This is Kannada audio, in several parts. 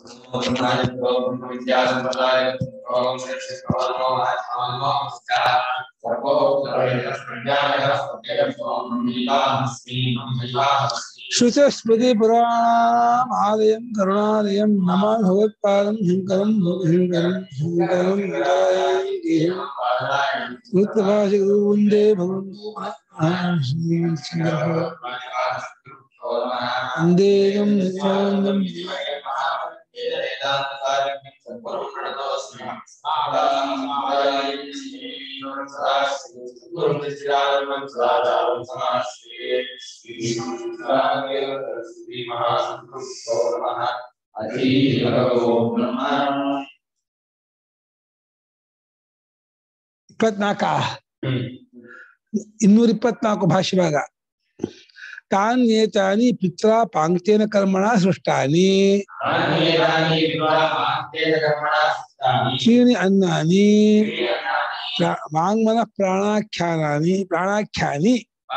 ಶ್ರುತಸ್ಮೃತಿ ಪುರಾಣಾನಾಂ ಆಲಯಂ ಕರುಣಾಲಯಂ ನಮ ಭಗವತ್ಪಾದಂ ಶಂಕರಂ ಭೋಗಶಂಕರಂ ಶಂಕರಂ ಗೋದಾಯಂ ವೃತ್ತಭಾಷಿಗಳು ಒಂದೇ ಭವಂತು ವಂದೇಯಂ ನಿತ್ಯಾನಂದಂ ಇಪ್ಪತ್ನಾಲ್ಕ ಇನ್ನೂರ ಇಪ್ಪತ್ನಾಲ್ಕು ಭಾಷೆ ಭಾಗ ತಾನ್ಯೇತಾನಿ ಪಿತ್ರ ಪಾಂಕ್ತೇನ ಕರ್ಮಣ ಸೃಷ್ಟಾನಿ ಕ್ಷೀಣಿ ಅನ್ನಾನಿ ಪ್ರಾ- ವಾಂಗ್ಮನ ಪ್ರಾಣಾಖ್ಯಾನಾನಿ ಪ್ರಾಣಾಖ್ಯಾನಿ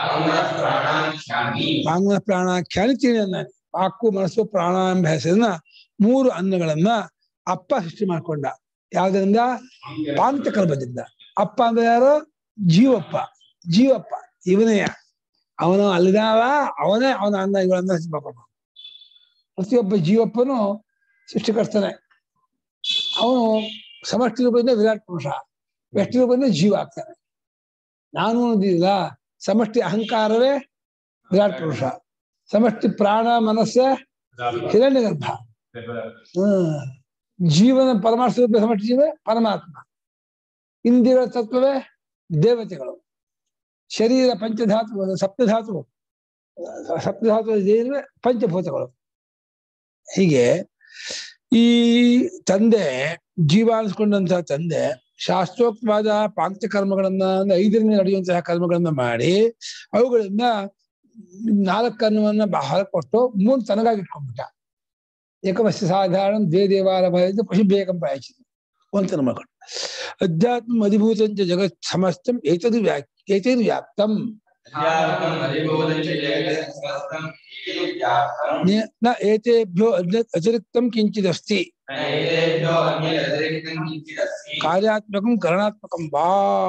ವಾಂಗ್ಮನ ಪ್ರಾಣಾಖ್ಯಾನಿ ಕ್ಷೀಣಿ ಅನ್ನಾನಿ ವಾಕು ಮನಸ್ಸು ಪ್ರಾಣ ಎಂಬ ಹೆಸರಿನ ಮೂರು ಅನ್ನಗಳನ್ನ ಅಪ್ಪ ಸೃಷ್ಟಿ ಮಾಡ್ಕೊಂಡ ಯಾವ್ದರಿಂದ ಪಾಂಕ್ತ ಕರ್ಮದಿಂದ ಅಪ್ಪ ಅಂದ್ರೆ ಯಾರು ಜೀವಪ್ಪ ಜೀವಪ್ಪ ಇವನೇ ಅವನು ಅಲ್ಲಿದಾವ ಅವನೇ ಅವನ ಅನ್ನ ಇವುಗಳನ್ನ ಸೃಷ್ಟಿ ಮಾಡ್ಕೊಂಡ ಪ್ರತಿಯೊಬ್ಬ ಜೀವಪ್ಪನು ಸೃಷ್ಟಿಕರ್ತಾನೆ ಅವನು ಸಮಷ್ಟಿ ರೂಪದಿಂದ ವಿರಾಟ್ ಪುರುಷ ವ್ಯಕ್ತಿ ರೂಪದಿಂದ ಜೀವ ಆಗ್ತಾನೆ ನಾನು ಅನ್ನೋದಿಲ್ಲ ಸಮಷ್ಟಿ ಅಹಂಕಾರವೇ ವಿರಾಟ್ ಪುರುಷ ಸಮಷ್ಟಿ ಪ್ರಾಣ ಮನಸ್ಸೇ ಹಿರಣ್ಯ ಗರ್ಭ ಹ್ಮ್ ಜೀವನ ಪರಮಾರ್ಥ ರೂಪ ಸಮಷ್ಟಿ ಜೀವ ಪರಮಾತ್ಮ ಇಂದಿರ ತತ್ವವೇ ದೇವತೆಗಳು ಶರೀರ ಪಂಚಧಾತು ಸಪ್ತಧಾತು ಸಪ್ತಧಾತು ಏನಿವೆ ಪಂಚಭೂತಗಳು ಹೀಗೆ ಈ ತಂದೆ ಜೀವ ಅನ್ಸ್ಕೊಂಡಂತಹ ತಂದೆ ಶಾಸ್ತ್ರೋಕ್ತವಾದ ಪಾಂಕ್ತ ಕರ್ಮಗಳನ್ನ ಅಂದ್ರೆ ಐದರಿಂದ ನಡೆಯುವಂತಹ ಕರ್ಮಗಳನ್ನ ಮಾಡಿ ಅವುಗಳಿಂದ ನಾಲ್ಕು ಕರ್ಮವನ್ನ ಬಹಳ ಕೊಟ್ಟು ಮೂರು ತನಗಾಗಿ ಇಟ್ಕೊಂಡ್ಬಿಟ್ಟ ಏಕವಸ್ಯ ಸಾಧಾರಣ ದ್ವೇ ದೇವಾಲ ಭಯದ ಪಶು ಬೇಕಂ ಪ್ರಾಯಚಿತ ಅಂತ ಮಾಡ್ಕೊಂಡು ಅಧ್ಯಾತ್ಮ ಅಧಿಭೂತಂಚ ಜಗತ್ ಸಮಸ್ತಂ ಏತದು ವ್ಯಾ ಏತದು ವ್ಯಾಪ್ತಂ ನ- ನ ಏತೇಭ್ಯೋ ಅನ್ಯತ್ ಅತಿರಿಕ್ತಂ ಕಿಂಚಿದಸ್ತಿ ಕಾರ್ಯಾತ್ಮಕಂ ಕರಣಾತ್ಮಕಂ ವಾ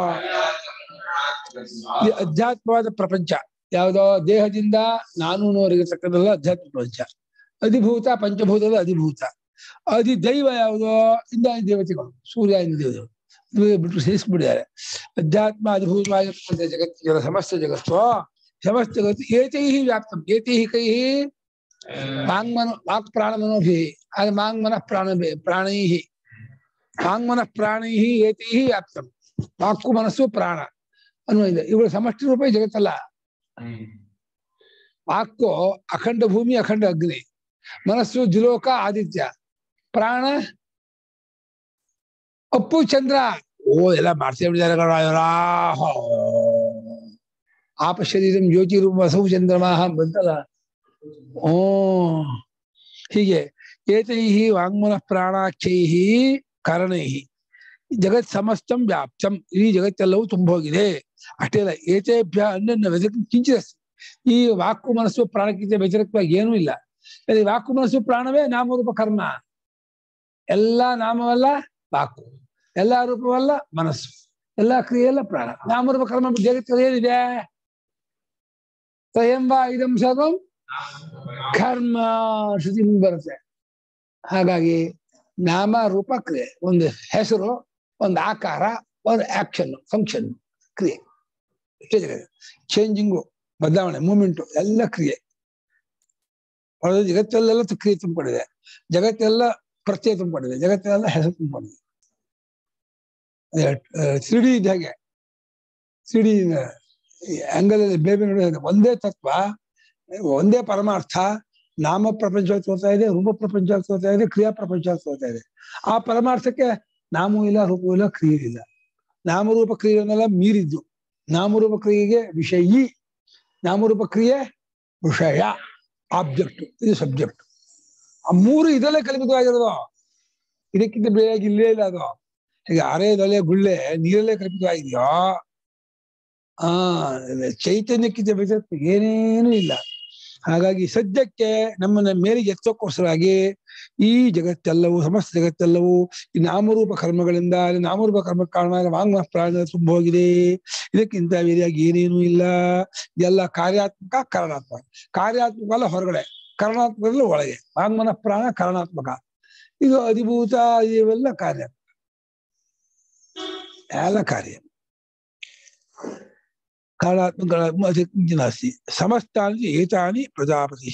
ಈ ಅಧ್ಯಾತ್ಮವಾದ ಪ್ರಪಂಚ ಯಾವುದೋ ದೇಹದಿಂದ ನಾನು ನೋರಿಗಿರ್ತಕ್ಕಂಥಲ್ಲ ಅಧ್ಯಾತ್ಮ ಪ್ರಪಂಚ ಅಧಿಭೂತ ಪಂಚಭೂತದ ಅಧಿಭೂತ ಅಧಿ ದೈವ ಯಾವುದೋ ಇಂದ ದೇವತೆಗಳು ಸೂರ್ಯ ಇಂದ ದೇವತೆಗಳು ಇದು ಬಿಟ್ಟು ಸೇರಿಸ್ಬಿಟ್ಟಿದ್ದಾರೆ ಅಧ್ಯಾತ್ಮ ಅಧಿಭೂತವಾಗಿರ್ತಕ್ಕಂಥ ಜಗತ್ತಿನ ಸಮಸ್ತ ಜಗತ್ತು ಸಮಸ್ತ ಜಗತ್ತು ಏತೈ ವ್ಯಾಪ್ತಂ ಏತೈ ಕೈ ವಾಂಗ್ಮನ ವಾಕ್ ಪ್ರಾಣ ಮನೋಭಿ ಅದು ವಾಂಗ್ಮನ ಪ್ರಾಣ ಪ್ರಾಣೈ ವಾಂಗ್ಮನ ಪ್ರಾಣೈ ಏತೈ ವ್ಯಾಪ್ತಂ ವಾಕು ಮನಸ್ಸು ಪ್ರಾಣ ಅನ್ನುವ ಇದೆ ಇವುಗಳ ಸಮಷ್ಟಿ ರೂಪ ಈ ಜಗತ್ತಲ್ಲ ವಾಕು ಅಖಂಡ ಭೂಮಿ ಅಖಂಡ ಅಗ್ನಿ ಮನಸ್ಸು ದ್ವಿಲೋಕ ಆದಿತ್ಯ ಪ್ರಾಣ ಅಪ್ಪು ಚಂದ್ರ ಓ ಎಲ್ಲ ಮಾಡ್ತೇ ಬಿಟ್ಟಿದ್ದಾರೆ ಕಣೋ ಇವ್ರಾ. ಹೋ. ಆಪ ಶರೀರಂ ಜ್ಯೋತಿ ರೂಪ ವಸವು ಚಂದ್ರಮಾಹ ಬಂತಲ್ಲ ಓ ಹೀಗೆ ಏತೈ ವಾಂಗ್ಮನ ಪ್ರಾಣಾಖ್ಯೈ ಕಾರಣೈ ಜಗತ್ ಸಮಸ್ತಂ ವ್ಯಾಪ್ತಂ ಈ ಜಗತ್ತೆಲ್ಲವೂ ತುಂಬೋಗಿದೆ ಅಷ್ಟೇ ಅಲ್ಲ ಏತೇಭ್ಯ ಅನ್ಯನ್ನ ವ್ಯತಿರಿಕ್ತ ಕಿಂಚಿತ್ ಈ ವಾಕು ಮನಸ್ಸು ಪ್ರಾಣಕ್ಕಿಂತ ವ್ಯತಿರಿಕ್ತವಾಗಿ ಏನೂ ಇಲ್ಲ ಅಲ್ಲಿ ವಾಕು ಮನಸ್ಸು ಪ್ರಾಣವೇ ನಾಮರೂಪ ಕರ್ಮ ಎಲ್ಲಾ ನಾಮವಲ್ಲ ವಾಕು ಎಲ್ಲಾ ರೂಪವಲ್ಲ ಮನಸ್ಸು ಎಲ್ಲಾ ಕ್ರಿಯೆಯಲ್ಲ ಪ್ರಾಣ ನಾಮರೂಪ ಕರ್ಮ ಜಗತ್ತಲ್ಲಿ ಏನಿದೆ ಸ್ವಯಂ ವಾ ಇದಂ ಸರ್ವಂ ಕರ್ಮ ಶ್ರುತಿ ಮುಂದೆ ಬರುತ್ತೆ ಹಾಗಾಗಿ ನಾಮ ರೂಪ ಕ್ರಿಯೆ ಒಂದು ಹೆಸರು ಒಂದು ಆಕಾರ ಒಂದು ಆಕ್ಷನ್ ಫಂಕ್ಷನ್ ಕ್ರಿಯೆ ಇಷ್ಟೇ ಜಗತ್ತು ಚೇಂಜಿಂಗು ಬದಲಾವಣೆ ಮೂಮೆಂಟು ಎಲ್ಲ ಕ್ರಿಯೆ ಹೊರಗೆ ಜಗತ್ತಲ್ಲೆಲ್ಲ ತು- ಕ್ರಿಯೆ ತುಂಬಿಕೊಂಡಿದೆ ಜಗತ್ತೆಲ್ಲ ಪ್ರತ್ಯಯ ತುಂಬಿಕೊಂಡಿದೆ ಜಗತ್ತೆಲ್ಲ ಹೆಸರು ತುಂಬಿಕೊಂಡಿದೆ ಸಿಡಿ ಇದ್ದ ಹಾಗೆ ಸಿಡಿ ಅಂಗಲಲ್ಲಿ ಬೇಬಿ ನೋಡಿ ಒಂದೇ ತತ್ವ ಒಂದೇ ಪರಮಾರ್ಥ ನಾಮ ಪ್ರಪಂಚ ತೋರ್ತಾ ಇದೆ ರೂಪ ಪ್ರಪಂಚ ತೋರ್ತಾ ಇದೆ ಕ್ರಿಯಾ ಪ್ರಪಂಚ ತೋರ್ತಾ ಇದೆ ಆ ಪರಮಾರ್ಥಕ್ಕೆ ನಾಮವೂ ಇಲ್ಲ ರೂಪವೂ ಇಲ್ಲ ಕ್ರಿಯೆ ಇಲ್ಲ ನಾಮರೂಪ ಕ್ರಿಯೆಯನ್ನೆಲ್ಲ ಮೀರಿದ್ದು ನಾಮರೂಪ ಕ್ರಿಯೆಗೆ ವಿಷಯಿ ನಾಮರೂಪ ಕ್ರಿಯೆ ವಿಷಯ ಆಬ್ಜೆಕ್ಟ್ ಇದು ಸಬ್ಜೆಕ್ಟ್ ಆ ಮೂರು ಇದರಲ್ಲೇ ಕಲ್ಪಿತವಾಗಿರೋದು ಇದಕ್ಕಿಂತ ಬೇರೆಯಾಗಿ ಇಲ್ಲೇ ಇಲ್ಲ ಅದು ಹೀಗೆ ಅರೆದೊಲೆ ಗುಳ್ಳೆ ನೀರಲ್ಲೇ ಕಲ್ಪಿತವಾಗಿದೆಯೋ ಆ ಚೈತನ್ಯಕ್ಕಿಂತ ಬೇರೆ ಏನೇನೂ ಇಲ್ಲ ಹಾಗಾಗಿ ಸದ್ಯಕ್ಕೆ ನಮ್ಮನ್ನ ಮೇಲಿಗೆ ಎತ್ತೋಕ್ಕೋಸ್ಕರವಾಗಿ ಈ ಜಗತ್ತೆಲ್ಲವೂ ಸಮಸ್ತ ಜಗತ್ತೆಲ್ಲವೂ ಈ ನಾಮರೂಪ ಕರ್ಮಗಳಿಂದ ಈ ನಾಮರೂಪ ಕರ್ಮ ಕಾರಣ ವಾಂಗ್ಮ ಪ್ರಾಣ ತುಂಬ ಹೋಗಿದೆ ಇದಕ್ಕಿಂತ ಬೇರೆಯಾಗಿ ಏನೇನೂ ಇಲ್ಲ ಇದೆಲ್ಲ ಕಾರ್ಯಾತ್ಮಕ ಕರಣಾತ್ಮಕ ಕಾರ್ಯಾತ್ಮಕ ಅಲ್ಲ ಹೊರಗಡೆ ಕರಣಾತ್ಮಕ ಅಲ್ಲ ಒಳಗೆ ವಾಂಗ್ಮನ ಪ್ರಾಣ ಕರಣಾತ್ಮಕ ಇದು ಅಧಿಭೂತ ಇವೆಲ್ಲ ಕಾರ್ಯ ಎಲ್ಲ ಕಾರ್ಯ ಕಾರಣಾತ್ಮಕ ನಾಸ್ತಿ ಸಮಸ್ತಾನಿ ಏತಾನಿ ಪ್ರಜಾಪತಿ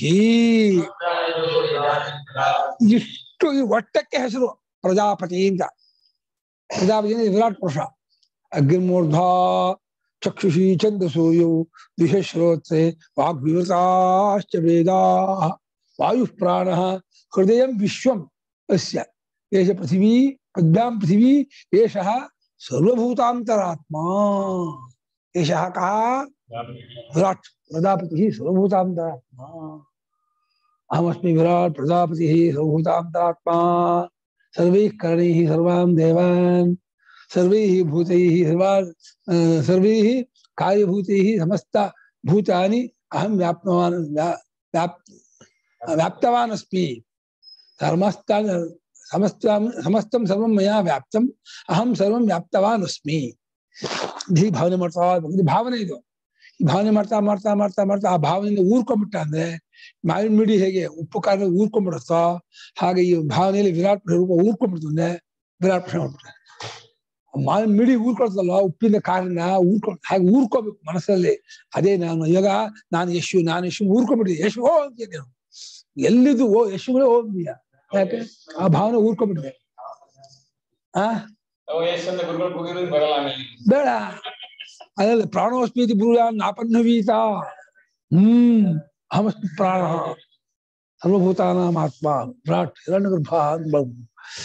ಇಷ್ಟು ಈ ಒಟ್ಟಕ್ಕೆ ಹೆಸರು ಪ್ರಜಾಪತಿ ಅಂತ ಪ್ರಜಾಪತಿ ಅಂದ್ರೆ ವಿರಾಟ್ ಪುರುಷ ಅಗ್ನಿಮೂರ್ಧ ಚಕ್ಷುಷಿ ಚಂದ್ರಸೂಯೌ ದ್ವಿಷಶ್ರೋತ್ರೆ ವಾಗ್ವಿವೃತಾಶ್ಚ ವೇದಾ ವಾಯು ಪ್ರಾಣ ಹೃದಯ ವಿಶ್ವಂ ಅಸ್ಯ ಏಷ ಪೃಥಿವೀ ಪದ್ಭ್ಯಾಂ ಪೃಥಿವೀ ಏಷಃ ಸರ್ವಭೂತಾಂತರಾತ್ಮ ಏಷಃ ಕಃ ವಿರಾಟ್ ಪ್ರಜಾಪತಿ ಸರ್ವಭೂತಾಂತರಾತ್ಮ ಅಹಮಸ್ಮಿ ವಿರಾಟ್ ಪ್ರಜಾಪತಿ ಸರ್ವಭೂತಾಂತರಾತ್ಮ ಸರ್ವೈಃ ಕರಣೈಃ ಸರ್ವಾನ್ ದೇವಾನ್ ಸರ್ವೈಃ ಭೂತೈಃ ಸರ್ವಾನ್ ಆ, ಸರ್ವೈಃ ಕಾರ್ಯಭೂತೈಃ ಸಮಸ್ತ ಭೂತಾನಿ ಅಹಂ ವ್ಯಾಪ್ನವಾನ್ ವ್ಯಾ- ವ್ಯಾಪ್ ವ್ಯಾಪ್ತವಾನ್ ಅಸ್ಮಿ ಸಮಸ್ತ ಸಮಸ್ತ ಸಮಸ್ತಂ ಸರ್ವಂ ಮಯಾ ವ್ಯಾಪ್ತಂ ಅಹಂ ಸರ್ವಂ ವ್ಯಾಪ್ತವಾನ್ ಅಸ್ಮಿ ಈ ಭಾವನೆ ಮಾಡ್ತಾ ಇದು ಭಾವನೆ ಇದು ಈ ಭಾವನೆ ಮಾಡ್ತಾ ಮಾಡ್ತಾ ಮಾಡ್ತಾ ಮಾಡ್ತಾ ಆ ಭಾವನೆಯಿಂದ ಊರ್ಕೊಂಡ್ಬಿಟ್ಟ ಅಂದ್ರೆ ಮಾವಿನ ಮಿಡಿ ಹೇಗೆ ಉಪ್ಪು ಖಾರ ಊರ್ಕೊಂಡ್ಬಿಡುತ್ತೋ ಹಾಗೆ ಈ ಭಾವನೆಯಲ್ಲಿ ವಿರಾಟ್ ರೂಪ ಊರ್ಕೊಂಡ್ಬಿಡ್ತಂದ್ರೆ ವಿರಾಟ್ ಪ್ರಶ್ನೆ ಮಾಡ್ಬಿಡ್ತಾರೆ ಮಾವಿನ ಮಿಡಿ ಊರ್ಕೊಳ್ತಲ್ಲ ಉಪ್ಪಿನ ಕಾರಣ ಊರ್ಕೊಂಡ್ ಹಾಗೆ ಊರ್ಕೋಬೇಕು ಮನಸ್ಸಲ್ಲಿ ಅದೇ ನಾನು ಇವಾಗ ನಾನು ಯಶು ನಾನು ಯಶು ಊರ್ಕೊಂಡ್ಬಿಟ್ಟಿದ್ದೆ ಯಶು ಓ ಅಂತೀಯ ನೀನು ಎಲ್ಲಿದ್ದು ಓ ಯಶುಗಳೇ ಹೋಗ್ತೀಯ ಯಾಕೆ ಆ ಭಾವನೆ ಊರ್ಕೊಂಡ್ಬಿಟ್ಟಿದೆ ಆ ವಯಸ್ಸಂತ ಗುರುಗಳು ಕೂಗಿರೋದು ಬರಲ್ಲ ಆಮೇಲೆ ಬೇಡ ಅದಲ್ಲ ಪ್ರಾಣೋಸ್ಮೀತಿ ಬ್ರೂಯಾನ್ ನಾಪನ್ನವೀತ ಹ್ಮ್ ಅಹಮಸ್ಮಿ ಪ್ರಾಣ ಸರ್ವಭೂತಾನಾಂ ಆತ್ಮ ವಿರಾಟ್ ಹಿರಣ್ಯಗರ್ಭ ಅಂತ ಬರ್ಬೋದು.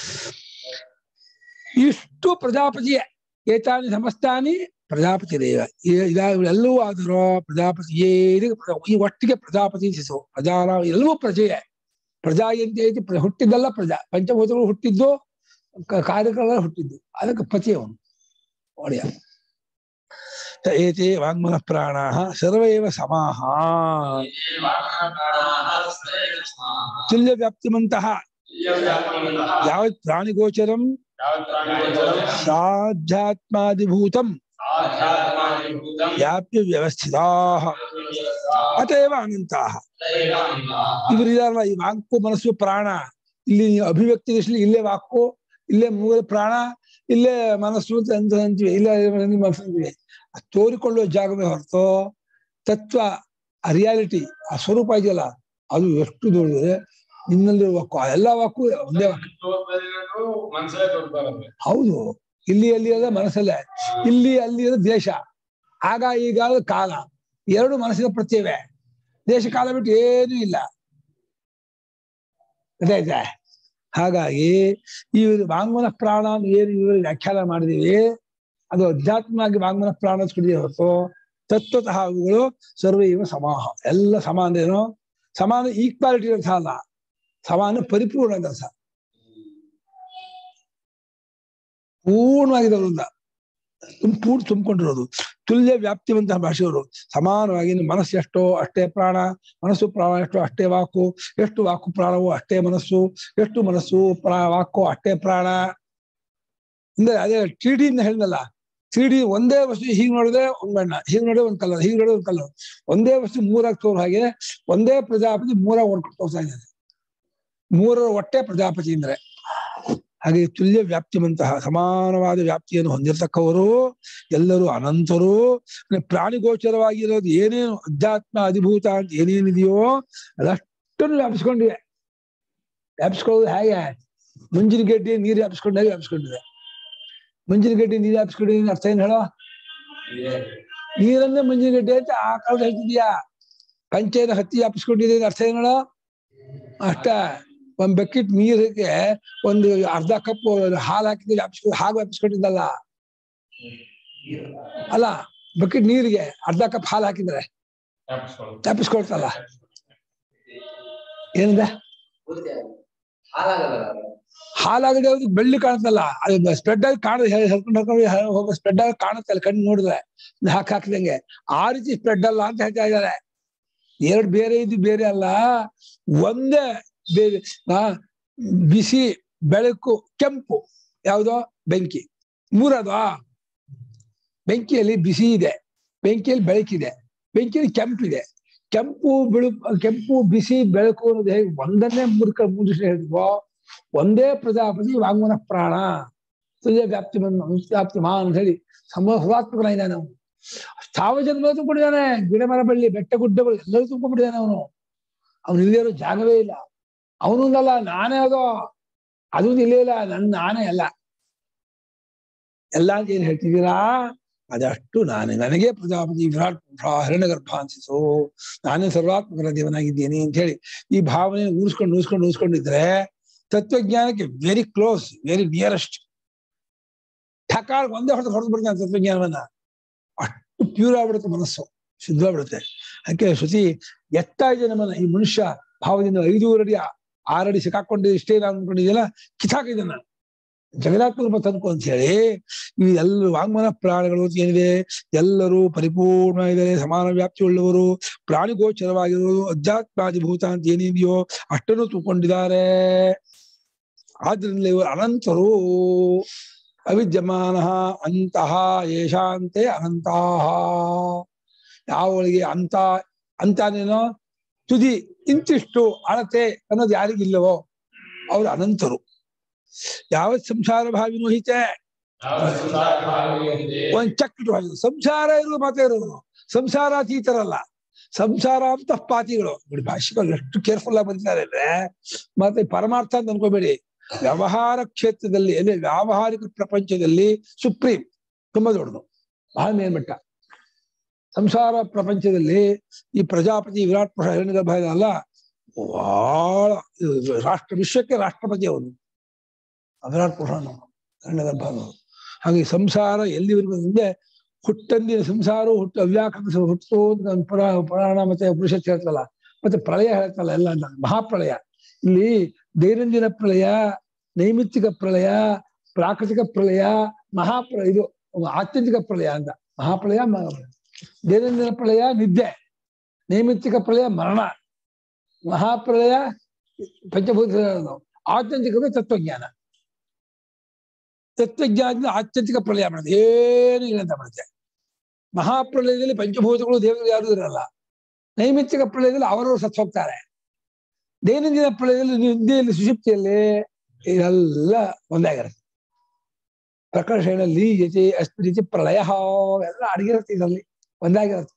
ಇಷ್ಟು ಪ್ರಜಾಪತಿಯ ಏತಾನಿ ಸಮಸ್ತಾನಿ ಪ್ರಜಾಪತಿ ದೇವ ಇವೆಲ್ಲವೂ ಆದರೂ ಪ್ರಜಾಪತಿಯೇ ಇದಕ್ಕೆ ಪ್ರ- ಈ ಒಟ್ಟಿಗೆ ಪ್ರಜಾಪತಿ ಸಿಸು ಪ್ರಜಾನ ಎಲ್ಲವೂ ಪ್ರಜೆಯೇ ಪ್ರಜಾ ಎಂತ ಐತಿ ಪ್ರ- ಹುಟ್ಟಿದ್ದಲ್ಲ ಪ್ರಜಾ ಪಂಚಭೂತಗಳು ಹುಟ್ಟಿದ್ದು ಕ- ಕಾರ್ಯಕರ್ತ ಹುಟ್ಟಿದ್ದು ಅದಕ್ಕೆ ಪತಿ ಅವನು ಒಡೆಯ ಸ ಏತೆ ವಾಂಗ್ಮನಃ ಪ್ರಾಣಾಃ ಸರ್ವ ಏವ ಸಮಾಹ ತುಲ್ಯ ವ್ಯಾಪ್ತಿಮಂತಹ ಯಾವತ್ ಪ್ರಾಣಿಗೋಚರಂ ಸಾಧ್ಯಾತ್ಮಾದಿಭೂತಂ ವ್ಯಾಪ್ಯ ವ್ಯವಸ್ಥಿತಾ ಅತೇವ ಅನಂತಾಹ ಇವರಿದಾರಲ್ಲ ಈ ವಾಕ್ಕು ಮನಸ್ಸು ಪ್ರಾಣ ಇಲ್ಲಿ ಅಭಿವ್ಯಕ್ತಿ ದೃಷ್ಟಿಲಿ ಇಲ್ಲೇ ವಾಕ್ಕು ಇಲ್ಲೇ ಮೂಲ ಪ್ರಾಣ ಇಲ್ಲೇ ಮನಸ್ಸು ಅಂತ ಅಂತ ಅಂತೀವಿ ಇಲ್ಲೇ ಮನಸ್ಸು ಅಂತೀವಿ ಆ ತೋರಿಕೊಳ್ಳುವ ಜಾಗವೇ ಹೊರತು ತತ್ವ ಆ ರಿಯಾಲಿಟಿ ಆ ಸ್ವರೂಪ ಇದೆಯಲ್ಲ ಅದು ಎಷ್ಟು ದೊಡ್ಡದೆ ನಿನ್ನಲ್ಲಿರುವ ವಾಕ್ಕು ಆ ಎಲ್ಲ ವಾಕ್ಕು ಒಂದೇ ವಾಕ್ಕು ಮನ್ಸಲ್ಲೇ ತೋರ್ತಾರೆ ಹೌದು ಇಲ್ಲಿ ಅಲ್ಲಿ ಅದ ಮನಸ್ಸಲ್ಲೇ ಇಲ್ಲಿ ಅಲ್ಲಿ ಅದ ದೇಶ ಆಗ ಈಗ ಅದು ಕಾಲ ಎರಡು ಮನಸ್ಸಿನ ಪ್ರತ್ಯವೇ ದೇಶ ಕಾಲ ಬಿಟ್ಟು ಏನೂ ಇಲ್ಲ ಗೊತ್ತಾಯ್ತಾ ಹಾಗಾಗಿ ಈ ವಾಂಗ್ಮನ ಪ್ರಾಣ ಅಂತ ಏನು ಇವರು ವ್ಯಾಖ್ಯಾನ ಮಾಡಿದೀವಿ ಅದು ಅಧ್ಯಾತ್ಮವಾಗಿ ವಾಂಗ್ಮನ ಪ್ರಾಣ ಸ್ಕೃತಿಯ ಹೊರತು ತತ್ವತಃ ಅವುಗಳು ಸರ್ವ ಇವ ಸಮಾಹ ಎಲ್ಲ ಸಮಾನ ಏನು ಸಮಾನ ಈಕ್ವಾಲಿಟಿ ಅರ್ಥ ಅಲ್ಲ ಸಮಾನ ಪರಿಪೂರ್ಣ ಅಂತ ಅರ್ಥ ಪೂರ್ಣವಾಗಿರೋದ್ರಿಂದ ತುಂಬ ಪೂರ್ಣ ತುಂಬಿಕೊಂಡಿರೋದು ತುಲ್ಯ ವ್ಯಾಪ್ತಿವಂತಹ ಭಾಷೆಯವರು ಸಮಾನವಾಗಿ ನಿಮ್ಮ ಮನಸ್ಸು ಎಷ್ಟೋ ಅಷ್ಟೇ ಪ್ರಾಣ ಮನಸ್ಸು ಪ್ರಾಣ ಎಷ್ಟೋ ಅಷ್ಟೇ ವಾಕು ಎಷ್ಟು ವಾಕು ಪ್ರಾಣವು ಅಷ್ಟೇ ಮನಸ್ಸು ಎಷ್ಟು ಮನಸ್ಸು ಪ್ರಾ ವಾಕು ಅಷ್ಟೇ ಪ್ರಾಣ ಅಂದ್ರೆ ಅದೇ ತ್ರೀ ಡಿ ಹೇಳಿದ್ನಲ್ಲ ತ್ರೀ ಡಿ ಒಂದೇ ವಸ್ತು ಹೀಗೆ ನೋಡಿದ್ರೆ ಒಂದ್ ಬಣ್ಣ ಹೀಗೆ ನೋಡಿದ್ರೆ ಒಂದ್ ಕಲರ್ ಹೀಗೆ ನೋಡಿದ್ರೆ ಒಂದ್ ಕಲರ್ ಒಂದೇ ವಸ್ತು ಮೂರಾಗಿ ತೋರ್ ಹಾಗೆ ಒಂದೇ ಪ್ರಜಾಪತಿ ಮೂರಾಗಿ ಹೊಡ್ಕೊಂಡು ತೋರ್ತಾ ಇದ್ದಾರೆ ಮೂರರ ಒಟ್ಟೆ ಪ್ರಜಾಪತಿ ಅಂದ್ರೆ ಹಾಗೆ ತುಲ್ಯ ವ್ಯಾಪ್ತಿಮಂತಹ ಸಮಾನವಾದ ವ್ಯಾಪ್ತಿಯನ್ನು ಹೊಂದಿರತಕ್ಕವರು ಎಲ್ಲರೂ ಅನಂತರು ಅಂದ್ರೆ ಪ್ರಾಣಿಗೋಚರವಾಗಿರೋದು ಏನೇನು ಅಧ್ಯಾತ್ಮ ಅಧಿಭೂತ ಅಂತ ಏನೇನಿದೆಯೋ ಅದಷ್ಟನ್ನು ವ್ಯಾಪಿಸ್ಕೊಂಡಿವೆ ವ್ಯಾಪಿಸ್ಕೊಳ್ಳೋದು ಹೇಗೆ ಮುಂಜಿನ ಗೆಡ್ಡೆ ನೀರು ವ್ಯಾಪಿಸ್ಕೊಂಡಾಗ ವ್ಯಾಪಿಸ್ಕೊಂಡಿದೆ ಮುಂಜಿನ ಗಡ್ಡೆ ನೀರು ವ್ಯಾಪಿಸ್ಕೊಂಡಿದ್ದೀನಿ ಅರ್ಥ ಏನ್ ಹೇಳೋ ನೀರನ್ನೇ ಮುಂಜಿನ ಗಡ್ಡೆ ಅಂತ ಆ ಕಾಲದ ಹೇಳ್ತಿದ್ಯಾ ಕಂಚೆನ ಹತ್ತಿ ವ್ಯಾಪಿಸ್ಕೊಂಡಿದ್ದೀನಿ ಅರ್ಥ ಏನ್ ಹೇಳೋ ಅಷ್ಟ ಒಂದ್ ಬಕೆಟ್ ನೀರಿಗೆ ಒಂದು ಅರ್ಧ ಕಪ್ ಹಾಲು ಹಾಕಿದ್ರೆ ವ್ಯಾಪಿಸ್ಕೊಂಡು ಹಾಗೆ ವ್ಯಾಪಿಸ್ಕೊಂಡಿದ್ದಲ್ಲ ಅಲ್ಲ ಬಕೆಟ್ ನೀರಿಗೆ ಅರ್ಧ ಕಪ್ ಹಾಲು ಹಾಕಿದ್ರೆ ವ್ಯಾಪಿಸ್ಕೊಳ್ತಲ್ಲ ಏನಿದೆ ಹಾಲಾಗದೆ ಅವ್ರಿಗೆ ಬೆಳ್ಳಿ ಕಾಣುತ್ತಲ್ಲ ಅದು ಸ್ಪ್ರೆಡ್ ಆಗಿ ಕಾಣ ಹರ್ಕೊಂಡು ಹರ್ಕೊಂಡು ಹೋಗೋ ಸ್ಪ್ರೆಡ್ ಆಗಿ ಕಾಣುತ್ತಲ್ಲ ಕಣ್ಣು ನೋಡಿದ್ರೆ ಹಾಕಿ ಹಾಕಿದಂಗೆ ಆ ರೀತಿ ಸ್ಪ್ರೆಡ್ ಅಲ್ಲ ಅಂತ ಹೇಳ್ತಾ ಇದ್ದಾರೆ ಎರಡು ಬೇರೆ ಇದು ಬೇರೆ ಅಲ್ಲ ಒಂದೇ ಬೇರೆ ಆ ಬಿಸಿ ಬೆಳಕು ಕೆಂಪು ಯಾವ್ದೋ ಬೆಂಕಿ ಮೂರದು ಬೆಂಕಿಯಲ್ಲಿ ಬಿಸಿ ಇದೆ ಬೆಂಕಿಯಲ್ಲಿ ಬೆಳಕಿದೆ ಬೆಂಕಿಯಲ್ಲಿ ಕೆಂಪಿದೆ ಕೆಂಪು ಬೆಳು ಕೆಂಪು ಬಿಸಿ ಬೆಳಕು ಅನ್ನೋದು ಹೇಗೆ ಒಂದನ್ನೇ ಮೂರ್ಕ ಮೂರು ಹೇಳಿದ್ವೋ ಒಂದೇ ಪ್ರಜಾಪತಿ ವಾಂಗ್ಮನ ಪ್ರಾಣ ತುಜ ವ್ಯಾಪ್ತಿ ವ್ಯಾಪ್ತಿ ಮಾ ಅಂತ ಹೇಳಿ ಸಮೂಹಾತ್ಮಕನಾಗಿದ್ದಾನೆ ಅವನು ಸಾವ ಜನ್ಮ ತುಂಬಿಕೊಂಡಿದ್ದಾನೆ ಗಿಡ ಮರ ಬಳ್ಳಿ ಬೆಟ್ಟ ಗುಡ್ಡಗಳು ಎಲ್ಲರೂ ತುಂಬಿಕೊಂಡಿದ್ದಾನೆ ಅವನು ಅವನು ಇಲ್ಲೇ ಇರೋ ಜಾಗವೇ ಇಲ್ಲ ಅವನೊಂದಲ್ಲ ನಾನೇ ಅದೋ ಅದೊಂದು ಇಲ್ಲೇ ಇಲ್ಲ ನನ್ನ ನಾನೇ ಅಲ್ಲ ಎಲ್ಲ ಅಂತ ಏನ್ ಹೇಳ್ತಿದ್ದೀರಾ ಅದಷ್ಟು ನಾನೇ ನನಗೆ ಪ್ರಜಾಪತಿ ವಿರಾಟ್ ಹಿರಣ್ಯ ಗರ್ಭ ಅನ್ಸಿಸು ನಾನೇ ಸರ್ವಾತ್ಮಕರ ದೇವನಾಗಿದ್ದೇನೆ ಅಂತ ಹೇಳಿ ಈ ಭಾವನೆ ಊರಿಸ್ಕೊಂಡು ಊರಿಸ್ಕೊಂಡು ಊರಿಸ್ಕೊಂಡಿದ್ರೆ ತತ್ವಜ್ಞಾನಕ್ಕೆ ವೆರಿ ಕ್ಲೋಸ್ ವೆರಿ ನಿಯರೆಸ್ಟ್ ಠಕಾರ್ ಒಂದೇ ಹೊಡೆದು ಹೊಡೆದು ಬಿಡ್ತಾನೆ ತತ್ವಜ್ಞಾನವನ್ನ ಅಷ್ಟು ಪ್ಯೂರ್ ಆಗ್ಬಿಡುತ್ತೆ ಮನಸ್ಸು ಶುದ್ಧವಾಗ್ಬಿಡುತ್ತೆ ಅದಕ್ಕೆ ಶ್ರುತಿ ಎತ್ತಾ ಇದೆ ನಮ್ಮನ್ನ ಈ ಮನುಷ್ಯ ಭಾವದಿಂದ ಐದೂರಡಿ ಆರಡಿ ಸಿಕ್ಕಾಕೊಂಡು ಇಷ್ಟೇ ನಾನು ಅನ್ಕೊಂಡಿದ್ಯಲ್ಲ ಕಿತಾಕಿದ್ದಾನ ಜಗದಾತ್ಮ ರೂಪ ತಂದ್ಕೊ ಅಂತ ಹೇಳಿ ಈ ಎಲ್ಲ ವಾಂಗ್ಮನ ಪ್ರಾಣಿಗಳು ಅಂತ ಏನಿದೆ ಎಲ್ಲರೂ ಪರಿಪೂರ್ಣವಾಗಿದ್ದಾರೆ ಸಮಾನ ವ್ಯಾಪ್ತಿ ಉಳ್ಳವರು ಪ್ರಾಣಿಗೋಚರವಾಗಿರುವುದು ಅಧ್ಯಾತ್ಮಾಧಿಭೂತ ಅಂತ ಏನಿದೆಯೋ ಅಷ್ಟನ್ನು ತೂಕೊಂಡಿದ್ದಾರೆ ಆದ್ರಿಂದ ಇವರು ಅನಂತರು ಅವಿದ್ಯಮಾನ ಅಂತಹ ಯಶಾಂತೆ ಅನಂತಹ ಯಾವಳಿಗೆ ಅಂತ ಅಂತಾನೇನೋ ತುದಿ ಇಂತಿಷ್ಟು ಅಳತೆ ಅನ್ನೋದು ಯಾರಿಗಿಲ್ಲವೋ ಅವ್ರು ಅನಂತರು ಯಾವತ್ ಸಂಸಾರ ಭಾವಿನೂ ಹಿತೆ ಒಂದ್ ಚಕ್ರ ಭಾವಿ ಸಂಸಾರ ಇರೋದು ಮಾತೇ ಇರೋದು ಸಂಸಾರಾತೀತರಲ್ಲ ಸಂಸಾರ ಅಂತ ಪಾತಿಗಳು ನೋಡಿ ಭಾಷೆಗಳು ಎಷ್ಟು ಕೇರ್ಫುಲ್ ಆಗಿ ಬಂದಿದ್ದಾರೆ ಅಂದ್ರೆ ಮತ್ತೆ ಪರಮಾರ್ಥ ಅಂತ ಅನ್ಕೋಬೇಡಿ ವ್ಯವಹಾರ ಕ್ಷೇತ್ರದಲ್ಲಿ ಅಂದ್ರೆ ವ್ಯಾವಹಾರಿಕ ಪ್ರಪಂಚದಲ್ಲಿ ಸುಪ್ರೀಂ ತುಂಬಾ ದೊಡ್ಡದು ಬಹಳ ಮೇಲ್ಮಟ್ಟ ಸಂಸಾರ ಪ್ರಪಂಚದಲ್ಲಿ ಈ ಪ್ರಜಾಪತಿ ವಿರಾಟ್ ಪುರುಷ ಹಿರಣ್ಯಗರ್ಭ ಅಲ್ಲ ಬಹಳ ಇದು ರಾಷ್ಟ್ರ ವಿಶ್ವಕ್ಕೆ ರಾಷ್ಟ್ರಪತಿ ಅವನು ವಿರಾಟ್ ಪುರುಷ ಹಿರಣ್ಯಗರ್ಭ ಅನ್ನೋದು ಹಾಗೆ ಸಂಸಾರ ಎಲ್ಲಿವರೆಗೂ ಮುಂದೆ ಹುಟ್ಟಂದಿನ ಸಂಸಾರ ಹುಟ್ಟು ಅವ್ಯಾಕೃತ ಹುಟ್ಟು ಅಂತ ಒಂದು ಪುರಾ ಪುರಾಣ ಮತ್ತೆ ಉಪನಿಷತ್ ಹೇಳ್ತಲ್ಲ ಮತ್ತೆ ಪ್ರಳಯ ಹೇಳ್ತಲ್ಲ ಎಲ್ಲ ಮಹಾಪ್ರಳಯ ಇಲ್ಲಿ ದೈನಂದಿನ ಪ್ರಳಯ ನೈಮಿತ್ತಿಕ ಪ್ರಳಯ ಪ್ರಾಕೃತಿಕ ಪ್ರಳಯ ಮಹಾಪ್ರ ಇದು ಆತ್ಯಂತಿಕ ಪ್ರಳಯ ಅಂತ ಮಹಾಪ್ರಳಯ ಮಹಾಪ್ರಳಯ ದೈನಂದಿನ ಪ್ರಳಯ ನಿದ್ದೆ ನೈಮಿತ್ತಿಕ ಪ್ರಳಯ ಮರಣ ಮಹಾಪ್ರಳಯ ಪಂಚಭೂತ ಆತ್ಯಂತಿಕ ತತ್ವಜ್ಞಾನ ತತ್ವಜ್ಞಾನದಿಂದ ಆತ್ಯಂತಿಕ ಪ್ರಳಯ ಮಾಡುತ್ತೆ ಏನು ಇಲ್ಲ ಅಂತ ಮಾಡುತ್ತೆ ಮಹಾಪ್ರಳಯದಲ್ಲಿ ಪಂಚಭೂತಗಳು ದೇವರು ಯಾರು ಇರಲ್ಲ ನೈಮಿತ್ತಿಕ ಪ್ರಳಯದಲ್ಲಿ ಅವರವರು ಸತ್ತು ಹೋಗ್ತಾರೆ ದೈನಂದಿನ ಪ್ರಳಯದಲ್ಲಿ ನಿದ್ದೆಯಲ್ಲಿ ಸುಷುಪ್ತಿಯಲ್ಲಿ ಇದೆಲ್ಲ ಒಂದಾಗಿರುತ್ತೆ ಪ್ರಕರ್ಷಣಲ್ಲಿ ಯತಿ ಅಸ್ತಿ ರೀತಿ ಪ್ರಳಯ ಎಲ್ಲ ಅಡಗಿರುತ್ತೆ ಇದರಲ್ಲಿ ಒಂದಾಗಿರುತ್ತೆ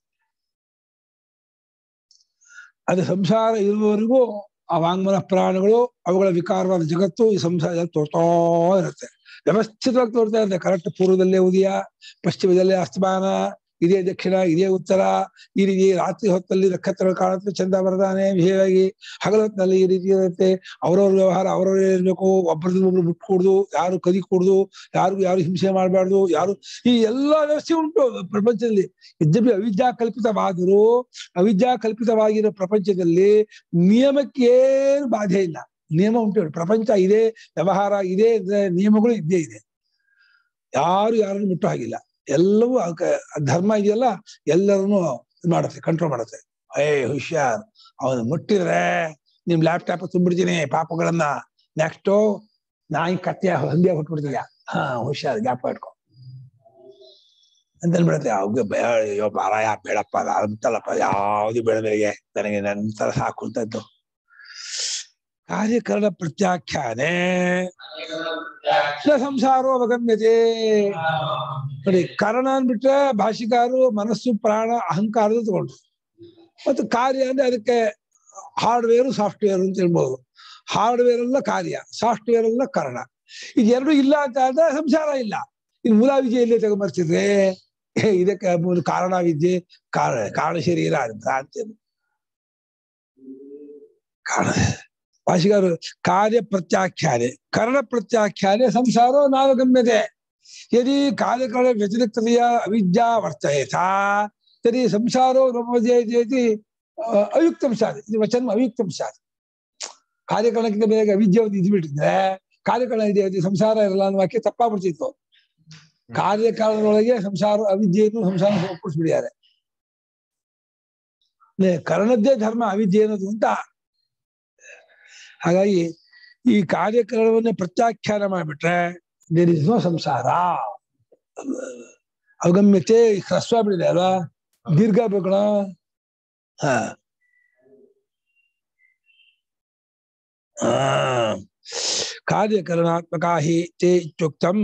ಅದು ಸಂಸಾರ ಇರುವವರೆಗೂ ಆ ವಾಂಗ್ಮನ ಪ್ರಾಣಗಳು ಅವುಗಳ ವಿಕಾರವಾದ ಜಗತ್ತು ಈ ಸಂಸಾರ ತೋರ್ತಾ ಇರುತ್ತೆ ವ್ಯವಸ್ಥಿತವಾಗಿ ತೋರ್ತಾ ಇರುತ್ತೆ ಕರೆಕ್ಟ್ ಪೂರ್ವದಲ್ಲೇ ಉದಯ ಪಶ್ಚಿಮದಲ್ಲೇ ಅಸ್ತಮಾನ ಇದೇ ದಕ್ಷಿಣ ಇದೇ ಉತ್ತರ ಈ ರೀತಿ ರಾತ್ರಿ ಹೊತ್ತಲ್ಲಿ ನಕ್ಷತ್ರಗಳು ಕಾಣುತ್ತೆ ಚಂದ ಬರದಾನೆ ವಿಷಯವಾಗಿ ಹಗಲ ಹೊತ್ತಿನಲ್ಲಿ ಈ ರೀತಿ ಇರುತ್ತೆ ಅವ್ರವ್ರ ವ್ಯವಹಾರ ಅವ್ರವ್ರೇ ಇರ್ಬೇಕು ಒಬ್ಬರದ್ದು ಒಬ್ರು ಬಿಟ್ಕೊಡ್ದು ಯಾರು ಕದಿ ಕೊಡ್ದು ಯಾರಿಗೂ ಯಾರು ಹಿಂಸೆ ಮಾಡಬಾರ್ದು ಯಾರು ಈ ಎಲ್ಲಾ ವ್ಯವಸ್ಥೆ ಉಂಟು ಪ್ರಪಂಚದಲ್ಲಿ ಯದ್ಯಪಿ ಅವಿದ್ಯಾ ಕಲ್ಪಿತವಾದರೂ ಅವಿದ್ಯಾ ಕಲ್ಪಿತವಾಗಿರೋ ಪ್ರಪಂಚದಲ್ಲಿ ನಿಯಮಕ್ಕೇನು ಬಾಧೆ ಇಲ್ಲ ನಿಯಮ ಉಂಟು ಪ್ರಪಂಚ ಇದೆ ವ್ಯವಹಾರ ಇದೆ ಅಂದ್ರೆ ನಿಯಮಗಳು ಇದ್ದೇ ಇದೆ ಯಾರು ಯಾರನ್ನು ಮುಟ್ಟೋ ಹಾಗಿಲ್ಲ ಎಲ್ಲವೂ ಅದಕ್ಕೆ ಧರ್ಮ ಇದೆಯಲ್ಲ ಎಲ್ಲರನ್ನು ಇದು ಮಾಡುತ್ತೆ ಕಂಟ್ರೋಲ್ ಮಾಡುತ್ತೆ ಏ ಹುಷಾರ್ ಅವನು ಮುಟ್ಟಿದ್ರೆ ನಿಮ್ ಲ್ಯಾಪ್ಟಾಪ್ ತುಂಬಿಡ್ತೀನಿ ಪಾಪಗಳನ್ನ ನೆಕ್ಸ್ಟ್ ನಾಯಿ ಕತ್ತೆ ಹಂದಿಯ ಹುಟ್ಬಿಡ್ತೀಯ ಹಾ ಹುಷಾರ್ ಗ್ಯಾಪ್ ಇಟ್ಕೊ ಅಂತ ಅನ್ಬಿಡತ್ತೆ ಅವ್ಗೆ ಅಯ್ಯೋ ಮಾರಾಯ ಬೇಡಪ್ಪ ಅದ ಅಂತಲ್ಲಪ್ಪ ಯಾವ್ದು ಬೇಡ ನನಗೆ ನನಗೆ ನಂತರ ಸಾಕು ಅಂತದ್ದು ಕಾರ್ಯಕರಣ ಪ್ರತ್ಯಾಖ್ಯಾನೆ ನ ಸಂಸಾರೋ ಅವಗಮ್ಯತೆ ನೋಡಿ ಕರಣ ಅಂದ್ಬಿಟ್ರೆ ಭಾಷಿಕಾರು ಮನಸ್ಸು ಪ್ರಾಣ ಅಹಂಕಾರದ ತಗೊಂಡ್ರು ಮತ್ತು ಕಾರ್ಯ ಅಂದ್ರೆ ಅದಕ್ಕೆ ಹಾರ್ಡ್ವೇರು ಸಾಫ್ಟ್ವೇರ್ ಅಂತ ಹೇಳ್ಬೋದು ಹಾರ್ಡ್ವೇರ್ ಎಲ್ಲ ಕಾರ್ಯ ಸಾಫ್ಟ್ವೇರ್ ಎಲ್ಲ ಕರಣ ಇದೆರಡು ಇಲ್ಲ ಅಂತ ಆದ್ರೆ ಸಂಸಾರ ಇಲ್ಲ ಇನ್ನು ಮೂಲ ವಿದ್ಯೆಯಲ್ಲೇ ತಗೊಂಬರ್ತಿದ್ರೆ ಇದಕ್ಕೆ ಮೂಲ ಕಾರಣ ವಿದ್ಯೆ ಕಾರಣ ಕಾರಣ ಶರೀರ ಅಂತ ಅಂತೇನು ಕಾರಣ ಭಾಷಿಗಾರು ಕಾರ್ಯ ಪ್ರತ್ಯಾಖ್ಯಾನೆ ಕರ್ಣ ಪ್ರತ್ಯಾಖ್ಯಾನೆ ಸಂಸಾರೋ ನಾವಗಮ್ಯತೆ ಯದಿ ಕಾರ್ಯಕರಣ ವ್ಯತಿರಿಕ್ತತೆಯ ಅವಿದ್ಯಾ ವರ್ತಯೇತಾ ತರ್हि ಸಂಸಾರೋ ನಮೋದಯತಿ ಅಯುಕ್ತಂ ಸ್ಯಾತ್ ಇದು ವಚನ ಅಯುಕ್ತಂ ಸ್ಯಾತ್ ಕಾರ್ಯಕರಣಕ್ಕಿಂತ ಬೇಗ ಅವಿದ್ಯೆ ಒಂದು ಇದ್ಬಿಟ್ಟಿದ್ರೆ ಕಾರ್ಯಕರಣ ಇದೆ ಸಂಸಾರ ಇರಲ್ಲ ಅನ್ನೋ ವಾಕ್ಯ ತಪ್ಪಾಗ್ಬಿಡ್ತಿತ್ತು ಕಾರ್ಯಕಾರಣದೊಳಗೆ ಸಂಸಾರ ಅವಿದ್ಯೆಯನ್ನು ಸಂಸಾರ ಒಪ್ಪಿಸ್ಬಿಡಿದ್ದಾರೆ ಅಂದ್ರೆ ಕರ್ಣದ್ದೇ ಧರ್ಮ ಅವಿದ್ಯೆ ಅನ್ನೋದು ಅಂತ ಹಾಗಾಗಿ ಈ ಕಾರ್ಯಕರಣವನ್ನೇ ಪ್ರತ್ಯಾಖ್ಯಾನ ಮಾಡಿಬಿಟ್ರೆ ದೇರ್ ಇಸ್ ನೋ ಸಂಸಾರ ಅವಗಮ್ಯತೆ ಹ್ರಸ್ವ ಬಿಡಿದೆ ಅಲ್ವಾ ದೀರ್ಘ ಬೇಕಣ ಹ ಕಾರ್ಯಕರಣಾತ್ಮಕ ಹಿ ತೇ ಇತ್ಯುಕ್ತಂ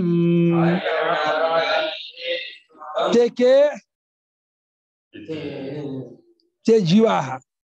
ते के ते ಜೀವಾಹ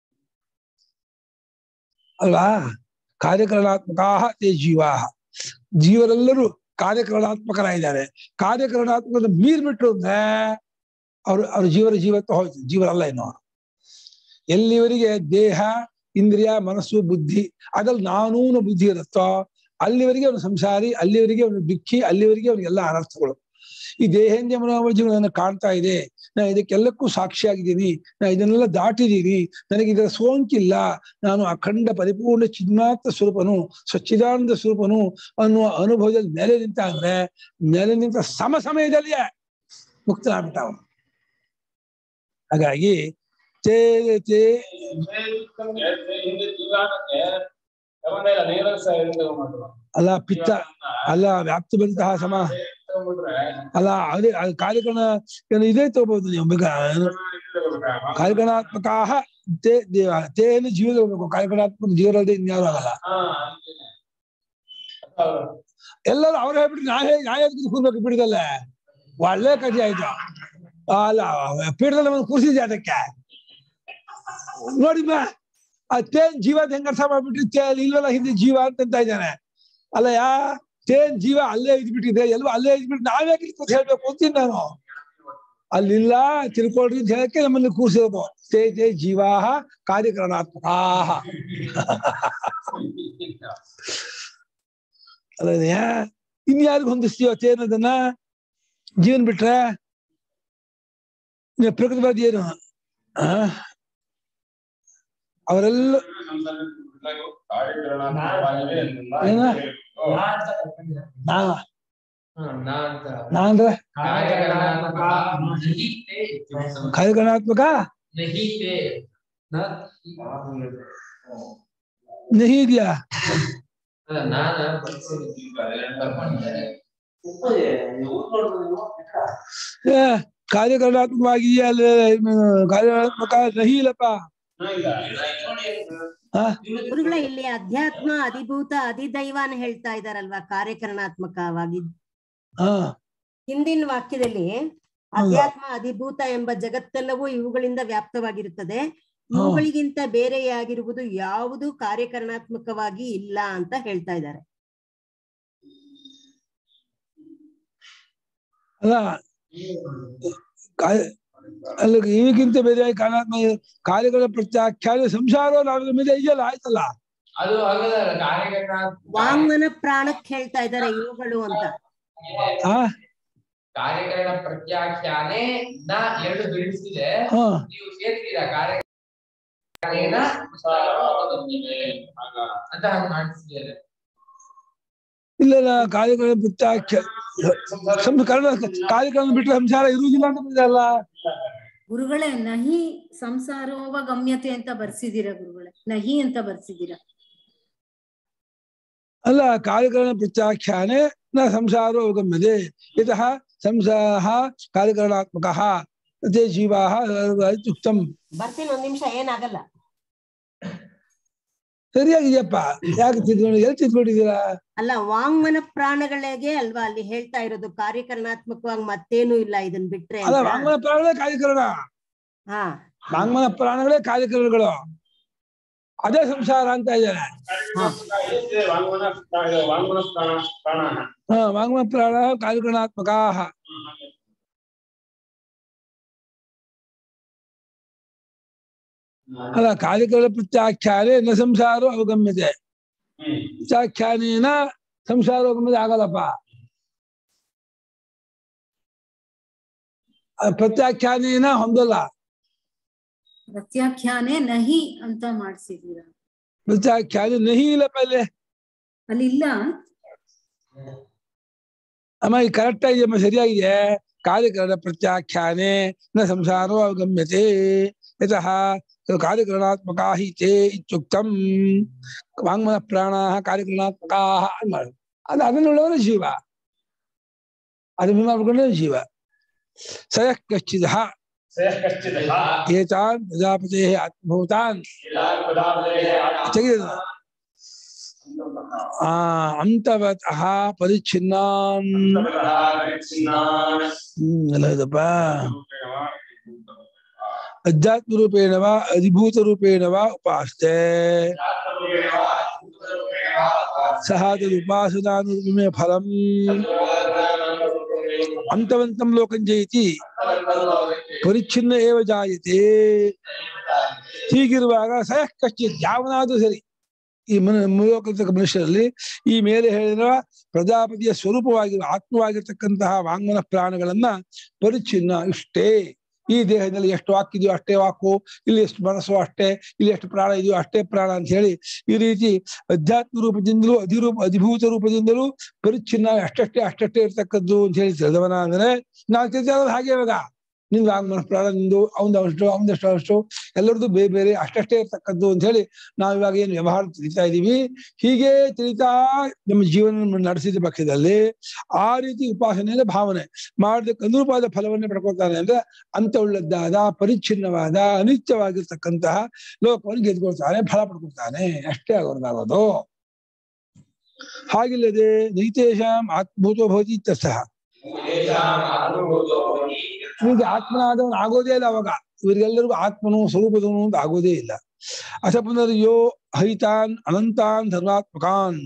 ಅಲ್ವಾ ಕಾರ್ಯಕರಣಾತ್ಮಕ ತೇ ಜೀವಾಹ ಜೀವರೆಲ್ಲರೂ ಕಾರ್ಯಕರಣಾತ್ಮಕರಾಗಿದ್ದಾರೆ ಕಾರ್ಯಕರಣಾತ್ಮಕ ಮೀರ್ಬಿಟ್ರು ಅಂದ್ರೆ ಅವ್ರು ಅವ್ರ ಜೀವರ ಜೀವತ್ವ ಹೋಯ್ತು ಜೀವರಲ್ಲ ಇನ್ನು ಅವ್ರು. ಎಲ್ಲಿವರೆಗೆ ದೇಹ ಇಂದ್ರಿಯ ಮನಸ್ಸು ಬುದ್ಧಿ ಅದ್ರಲ್ಲಿ ನಾನೂನು ಬುದ್ಧಿ ಇರುತ್ತೋ ಅಲ್ಲಿವರೆಗೆ ಅವನು ಸಂಸಾರಿ ಅಲ್ಲಿವರೆಗೆ ಅವನು ದುಃಖಿ ಅಲ್ಲಿವರೆಗೆ ಅವನಿಗೆಲ್ಲ ಅನರ್ಥಗಳು ಈ ದೇಹೇಂದ್ರಿಯ ಮನೋವಜ್ಜಿಗಳು ನನ್ನ ಕಾಣ್ತಾ ಇದೆ ನಾ ಇದಕ್ಕೆಲ್ಲಕ್ಕೂ ಸಾಕ್ಷಿಯಾಗಿದ್ದೀನಿ ನಾ ಇದನ್ನೆಲ್ಲ ದಾಟಿದ್ದೀನಿ ನನಗೆ ಇದರ ಸೋಂಕಿಲ್ಲ ನಾನು ಅಖಂಡ ಪರಿಪೂರ್ಣ ಚಿನ್ಮಾತ್ರ ಸ್ವರೂಪನು ಸ್ವಚ್ಚಿದಾನಂದ ಸ್ವರೂಪನು ಅನ್ನುವ ಅನುಭವದಲ್ಲಿ ನೆಲೆ ನಿಂತ ಅಂದ್ರೆ ನೆಲೆ ನಿಂತ ಸಮ ಸಮಯದಲ್ಲಿಯೇ ಮುಕ್ತನಾಗ್ಬಿಟ್ಟ ಅವನು ಹಾಗಾಗಿ ತೇ ತೇ ಹಿಂದೆ ಜೀವನಕ್ಕೆ ತಗೊಂಡೇ ಇಲ್ಲ ನೇರ ಮಾಡುವ ಅಲ್ಲ ಪಿತ್ತ ಅಲ್ಲ ವ್ಯಾಪ್ತಿ ಬಂತಹ ಸಮ ತಗೊಂಡ್ಬಿಟ್ರೆ ಅಲ್ಲ ಅದೇ ಅದು ಕಾರ್ಯಕರಣ ಏನು ಇದೇ ತಗೋಬಹುದು ನೀವು ಬೇಗ ಕಾರ್ಯಕರಣಾತ್ಮಕ ತೇ ದೇವ ತೇನು ಜೀವ ತಗೋಬೇಕು ಕಾರ್ಯಕರಣಾತ್ಮಕ ಜೀವರಲ್ಲದೆ ಇನ್ಯಾರು ಆಗಲ್ಲ ಎಲ್ಲರೂ ಅವ್ರು ಹೇಳ್ಬಿಟ್ಟು ನಾ ಹೇಳಿ ನಾ ಹೇಳಿ ಕೂರ್ಬೇಕು ಪೀಠದಲ್ಲೇ ಒಳ್ಳೆ ಕಥೆ ಆಯ್ತು ಅಲ್ಲ ಪೀಠದಲ್ಲಿ ಒಂದು ಕೂರ್ಸಿದ್ದೆ ಅದಕ್ಕೆ ನೋಡಿ ಮಾ ಆ ತೇನ್ ಜೀವ ಹೆಂಗ ಅರ್ಥ ಮಾಡ್ಬಿಟ್ರಿ ತೇ ಇಲ್ವಲ್ಲ ಹಿಂದೆ ಜೀವ ಅಂತ ಇದ್ದಾನೆ ಅಲ್ಲ ಯಾ ತೇನ್ ಜೀವ ಅಲ್ಲೇ ಇದ್ಬಿಟ್ಟಿದೆ ಎಲ್ಲವೂ ಅಲ್ಲೇ ಇದ್ಬಿಟ್ಟು ನಾವೇ ಕೂತ್ ಹೇಳ್ಬೇಕು ಅಂತೀನಿ ನಾನು ಅಲ್ಲಿಲ್ಲ ತಿಳ್ಕೊಳ್ರಿ ಅಂತ ಹೇಳಕ್ಕೆ ನಮ್ಮಲ್ಲಿ ಕೂರ್ಸಿರೋದು ತೇ ತೇ ಜೀವಾಹ ಕಾರ್ಯಕರಣಾತ್ಮಕಾಹ ಅಲ್ಲೇ ಇನ್ಯಾರಿಗೂ ಹೊಂದಿಸ್ತೀವ ತೇನದನ್ನ ಜೀವನ್ ಬಿಟ್ರೆ ಇನ್ನು ಪ್ರಕೃತಿವಾದಿ ಏನು ಆ? ಅವರೆಲ್ಲ ಏನ? ನಾ ನಾ ಅಂದ್ರೆ ಕಾರ್ಯಕರಣಾತ್ಮಕ ನಹಿ ಇದೆಯಾ ಏ, ಕಾರ್ಯಕರಣಾತ್ಮಕವಾಗಿದೆಯಾ ಅಲ್ಲ ಕಾರ್ಯಕರಣಾತ್ಮಕ ನಹಿ ಇಲ್ಲಪ್ಪ ಹಾ ಗುರುಗಳ ಇಲ್ಲಿ ಅಧ್ಯಾತ್ಮ ಅಧಿಭೂತ ಅಧಿದೈವಾನ ಹೇಳ್ತಾ ಇದಾರಲ್ವಾ ಕಾರ್ಯಕರಣಾತ್ಮಕವಾಗಿ ಹಾ ಹಿಂದಿನ ವಾಕ್ಯದಲ್ಲಿ ಅಧ್ಯಾತ್ಮ ಅಧಿಭೂತ ಎಂಬ ಜಗತ್ತೆಲ್ಲವೂ ಇವುಗಳಿಂದ ವ್ಯಾಪ್ತವಾಗಿರುತ್ತದೆ ಇವುಗಳಿಗಿಂತ ಬೇರೆಯಾಗಿರುವುದು ಯಾವುದು ಕಾರ್ಯಕರಣಾತ್ಮಕವಾಗಿ ಇಲ್ಲ ಅಂತ ಹೇಳ್ತಾ ಇದ್ದಾರೆ ಅಲ್ಲ ಕಾರ್ಯ ಅಲ್ಲ ಇವಕ್ಕಿಂತ ಬೇರೆ ಕಾರಣಾತ್ಮ ಕಾರ್ಯಗಳ ಪ್ರತ್ಯಾಖ್ಯಾನ ಸಂಸಾರ ನಾವೇ ಮೇಲೆ ಇದೆಯಲ್ಲ ಆಯ್ತಲ್ಲ ಅದು ಆಗಲ್ಲ ಕಾರ್ಯಕರಣ ವಾಂಗ್ಮನ ಪ್ರಾಣಕ್ಕೆ ಹೇಳ್ತಾ ಇದ್ದಾರೆ ಇವುಗಳು ಅಂತ ಆ ಕಾರ್ಯಕರಣ ಪ್ರತ್ಯಾಖ್ಯಾನೆ ನ ಎರಡು ಬಿಡಿಸಿದೆ ಹಾ ನೀವು ಸೇರ್ತೀರಾ ಕಾರ್ಯಕರಣ ಅಂತ ಹಂಗ ಮಾಡಿಸಿದ್ದಾರೆ ಇಲ್ಲ ಇಲ್ಲ ಕಾರ್ಯಗಳ ಪ್ರತ್ಯಾಖ್ಯ ಸಂಸ್ಕರಣ ಕಾರ್ಯಕ್ರಮ ಬಿಟ್ಟರೆ ಸಂಸಾರ ಇರುವುದಿಲ್ಲ ಅಂತ ಬಂದಲ್ಲ ಗುರುಗಳೇ ನಹಿ ಸಂಸಾರೋವ ಗಮ್ಯತೆ ಅಂತ ಬರ್ಸಿದೀರ ಗುರುಗಳೇ ನಹಿ ಅಂತ ಬರ್ಸಿದೀರ ಅಲ್ಲ ಕಾರ್ಯಕರಣ ಪ್ರತ್ಯಾಖ್ಯಾನೆ ನ ಸಂಸಾರೋ ಗಮ್ಯತೆ ಯತಃ ಸಂಸಾರ ಕಾರ್ಯಕರಣಾತ್ಮಕ ತೇ ಜೀವಾ ಉಕ್ತಂ ಬರ್ತೀನಿ ಒಂದ್ ನಿಮಿಷ ಏನಾಗಲ್ಲ ಸರಿಯಾಗಿದೆಯಪ್ಪ ಯಾಕೆ ತಿದ್ಕೊಂಡು ಎಲ್ಲಿ ತಿದ್ಕೊಂಡಿದ್ದೀರಾ ಅಲ್ಲ ವಾಂಗ್ಮನ ಪ್ರಾಣಗಳಿಗೆ ಅಲ್ವಾ ಅಲ್ಲಿ ಹೇಳ್ತಾ ಇರೋದು ಕಾರ್ಯಕರಣಾತ್ಮಕವಾಗಿ ಮತ್ತೇನು ಇಲ್ಲ ಇದನ್ ಬಿಟ್ರೆ ಅಲ್ಲ ಅಂತ. ವಾಂಗ್ಮನ ಪ್ರಾಣಗಳೇ ಕಾರ್ಯಕರಣ ಹಾ ವಾಂಗ್ಮನ ಪ್ರಾಣಗಳೇ ಕಾರ್ಯಕರಣಗಳು ಅದೇ ಸಂಸಾರ ಅಂತ ಇದ್ದಾರೆ ವಾಂಗ್ಮನ ಪ್ರಾಣ- ವಾಂಗ್ಮನ ಪ್ರಾಣ ಪ್ರಾಣ ಹಾ ವಾಂಗ್ಮನ ಪ್ರಾಣ ಕಾರ್ಯಕರಣಾತ್ಮಕ ಅಲ್ಲ ಕಾರ್ಯಕರಣ ಪ್ರತ್ಯಾಖ್ಯಾನೆ ನ ಸಂಸಾರೋ ಅವಗಮ್ಯತೆ ಹ್ಮ್ ಪ್ರತ್ಯಾಖ್ಯಾನೇನ ಸಂಸಾರ ಅವಗಮ್ಯತೆ ಆಗಲ್ಲಪ್ಪ ಆ ಪ್ರತ್ಯಾಖ್ಯಾನೇನ ಹೊಂದಲ್ಲ ಪ್ರತ್ಯಾಖ್ಯಾನೆ ನಹಿ ಅಂತ ಮಾಡ್ಸಿದೀರ ಪ್ರತ್ಯಾಖ್ಯಾನೆ ನಹಿ ಇಲ್ಲಪ್ಪ ಇಲ್ಲಿ ಅಲ್ಲಿ ಇಲ್ಲ ಅಮ್ಮ ಈ ಕರೆಕ್ಟ್ ಆಗಿದೆಯಮ್ಮ ಸರಿಯಾಗಿದೆ ಕಾರ್ಯಕರಣ ಪ್ರತ್ಯಾಖ್ಯಾನೆ ನ ಸಂಸಾರೋ ಅವಗಮ್ಯತೆ ಯತಃ ಕಾರ್ಯಕರಣಾತ್ಮಕಾ ಹಿ ತೇ ಇತ್ಯುಕ್ತಂ ವಾಂಗ್ಮನ ಪ್ರಾಣಾಹ ಕಾರ್ಯಕರಣಾತ್ಮಕಾ ಅಂತ ಮಾಡು ಅದು ಅದನ್ನುಳ್ಳವನು ಜೀವ ಅದನ್ನು ಮಾಡ್ಕೊಂಡ್ರೆ ಜೀವ ಸಯಃ ಕಶ್ಚಿದ ಸಯಃ ಕಶ್ಚಿದಃ ಏತಾನ್ ಪ್ರಜಾಪತೆ ಆತ್ಮಭೂತಾನ್ ತೆಗೆದ ಆ ಅಂತವತಃ ಪರಿಚ್ಛಿನ್ನಾನ್ ಹ್ಮ್ ಎಲ್ಲ ಇದಪ್ಪ ಅಧ್ಯಾತ್ಮ ರೂಪೇಣ ವಾ ಅಧಿಭೂತ ರೂಪೇಣ ವಾ ಉಪಾಸ್ತೆ ಸಹ ತದುಪಾಸನಾನುರೂಪಮೇ ಫಲಂ ಅಂತವಂತಂ ಲೋಕಂ ಜಯತಿ ಪರಿಚ್ಛಿನ್ನ ಏವ ಜಾಯತೆ ಹೀಗಿರುವಾಗ ಸಹ ಕಶ್ಚಿತ್ ಯಾವನಾದ್ರೂ ಸರಿ ಈ ಮನ ಮೂಲೋಕರ್ತಕ್ಕ ಮನುಷ್ಯರಲ್ಲಿ ಈ ಮೇಲೆ ಹೇಳಿದ ಪ್ರಜಾಪತಿಯ ಸ್ವರೂಪವಾಗಿರುವ ಆತ್ಮವಾಗಿರ್ತಕ್ಕಂತಹ ವಾಂಗ್ಮನ ಪ್ರಾಣಗಳನ್ನ ಪರಿಚ್ಛಿನ್ನ ಇಷ್ಟೇ ಈ ದೇಹದಲ್ಲಿ ಎಷ್ಟು ವಾಕಿದೆಯೋ ಅಷ್ಟೇ ವಾಕು ಇಲ್ಲಿ ಎಷ್ಟು ಮನಸ್ಸು ಅಷ್ಟೇ ಇಲ್ಲಿ ಎಷ್ಟು ಪ್ರಾಣ ಇದೆಯೋ ಅಷ್ಟೇ ಪ್ರಾಣ ಅಂತ ಹೇಳಿ ಈ ರೀತಿ ಅಧ್ಯಾತ್ಮ ರೂಪದಿಂದಲೂ ಅಧಿರೂಪ ಅಧಿಭೂತ ರೂಪದಿಂದಲೂ ಪರಿಚ್ಛಿನ್ನ ಅಷ್ಟಷ್ಟೇ ಅಷ್ಟಷ್ಟೇ ಇರ್ತಕ್ಕದ್ದು ಅಂತ ಹೇಳಿ ತಿಳಿದವನ ಅಂದ್ರೆ ನಾವು ತಿಳಿದಿರೋದು ಹಾಗೆ ಇವಾಗ ನಿಂದು ವಾಂಗ್ಮನ ಪ್ರಾಣ ನಿಂದು ಅವನದು ಅಷ್ಟು ಅವನದಷ್ಟು ಅಷ್ಟು ಎಲ್ಲರದ್ದು ಬೇರೆ ಬೇರೆ ಅಷ್ಟಷ್ಟೇ ಇರ್ತಕ್ಕದ್ದು ಅಂತ ಹೇಳಿ ನಾವು ಇವಾಗ ಏನು ವ್ಯವಹಾರ ತಿಳಿತಾ ಇದೀವಿ ಹೀಗೆ ತಿಳಿತಾ ನಮ್ಮ ಜೀವನ ನಡೆಸಿದ ಪಕ್ಷದಲ್ಲಿ ಆ ರೀತಿ ಉಪಾಸನೆಯ ಭಾವನೆ ಮಾಡೋದಕ್ಕೆ ಅನುರೂಪವಾದ ಫಲವನ್ನೇ ಪಡ್ಕೊಳ್ತಾನೆ ಅಂದ್ರೆ ಅಂತವುಳ್ಳದ್ದಾದ ಪರಿಚ್ಛಿನ್ನವಾದ ಅನಿತ್ಯವಾಗಿರ್ತಕ್ಕಂತಹ ಲೋಕವನ್ನು ಗೆದ್ಕೊಳ್ತಾನೆ ಫಲ ಪಡ್ಕೊಳ್ತಾನೆ ಅಷ್ಟೇ ಆಗೋದಾಗೋದು ಹಾಗಿಲ್ಲದೆ ನೈತೇಶಾಂ ಆತ್ಮಭೂತೋ ಭವತಿ ಇತ್ಯರ್ಥಃ ಇವ್ರಿಗೆ ಆತ್ಮನಾದವನು ಆಗೋದೇ ಇಲ್ಲ ಅವಾಗ ಇವರಿಗೆಲ್ಲರಿಗೂ ಆತ್ಮನು ಸ್ವರೂಪದವನು ಅಂತ ಆಗೋದೇ ಇಲ್ಲ ಅಥ ಪುನರ್ ಯೋ ಹೈತಾನ್ ಅನಂತಾನ್ ಧರ್ಮಾತ್ಮಕಾನ್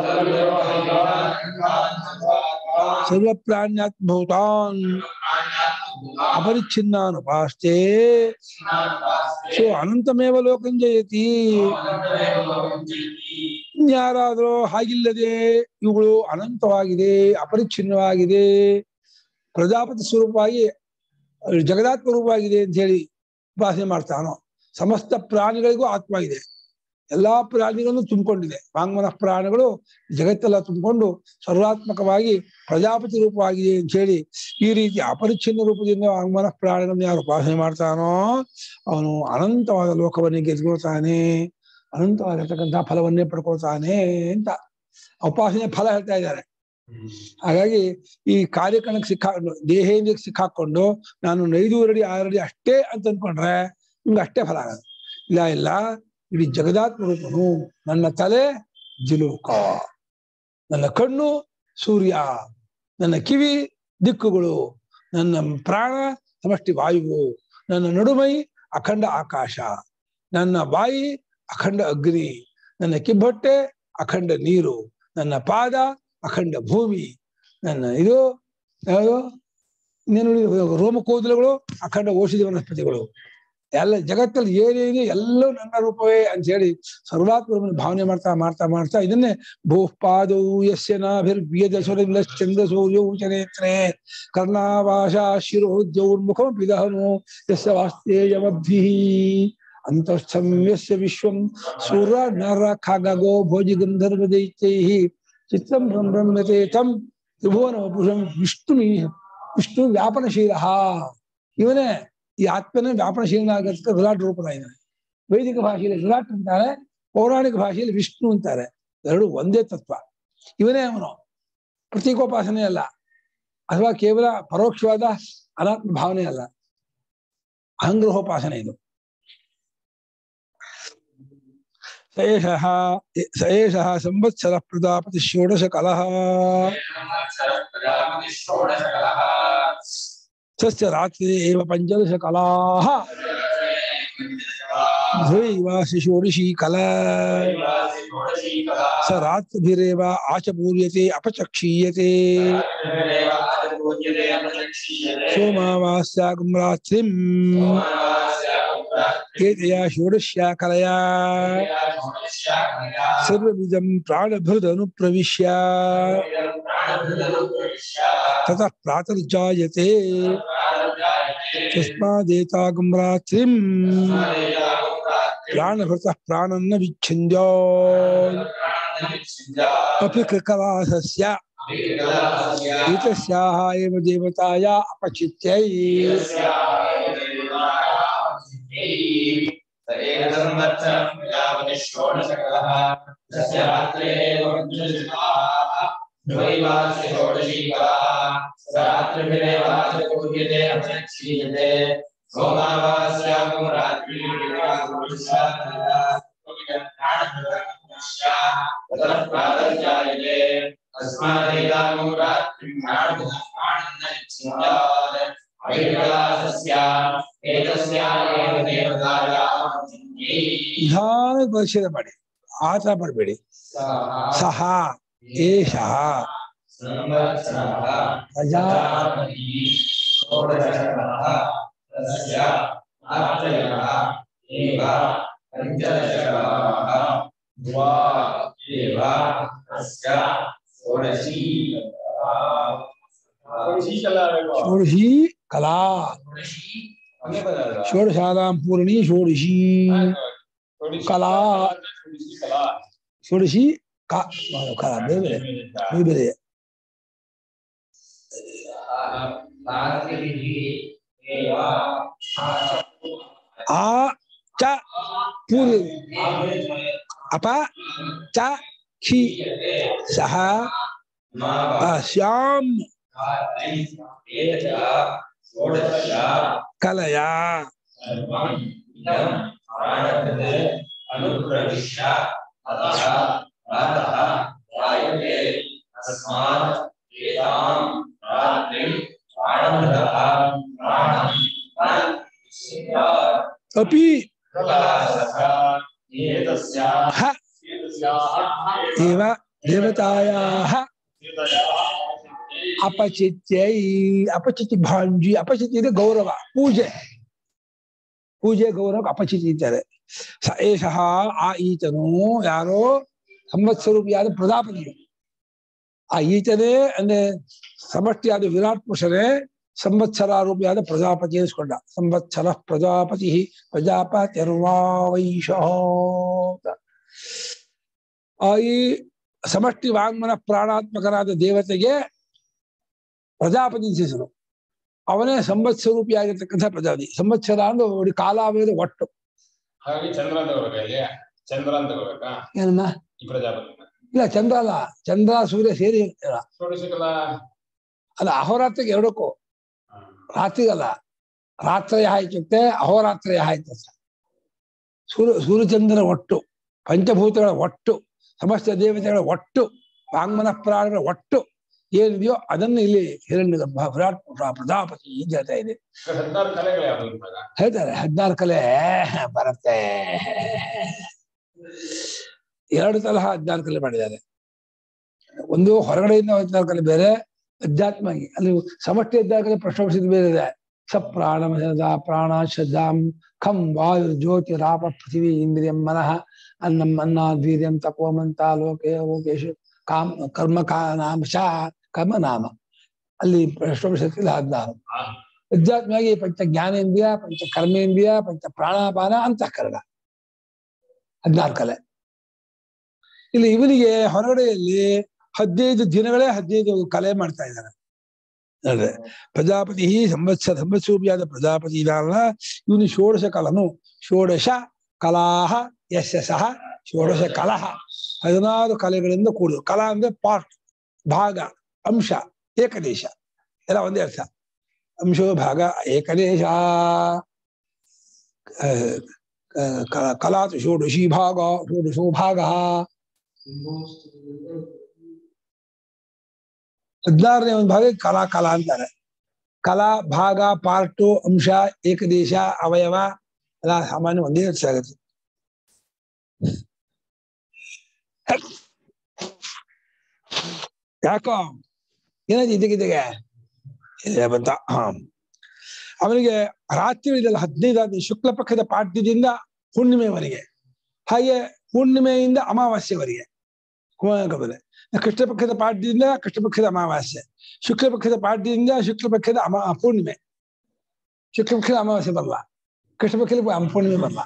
ಸರ್ವ ಪ್ರಾಣ್ಯಾತ್ಮಭೂತಾನ್ ಅಪರಿಚ್ಛಿನ್ನಾನ್ ಉಪಾಸ್ತೆ ಸೊ ಅನಂತಮೇವ ಲೋಕಂ ಜಯತಿ ಇನ್ಯಾರಾದ್ರೂ ಹಾಗಿಲ್ಲದೆ ಇವುಗಳು ಅನಂತವಾಗಿದೆ ಅಪರಿಚ್ಛಿನ್ನವಾಗಿದೆ ಪ್ರಜಾಪತಿ ಸ್ವರೂಪವಾಗಿ ಜಗದಾತ್ಮ ರೂಪವಾಗಿದೆ ಅಂತ ಹೇಳಿ ಉಪಾಸನೆ ಮಾಡ್ತಾನೋ ಸಮಸ್ತ ಪ್ರಾಣಿಗಳಿಗೂ ಆತ್ಮ ಇದೆ ಎಲ್ಲಾ ಪ್ರಾಣಿಗಳನ್ನು ತುಂಬಿಕೊಂಡಿದೆ ವಾಂಗ್ಮನ ಪ್ರಾಣಿಗಳು ಜಗತ್ತೆಲ್ಲ ತುಂಬಿಕೊಂಡು ಸರ್ವಾತ್ಮಕವಾಗಿ ಪ್ರಜಾಪತಿ ರೂಪವಾಗಿದೆ ಅಂತ ಹೇಳಿ ಈ ರೀತಿ ಅಪರಿಚ್ಛಿನ್ನ ರೂಪದಿಂದ ವಾಂಗ್ಮನ ಪ್ರಾಣಿಗಳನ್ನು ಯಾರು ಉಪಾಸನೆ ಮಾಡ್ತಾನೋ ಅವನು ಅನಂತವಾದ ಲೋಕವನ್ನೇ ಗೆದ್ಕೊಳ್ತಾನೆ ಅನಂತವಾಗಿರ್ತಕ್ಕಂತಹ ಫಲವನ್ನೇ ಪಡ್ಕೊಳ್ತಾನೆ ಅಂತ ಉಪಾಸನೆ ಫಲ ಹೇಳ್ತಾ ಇದ್ದಾರೆ ಹಾಗಾಗಿ ಈ ಕಾರ್ಯಕ್ರಮಕ್ಕೆ ಸಿಕ್ಕಾಕೊಂಡು ದೇಹೇಂದ್ರಕ್ಕೆ ಸಿಕ್ಕಾಕೊಂಡು ನಾನು ನೈದೂರಡಿ ಆರಡಿ ಅಷ್ಟೇ ಅಂತ ಅನ್ಕೊಂಡ್ರೆ ನಿಮ್ಗೆ ಅಷ್ಟೇ ಫಲ ಆಗದು ಇಲ್ಲ ಇಲ್ಲ ಇಡೀ ಜಗದಾತ್ಮ ರೂಪನು ನನ್ನ ತಲೆ ಜಿಲುಕ ನನ್ನ ಕಣ್ಣು ಸೂರ್ಯ ನನ್ನ ಕಿವಿ ದಿಕ್ಕುಗಳು ನನ್ನ ಪ್ರಾಣ ಸಮಷ್ಟಿ ವಾಯುವು ನನ್ನ ನಡುಮೈ ಅಖಂಡ ಆಕಾಶ ನನ್ನ ಬಾಯಿ ಅಖಂಡ ಅಗ್ನಿ ನನ್ನ ಕಿಬ್ಬೊಟ್ಟೆ ಅಖಂಡ ನೀರು ನನ್ನ ಪಾದ ಅಖಂಡ ಭೂಮಿ ನನ್ನ ಇದು ಯಾವುದು ಇನ್ನೇನು ರೋಮಕೋದಲಗಳು ಅಖಂಡ ಔಷಧಿ ವನಸ್ಪತಿಗಳು ಎಲ್ಲ ಜಗತ್ತಲ್ಲಿ ಏನೇನು ಎಲ್ಲವೂ ನನ್ನ ರೂಪವೇ ಅಂತ ಹೇಳಿ ಸರ್ವಾತ್ಮನ ಭಾವನೆ ಮಾಡ್ತಾ ಮಾಡ್ತಾ ಮಾಡ್ತಾ ಇದನ್ನೇ ಭೂಪಾದೌ ಯಸ್ಯ ನಾಭಿರ್ವ್ಯದ ಚಂದ್ರ ಸೂರ್ಯೌ ಚ ನೇತ್ರೇ ಕರ್ಣಾವಾಶ ಶಿರೋ ಜೌರ್ಮುಖಂ ಪಿದಹನು ಯಸ್ಯ ವಾಸ್ತೇಯಮಬ್ಧಿ ಅಂತಸ್ಥಂ ಯಸ್ಯ ವಿಶ್ವಂ ಸೂರ್ಯ ನರ ಖಗಗೋ ಭೋಜಿ ಗಂಧರ್ವ ದೈತ್ಯೈಃ ಚಿತ್ತಂ ಸಂಭ್ರಮ್ಯತೆ ತಂ ತ್ರಿಭುವನ ಪುರುಷಂ ವಿಷ್ಣು ವಿಷ್ಣು ವ್ಯಾಪನಶೀಲ ಇವನೇ ಈ ಆತ್ಮನೇ ವ್ಯಾಪನಶೀಲನಾಗತ್ತ ವಿರಾಟ್ ರೂಪದ ಇದ್ದಾನೆ ವೈದಿಕ ಭಾಷೆಯಲ್ಲಿ ವಿರಾಟ್ ಅಂತಾರೆ ಪೌರಾಣಿಕ ಭಾಷೆಯಲ್ಲಿ ವಿಷ್ಣು ಅಂತಾರೆ ಎರಡು ಒಂದೇ ತತ್ವ ಇವನೇ ಅವನು ಪ್ರತೀಕೋಪಾಸನೆ ಅಲ್ಲ ಅಥವಾ ಕೇವಲ ಪರೋಕ್ಷವಾದ ಅನಾತ್ಮ ಭಾವನೆ ಅಲ್ಲ ಅಹಂಗ್ರಹೋಪಾಸನೆ ಇದು ಸಯೇಷಃ ಸಯೇಷಃ ಸಂವತ್ಸರ ಪ್ರಜಾಪತಿ ಷೋಡಶ ಕಲಹ ತಸ್ಯ ರಾತ್ರಿ ಏವ ಪಂಚದಶ ಕಲಾಹ ಧ್ರುವೈವಾಸಿ ಷೋಡಶಿ ಕಲಾ ಸ ರಾತ್ರಿಭಿರೇವ ಆಚಪೂರ್ಯತೆ ಅಪಚಕ್ಷೀಯತೆ ಸೋಮಾವಾಸ್ಯಾಗಂ ರಾತ್ರಿಂ ಏತಯಾ ಷೋಡಶ್ಯಾ ಕಲಯಾ ಸರ್ವವಿಧಂ ಪ್ರಾಣಭೃದನುಪ್ರವಿಶ್ಯ ತತಃ ಪ್ರಾತರ್ಜಾಯತೆ ತಸ್ಮಾದೇತಾಗಂ ರಾತ್ರಿಂ ಪ್ರಾಣಭೃತಃ ಪ್ರಾಣನ್ನ ವಿಚ್ಛಿಂದ್ಯ ಅಪಿ ಕೃಕಲಾಸಸ್ಯ ಏತಸ್ಯಾಹ ಏವ ದೇವತಾಯ ಅಪಚಿತ್ಯೈ एव संवत्सरं यावति षोडशकलः तस्य रात्रे वज्रजिताः द्वैवास्य षोडशीकलाः रात्रिभिरेवाचपूर्यते अचक्षीयते सोमावास्यां रात्रिः अस्मादेदामो रात्रिं प्राणन्नच्छिन्दात् अभिकलासस्य एतस्या एव देवतायाः ನಿಧಾನ ಪರಿಶೀಲನೆ ಮಾಡಿ ಆತರ ಮಾಡಬೇಡಿ ಸಹ ಏಷಃ ಸಂವತ್ಸರः ಪ್ರಜಾ षोडशकलः तस्य रात्रयः एव पञ्चदशकलाः द्वा एव तस्य षोडशी ಷೋಡಶಿ ಕಲಾ ಷೋಡಶಾಲಾಂ ಪೂರ್ಣಿ ಷೋಡಶಿ ಕಲಾ ಷೋಡಶಿ ಕ ಕಲಾ ಬೇರೆ ಬೇರೆ ಬೇರೆ ಬೇರೆ रात्रिः एव ಆ ಚ ಪೂರ್ವ ಅಪ ಚ ಖಿ ಸಹ ಶ್ಯಾಂ ಕಲಯ अनुप्रविश्य अतः प्रातः जायते तस्मात् एतां रात्रिं प्राणमृतः प्राणं प्राणं ಅಪಿ एतस्याः ಹ ಏವ ದೇವತಾಯಾಹ ಅಪಚಿತ್ಯೈ ಅಪಚಿತಿ ಭಾಂಜಿ ಅಪಚಿತಿ ಇದೆ ಗೌರವ ಪೂಜೆ ಪೂಜೆ ಗೌರವ ಅಪಚಿತಿ ಇದ್ದಾರೆ ಸ ಏಷಃ ಆ ಈತನು ಯಾರೋ ಸಂವತ್ಸರೂಪಿಯಾದ ಪ್ರಜಾಪತಿಯು ಆ ಈತನೇ ಅಂದ್ರೆ ಸಮಷ್ಟಿಯಾದ ವಿರಾಟ್ ಪುರುಷನೇ ಸಂವತ್ಸರ ರೂಪಿಯಾದ ಪ್ರಜಾಪತಿ ಎನಿಸ್ಕೊಂಡ ಸಂವತ್ಸರ ಪ್ರಜಾಪತಿ ಪ್ರಜಾಪತಿರ್ವಾವೈಷ ಆ ಈ ಸಮಷ್ಟಿ ವಾಂಗ್ಮನ ಪ್ರಾಣಾತ್ಮಕನಾದ ದೇವತೆಗೆ ಪ್ರಜಾಪತಿ ಅಂತ ಹೆಸರು ಅವನೇ ಸಂವತ್ಸರೂಪಿಯಾಗಿರ್ತಕ್ಕಂಥ ಪ್ರಜಾಪತಿ ಸಂವತ್ಸರ ಅಂದ್ರೆ ಒಂದು ಕಾಲಾವೇದ ಒಟ್ಟು ಹಾಗಾಗಿ ಚಂದ್ರ ಅಂತ ಬರ್ಬೇಕಾ ಚಂದ್ರ ಅಂತ ಬರ್ಬೇಕಾ ಏನಮ್ಮ ಈ ಪ್ರಜಾಪತಿ ಇಲ್ಲ ಚಂದ್ರ ಅಲ್ಲ ಚಂದ್ರ ಸೂರ್ಯ ಸೇರಿ ಇಲ್ಲ. ಷೋಡಶಕಲ ಅದು ಅಹೋರಾತ್ರಿಗೆ ಎರಡಕ್ಕೂ ರಾತ್ರಿಗಲ್ಲ ರಾತ್ರಿ ಇತ್ಯುಕ್ತೆ ಅಹೋರಾತ್ರಿ ಇತ್ಯರ್ಥ ಸೂರ್ಯ ಸೂರ್ಯಚಂದ್ರನ ಒಟ್ಟು ಪಂಚಭೂತಗಳ ಒಟ್ಟು ಸಮಸ್ತ ದೇವತೆಗಳ ಒಟ್ಟು ವಾಂಗ್ಮನ ಪ್ರಾಣಗಳ ಒಟ್ಟು ಏನಿದೆಯೋ ಅದನ್ನು ಇಲ್ಲಿ ಹಿರಣ್ಯ ಗರ್ಭ ವಿರಾಟ್ ಪುರುಷ ಪ್ರಜಾಪತಿ ಅಂತ ಹೇಳ್ತಾ ಇದೆ ಹದಿನಾರು ಕಲೆಗಳು ಯಾವ್ದು ಇವಾಗ ಹೇಳ್ತಾರೆ ಹದಿನಾರು ಕಲೆ ಬರುತ್ತೆ ಎರಡು ತರಹ ಹದಿನಾರು ಕಲೆ ಮಾಡಿದ್ದಾರೆ ಒಂದು ಹೊರಗಡೆಯಿಂದ ಹದಿನಾರು ಕಲೆ ಬೇರೆ ಅಧ್ಯಾತ್ಮ ಅಲ್ಲಿ ಸಮಷ್ಟಿ ಹದಿನಾರು ಕಲೆ ಪ್ರಶ್ನೆ ಬೇರೆ ಇದೆ ಸ ಪ್ರಾಣ ಪ್ರಾಣ ಶ್ರದ್ಧಾಂ ಖಂ ವಾಯು ಜ್ಯೋತಿ ರಾಪ ಪೃಥಿವಿ ಇಂದ್ರಿಯಂ ಮನಃ ಅನ್ನಂ ಅನ್ನಾದ್ ವೀರ್ಯಂ ತಪೋಮಂತ ಲೋಕೆ ಲೋಕೇಶು ಕಾಮ್ ಕರ್ಮ ಕಾ ನಾಮ ಶಾ ಕರ್ಮ ನಾಮ ಅಲ್ಲಿ ಪ್ರಶ್ನೆ ಹದಿನಾರು ಅಧ್ಯಾತ್ಮವಾಗಿ ಪಂಚ ಜ್ಞಾನೇಂದ್ರಿಯ ಪಂಚ ಕರ್ಮೇಂದ್ರಿಯ ಪಂಚ ಪ್ರಾಣಾಪಾನ ಅಂತಃಕರಣ ಹದಿನಾರು ಕಲೆ ಇಲ್ಲಿ ಇವನಿಗೆ ಹೊರಗಡೆಯಲ್ಲಿ ಹದಿನೈದು ದಿನಗಳೇ ಹದಿನೈದು ಕಲೆ ಮಾಡ್ತಾ ಇದ್ದಾನೆ ನೋಡ್ರಿ ಪ್ರಜಾಪತಿ ಸಂವತ್ಸರ ಸಂವತ್ಸರೂಪಿಯಾದ ಪ್ರಜಾಪತಿ ಇದಾನಲ್ಲ ಇವನು ಷೋಡಶ ಕಲನು ಷೋಡಶ ಕಲಾಹ ಯಶ ಸಹ ಷೋಡಶ ಕಲಹ ಹದಿನಾರು ಕಲೆಗಳಿಂದ ಕೂಡುದು ಕಲಾ ಅಂದ್ರೆ ಪಾರ್ಟ್ ಭಾಗ ಅಂಶ ಏಕದೇಶ ಎಲ್ಲ ಒಂದೇ ಅರ್ಥ ಅಂಶೋ ಭಾಗ ಏಕದೇಶ ಕಲಾತು ಷೋಡಶಿ ಭಾಗ ಷೋಡಶೋ ಭಾಗ ಹದಿನಾರನೇ ಒಂದು ಭಾಗ ಕಲಾ ಕಲಾ ಅಂತಾರೆ ಕಲಾ ಭಾಗ ಪಾರ್ಟು ಅಂಶ ಏಕದೇಶ ಅವಯವ ಎಲ್ಲ ಸಾಮಾನ್ಯ ಒಂದೇ ಅರ್ಥ ಆಗುತ್ತೆ ಯಾಕೋ ಏನಾಯ್ತು ಇದಕ್ಕಿದ್ದಗೆ ಇಲ್ಲೇ ಬಂತ ಹ ಅವನಿಗೆ ರಾತ್ರಿ ಇದೆಲ್ಲ ಹದಿನೈದು ಶುಕ್ಲ ಪಕ್ಷದ ಪಾಡ್ಯದಿಂದ ಹುಣ್ಣಿಮೆವರೆಗೆ ಹಾಗೆ ಹುಣ್ಣಿಮೆಯಿಂದ ಅಮಾವಾಸ್ಯವರೆಗೆ ಕುಮಾರಕಬಲೆ ಕೃಷ್ಣ ಪಕ್ಷದ ಪಾಡ್ಯದಿಂದ ಕೃಷ್ಣ ಪಕ್ಷದ ಅಮಾವಾಸ್ಯೆ ಶುಕ್ಲ ಪಕ್ಷದ ಪಾಡ್ಯದಿಂದ ಶುಕ್ಲ ಪಕ್ಷದ ಅಮಾ ಪೂರ್ಣಿಮೆ ಶುಕ್ಲ ಪಕ್ಷದ ಅಮಾವಾಸ್ಯೆ ಬರಲ್ಲ ಕೃಷ್ಣ ಪಕ್ಷದ ಪೂ- ಪೂರ್ಣಿಮೆ ಬರಲ್ಲ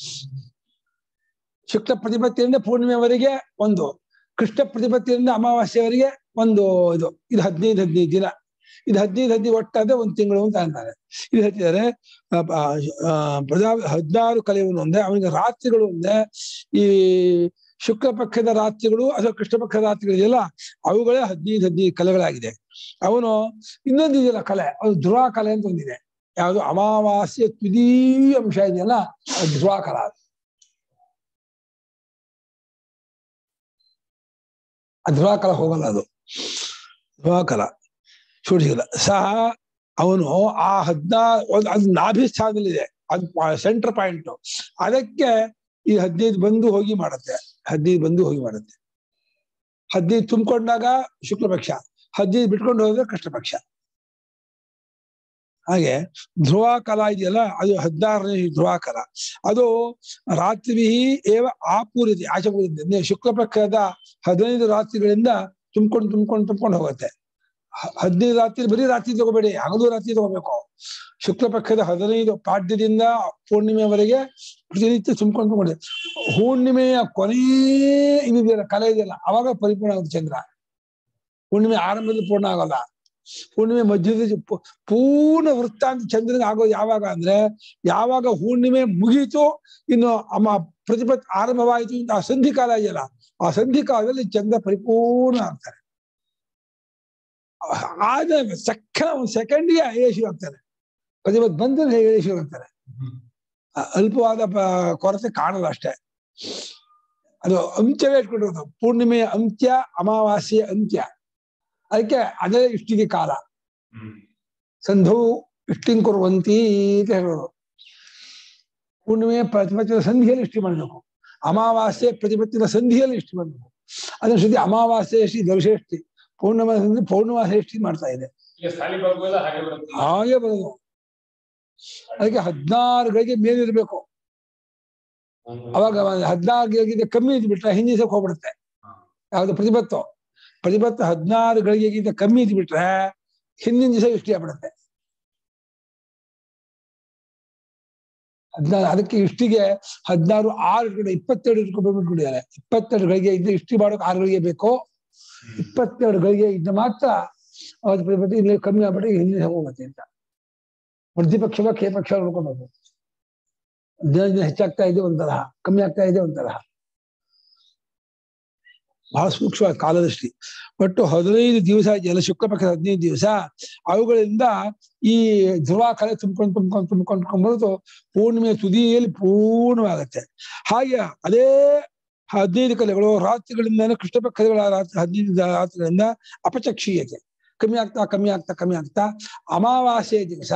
ಶುಕ್ಲ ಪ್ರತಿಪತ್ತಿಯಿಂದ ಪೂರ್ಣಿಮೆವರೆಗೆ ಒಂದು ಕೃಷ್ಣ ಪ್ರತಿಪತ್ತಿಯಿಂದ ಅಮಾವಾಸ್ಯವರೆಗೆ ಒಂದು ಇದು ಇದು ಹದಿನೈದು ಹದಿನೈದು ದಿನ ಇದು ಹದಿನೈದು ಹದಿನೈದು ಒಟ್ಟಾದ್ರೆ ಒಂದು ತಿಂಗಳು ಅಂತ ಅಂತಾರೆ ಇದು ಹೇಳ್ತಿದ್ದಾರೆ ಆ, ಆ, ಆ, ಪ್ರಜಾ ಹದಿನಾರು ಕಲೆಯವನು ಒಂದೇ ಅವನಿಗೆ ರಾತ್ರಿಗಳು ಒಂದೇ ಈ ಶುಕ್ಲ ಪಕ್ಷದ ರಾತ್ರಿಗಳು ಅಥವಾ ಕೃಷ್ಣ ಪಕ್ಷದ ರಾತ್ರಿಗಳು ಇದೆಯಲ್ಲ ಅವುಗಳೇ ಹದಿನೈದು ಹದಿನೈದು ಕಲೆಗಳಾಗಿದೆ ಅವನು ಇನ್ನೊಂದು ಇದೆಯಲ್ಲ ಕಲೆ ಅದು ಧ್ರುವ ಕಲೆ ಅಂತ ಒಂದಿದೆ ಯಾವುದು ಅಮಾವಾಸ್ಯ ತುದೀ ಅಂಶ ಇದೆಯಲ್ಲ ಅದು ಧ್ರುವ ಕಲಾ ಆ ಧ್ರುವ ಕಲ ಹೋಗಲ್ಲ ಅದು ಧ್ರುವ ಕಲ ಶೂಟಿಸಿಲ್ಲ ಸಹ ಅವನು ಆ ಹದಿನಾರು ಒಂದು ಅದು ನಾಭಿ ಸ್ಥಾನದಲ್ಲಿದೆ ಅದು ಸೆಂಟರ್ ಪಾಯಿಂಟ್ ಅದಕ್ಕೆ ಈ ಹದಿನೈದು ಬಂದು ಹೋಗಿ ಮಾಡುತ್ತೆ ಹದಿನೈದು ಬಂದು ಹೋಗಿ ಮಾಡುತ್ತೆ ಹದಿನೈದು ತುಂಬಿಕೊಂಡಾಗ ಶುಕ್ಲ ಪಕ್ಷ ಹದಿನೈದು ಬಿಟ್ಕೊಂಡು ಹೋದ್ರೆ ಕೃಷ್ಣ ಪಕ್ಷ ಹಾಗೆ ಧ್ರುವ ಕಲಾ ಇದೆಯಲ್ಲ ಅದು ಹದಿನಾರನೇ ಧ್ರುವ ಕಲಾ ಅದು ರಾತ್ರಿ ಏವ ಆಪೂರಿತಿ ಆಚೆ ಪೂರಿತಿ ಶುಕ್ಲ ಪಕ್ಷದ ಹದಿನೈದು ರಾತ್ರಿಗಳಿಂದ ತುಂಬ್ಕೊಂಡು ತುಂಬ್ಕೊಂಡು ತುಂಬ್ಕೊಂಡು ಹೋಗುತ್ತೆ ಹ- ಹದಿನೈದು ರಾತ್ರಿ ಬರೀ ರಾತ್ರಿ ತಗೋಬೇಡಿ ಹಗಲು ರಾತ್ರಿ ತಗೋಬೇಕು ಶುಕ್ಲ ಪಕ್ಷದ ಹದಿನೈದು ಪಾಡ್ಯದಿಂದ ಪೂರ್ಣಿಮೆವರೆಗೆ ಪ್ರತಿನಿತ್ಯ ತುಂಬ್ಕೊಂಡು ತುಂಬಿಕೊಂಡು ಹುಣ್ಣಿಮೆಯ ಕೊನೇ ಇದೆಯಲ್ಲ ಕಲೆ ಇದೆಯಲ್ಲ ಅವಾಗ ಪರಿಪೂರ್ಣ ಆಗುತ್ತೆ ಚಂದ್ರ ಹುಣ್ಣಿಮೆ ಆರಂಭದಲ್ಲಿ ಪೂರ್ಣ ಆಗೋಲ್ಲ ಹುಣ್ಣಿಮೆ ಮಧ್ಯದಲ್ಲಿ ಪು- ಪೂರ್ಣ ವೃತ್ತಾಂತ ಚಂದ್ರನಿಗೆ ಆಗೋದು ಯಾವಾಗ ಅಂದ್ರೆ ಯಾವಾಗ ಹುಣ್ಣಿಮೆ ಮುಗೀತು ಇನ್ನು ಅಮ್ಮ ಪ್ರತಿಪತ್ ಆರಂಭವಾಯಿತು ಅಂತ ಆ ಸಂಧಿ ಕಾಲ ಇದೆಯಲ್ಲ ಆ ಸಂಧಿ ಕಾಲದಲ್ಲಿ ಚಂದ್ರ ಪರಿಪೂರ್ಣ ಆಗ್ತಾರೆ ಆದ ಸಕ್ಕ ಒಂದು ಸೆಕೆಂಡ್ಗೆ ಶುರು ಆಗ್ತಾರೆ ಪ್ರತಿಪತ್ ಬಂದ್ರೆ ಹೇಳಿ ಶುರು ಆಗ್ತಾರೆ ಆ ಅಲ್ಪವಾದ ಪ- ಕೊರತೆ ಕಾಣಲ್ಲ ಅಷ್ಟೇ ಅದು ಅಂತ್ಯವೇ ಇಟ್ಕೊಂಡಿರೋದು ಪೂರ್ಣಿಮೆಯ ಅಂತ್ಯ ಅಮಾವಾಸ್ಯೆಯ ಅಂತ್ಯ ಅದಕ್ಕೆ ಅದೇ ಇಷ್ಟಿಗೆ ಕಾಲ ಸಂಧು ಇಷ್ಟಿಂಗ್ ಕೊರುವಂತಿ ಅಂತ ಹೇಳೋದು ಪೂರ್ಣಿಮೆಯ ಪ್ರತಿಪತ್ತಿನ ಸಂಧಿಯಲ್ಲಿ ಇಷ್ಟಿ ಮಾಡಬೇಕು ಅಮಾವಾಸ್ಯೆ ಪ್ರತಿಪತ್ತಿನ ಸಂಧಿಯಲ್ಲಿ ಇಷ್ಟಿ ಮಾಡಬೇಕು ಅದರ ಜೊತೆ ಅಮಾವಾಸ್ಯೆ ಇಷ್ಟಿ ದರ್ಶಷ್ಟಿ ಪೂರ್ಣಿಮಾ ಸಂಧಿ ಪೌರ್ಣಮಾಸ ಇಷ್ಟಿ ಮಾಡ್ತಾ ಇದೆ ಈಗ ಸ್ಥಾನಿ ಬರ್ಬೋದ ಹಾಗೆ ಬರುತ್ತೆ ಹಾಗೆ ಬರೋದು ಅದಕ್ಕೆ ಹದಿನಾರು ಗಳಿಗೆ ಮೇಲಿರ್ಬೇಕು ಅವಾಗ ಹದಿನಾರು ಗಳಿಗೆ ಕಮ್ಮಿ ಇದ್ಬಿಟ್ರೆ ಹಿಂದಿನ ದಿವಸಕ್ಕೆ ಹೋಗ್ಬಿಡುತ್ತೆ ಯಾವ್ದು ಪ್ರತಿಪತ್ತು ಪ್ರತಿಪತ್ತು ಹದಿನಾರು ಗಳಿಗೆಗಿಂತ ಕಮ್ಮಿ ಇದ್ಬಿಟ್ರೆ ಹಿಂದಿನ ದಿವಸ ಇಷ್ಟಿ ಆಗ್ಬಿಡುತ್ತೆ ಹದಿನಾರು ಅದಕ್ಕೆ ಇಷ್ಟಿಗೆ ಹದಿನಾರು ಆರು ಇಟ್ಕೊಂಡು ಇಪ್ಪತ್ತೆರಡು ಇಟ್ಕೊಂಡ್ಬಿಟ್ಟಿದ್ದಾರೆ ಇಪ್ಪತ್ತೆರಡು ಗಳಿಗೆ ಇದ್ದು ಇಷ್ಟಿ ಮಾಡೋಕೆ ಆರು ಗಳಿಗೆ ಬೇಕು ಇಪ್ಪತ್ತೆರಡು ಗಳಿಗೆ ಇದ್ದು ಮಾತ್ರ ಅವತ್ತು ಪ್ರತಿಪತ್ತು ಇಲ್ಲಿ ಕಮ್ಮಿ ಆಗ್ಬಿಟ್ಟು ಹಿಂದಿನ ದಿವಸ ಹೋಗುತ್ತೆ ಅಂತ ಪ್ರತಿಪಕ್ಷವ ಕೆ ಪಕ್ಷ ನೋಡ್ಕೋಬೇಕು ದಿನ ದಿನ ಹೆಚ್ಚಾಗ್ತಾ ಇದೆ ಒಂಥರ ಕಮ್ಮಿ ಆಗ್ತಾ ಇದೆ ಒಂಥರ ಬಹಳ ಸೂಕ್ಷ್ಮವಾದ ಕಾಲದೃಷ್ಟಿ ಒಟ್ಟು ಹದಿನೈದು ದಿವಸ ಇದೆಯಲ್ಲ ಶುಕ್ಲ ಪಕ್ಷದ ಹದಿನೈದು ದಿವಸ ಅವುಗಳಿಂದ ಈ ಧ್ರುವ ಕಲೆ ತುಂಬ್ಕೊಂಡು ತುಂಬ್ಕೊಂಡು ತುಂಬ್ಕೊಂಡು ತುಂಬ್ಕೊಂಡು ಪೂರ್ಣಿಮೆಯ ತುದಿಯಲ್ಲಿ ಪೂರ್ಣವಾಗತ್ತೆ ಹಾಗೆ ಅದೇ ಹದಿನೈದು ಕಲೆಗಳು ರಾತ್ರಿಗಳಿಂದ ಕೃಷ್ಣ ಪಕ್ಷಗಳ ರಾತ್ರಿ ಹದಿನೈದು ರಾತ್ರಿಗಳಿಂದ ಅಪಚಕ್ಷೀಯತೆ ಕಮ್ಮಿ ಆಗ್ತಾ ಕಮ್ಮಿ ಆಗ್ತಾ ಕಮ್ಮಿ ಆಗ್ತಾ ಅಮಾವಾಸ್ಯೆ ದಿವಸ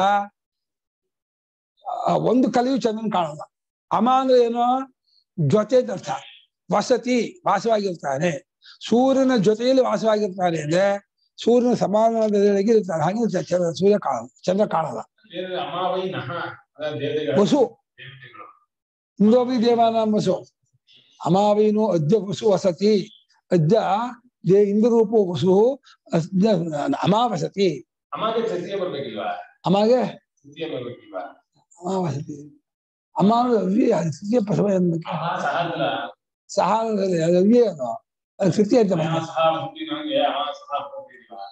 ಆ, ಒಂದು ಕಲೆಯು ಚಂದನ್ ಕಾಣಲ್ಲ ಅಮ ಅಂದ್ರೆ ಏನು ಜೊತೆ ಅಂತ ಅರ್ಥ ವಸತಿ ವಾಸವಾಗಿರ್ತಾನೆ ಸೂರ್ಯನ ಜೊತೆಯಲ್ಲಿ ವಾಸವಾಗಿರ್ತಾನೆ ಅಂದ್ರೆ ಸೂರ್ಯನ ಸಮಾನವಾಗಿ ಇರ್ತಾನೆ ಹಾಗೆ ಚ- ಚಂದ್ರ ಸೂರ್ಯ ಕಾಣಲ್ಲ ಚಂದ್ರ ಕಾಣಲ್ಲ ಬೇರೆ ಅಮಾವೈ ನಹ ಅದ ದೇವತೆಗಳು ವಸು ದೇವತೆಗಳು ಇಂದೋಪಿ ದೇವಾನಾಂ ವಸು ಅಮಾವೀನು ಅದ್ಯ ವಸು ವಸತಿ ಅದ್ಯ ದೇ ಇಂದ್ರರೂಪೋ ವಸು ಅದ್ಯ ಅಮಾವಸತಿ ಅಮಗೆ ತೃತೀಯ ಬರ್ಬೇಕಿಲ್ವಾ ಅಮಾಗೆ ತೃತೀಯ ಬರ್ಬೇಕಿಲ್ವಾ ಅಮಾವಸತಿ ಅಮ್ಮ ಅಂದ್ರೆ ಅವ್ಯ ತೃತೀಯ ಪ್ರಸವ ಎನ್ಬೇಕು ಅಮ ಸಹ ಅಲ್ಲ ಸಹ ಅಂದ್ರೆ ಅದು ಅವ್ಯ ಅದು ಅದು ತೃತೀಯ ಅಂತ ಅಮ ಬರ್ತದೆ. ಸಹ ಮುಕ್ತಿ ನಂಗೆ ಅಮ ಸಹ ಬರ್ಬೇಕಿಲ್ವಾ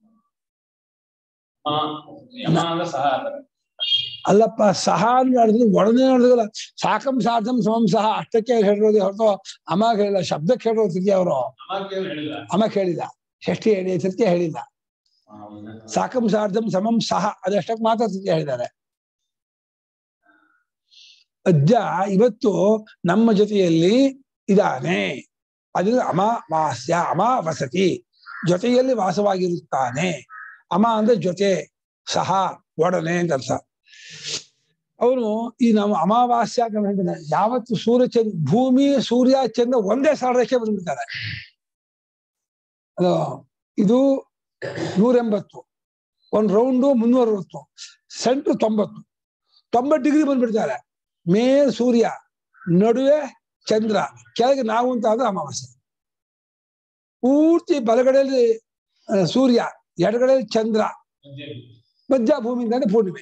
ಅಮ ಅಮ ಅಂದ್ರೆ ಸಹ ಅಲ್ಲ ಅಲ್ಲಪ್ಪ ಸಹ ಮಾಡಿದ್ರೆ ಒಡನೆ ನೋಡಿದ್ರಲ್ಲ ಸಾಕಂ ಸಾಧಂ ಸಮಂ ಸಹ ಅಷ್ಟಕ್ಕೆ ಹೇಳಿರೋದು ಹೊರತು ಅಮ್ಮ ಹೇಳಿಲ್ಲ ಶಬ್ದಕ್ಕೆ ಹೇಳಿರೋದು ತೃತೀಯ ಅವರು ಅಮಗೆ ಹೇಳಿಲ್ಲ ಅಮ್ಮ ಹೇಳಿಲ್ಲ ಷಷ್ಠಿ ಹೇಳಿ ತೃತೀಯ ಹೇಳಿಲ್ಲ ಸಾಕಂ ಸಾರ್ಧಂ ಸಮಂ ಸಹ ಅದಷ್ಟಕ್ಕೆ ಮಾತ್ರ ತೃತೀಯ ಹೇಳಿದ್ದಾರೆ ಅಜ್ಜ ಇವತ್ತು ನಮ್ಮ ಜೊತೆಯಲ್ಲಿ ಇದ್ದಾನೆ ಅದರಿಂದ ಅಮಾವಾಸ್ಯ ಅಮಾವಸತಿ ಜೊತೆಯಲ್ಲಿ ವಾಸವಾಗಿರುತ್ತಾನೆ ಅಮ ಅಂದ್ರೆ ಜೊತೆ ಸಹ ಒಡನೆ ಅಂತ ಅರ್ಥ ಅವನು ಈ ನಾವು ಅಮಾವಾಸ್ಯ ಅಂತ ಹೇಳ್ತಾನೆ ಯಾವತ್ತು ಸೂರ್ಯ ಚಂದ್ರ ಭೂಮಿ ಸೂರ್ಯ ಚಂದ್ರ ಒಂದೇ ಸಾರಕ್ಕೆ ಬಂದ್ಬಿಡ್ತಾರೆ ಅದು ಇದು ನೂರ ಎಂಬತ್ತು ಒಂದ್ ರೌಂಡು ಮುನ್ನೂರ ಅರವತ್ತು ಸೆಂಟ್ರ್ ತೊಂಬತ್ತು ತೊಂಬತ್ತು ಡಿಗ್ರಿ ಬಂದ್ಬಿಡ್ತಾರೆ ಮೇಲ್ ಸೂರ್ಯ ನಡುವೆ ಚಂದ್ರ ಕೆಳಗೆ ನಾವು ಅಂತ ಆದ್ರೆ ಅಮಾವಾಸ್ಯೆ ಪೂರ್ತಿ ಬಲಗಡೆಯಲ್ಲಿ ಆ, ಸೂರ್ಯ ಎಡಗಡೆಯಲ್ಲಿ ಚಂದ್ರ ಮಧ್ಯ ಭೂಮಿ ಅಂದ್ರೆ ಪೂರ್ಣಿಮೆ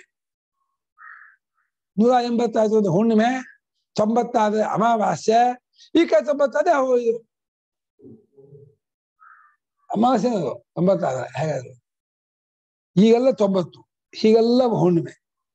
ನೂರ ಎಂಬತ್ತಾದ್ರೆ ಹುಣ್ಣಿಮೆ ತೊಂಬತ್ತಾದ್ರೆ ಅಮಾವಾಸ್ಯೆ ಈ ಕೈ ತೊಂಬತ್ತಾದ್ರೆ ಅವು ಇದು ಅಮಾವಾಸ್ಯೆ ಅದು ತೊಂಬತ್ತಾದ್ರೆ ಹೇಗಾದ್ರು ಹೀಗೆಲ್ಲ ತೊಂಬತ್ತು ಹೀಗೆಲ್ಲ ಹುಣ್ಣಿಮೆ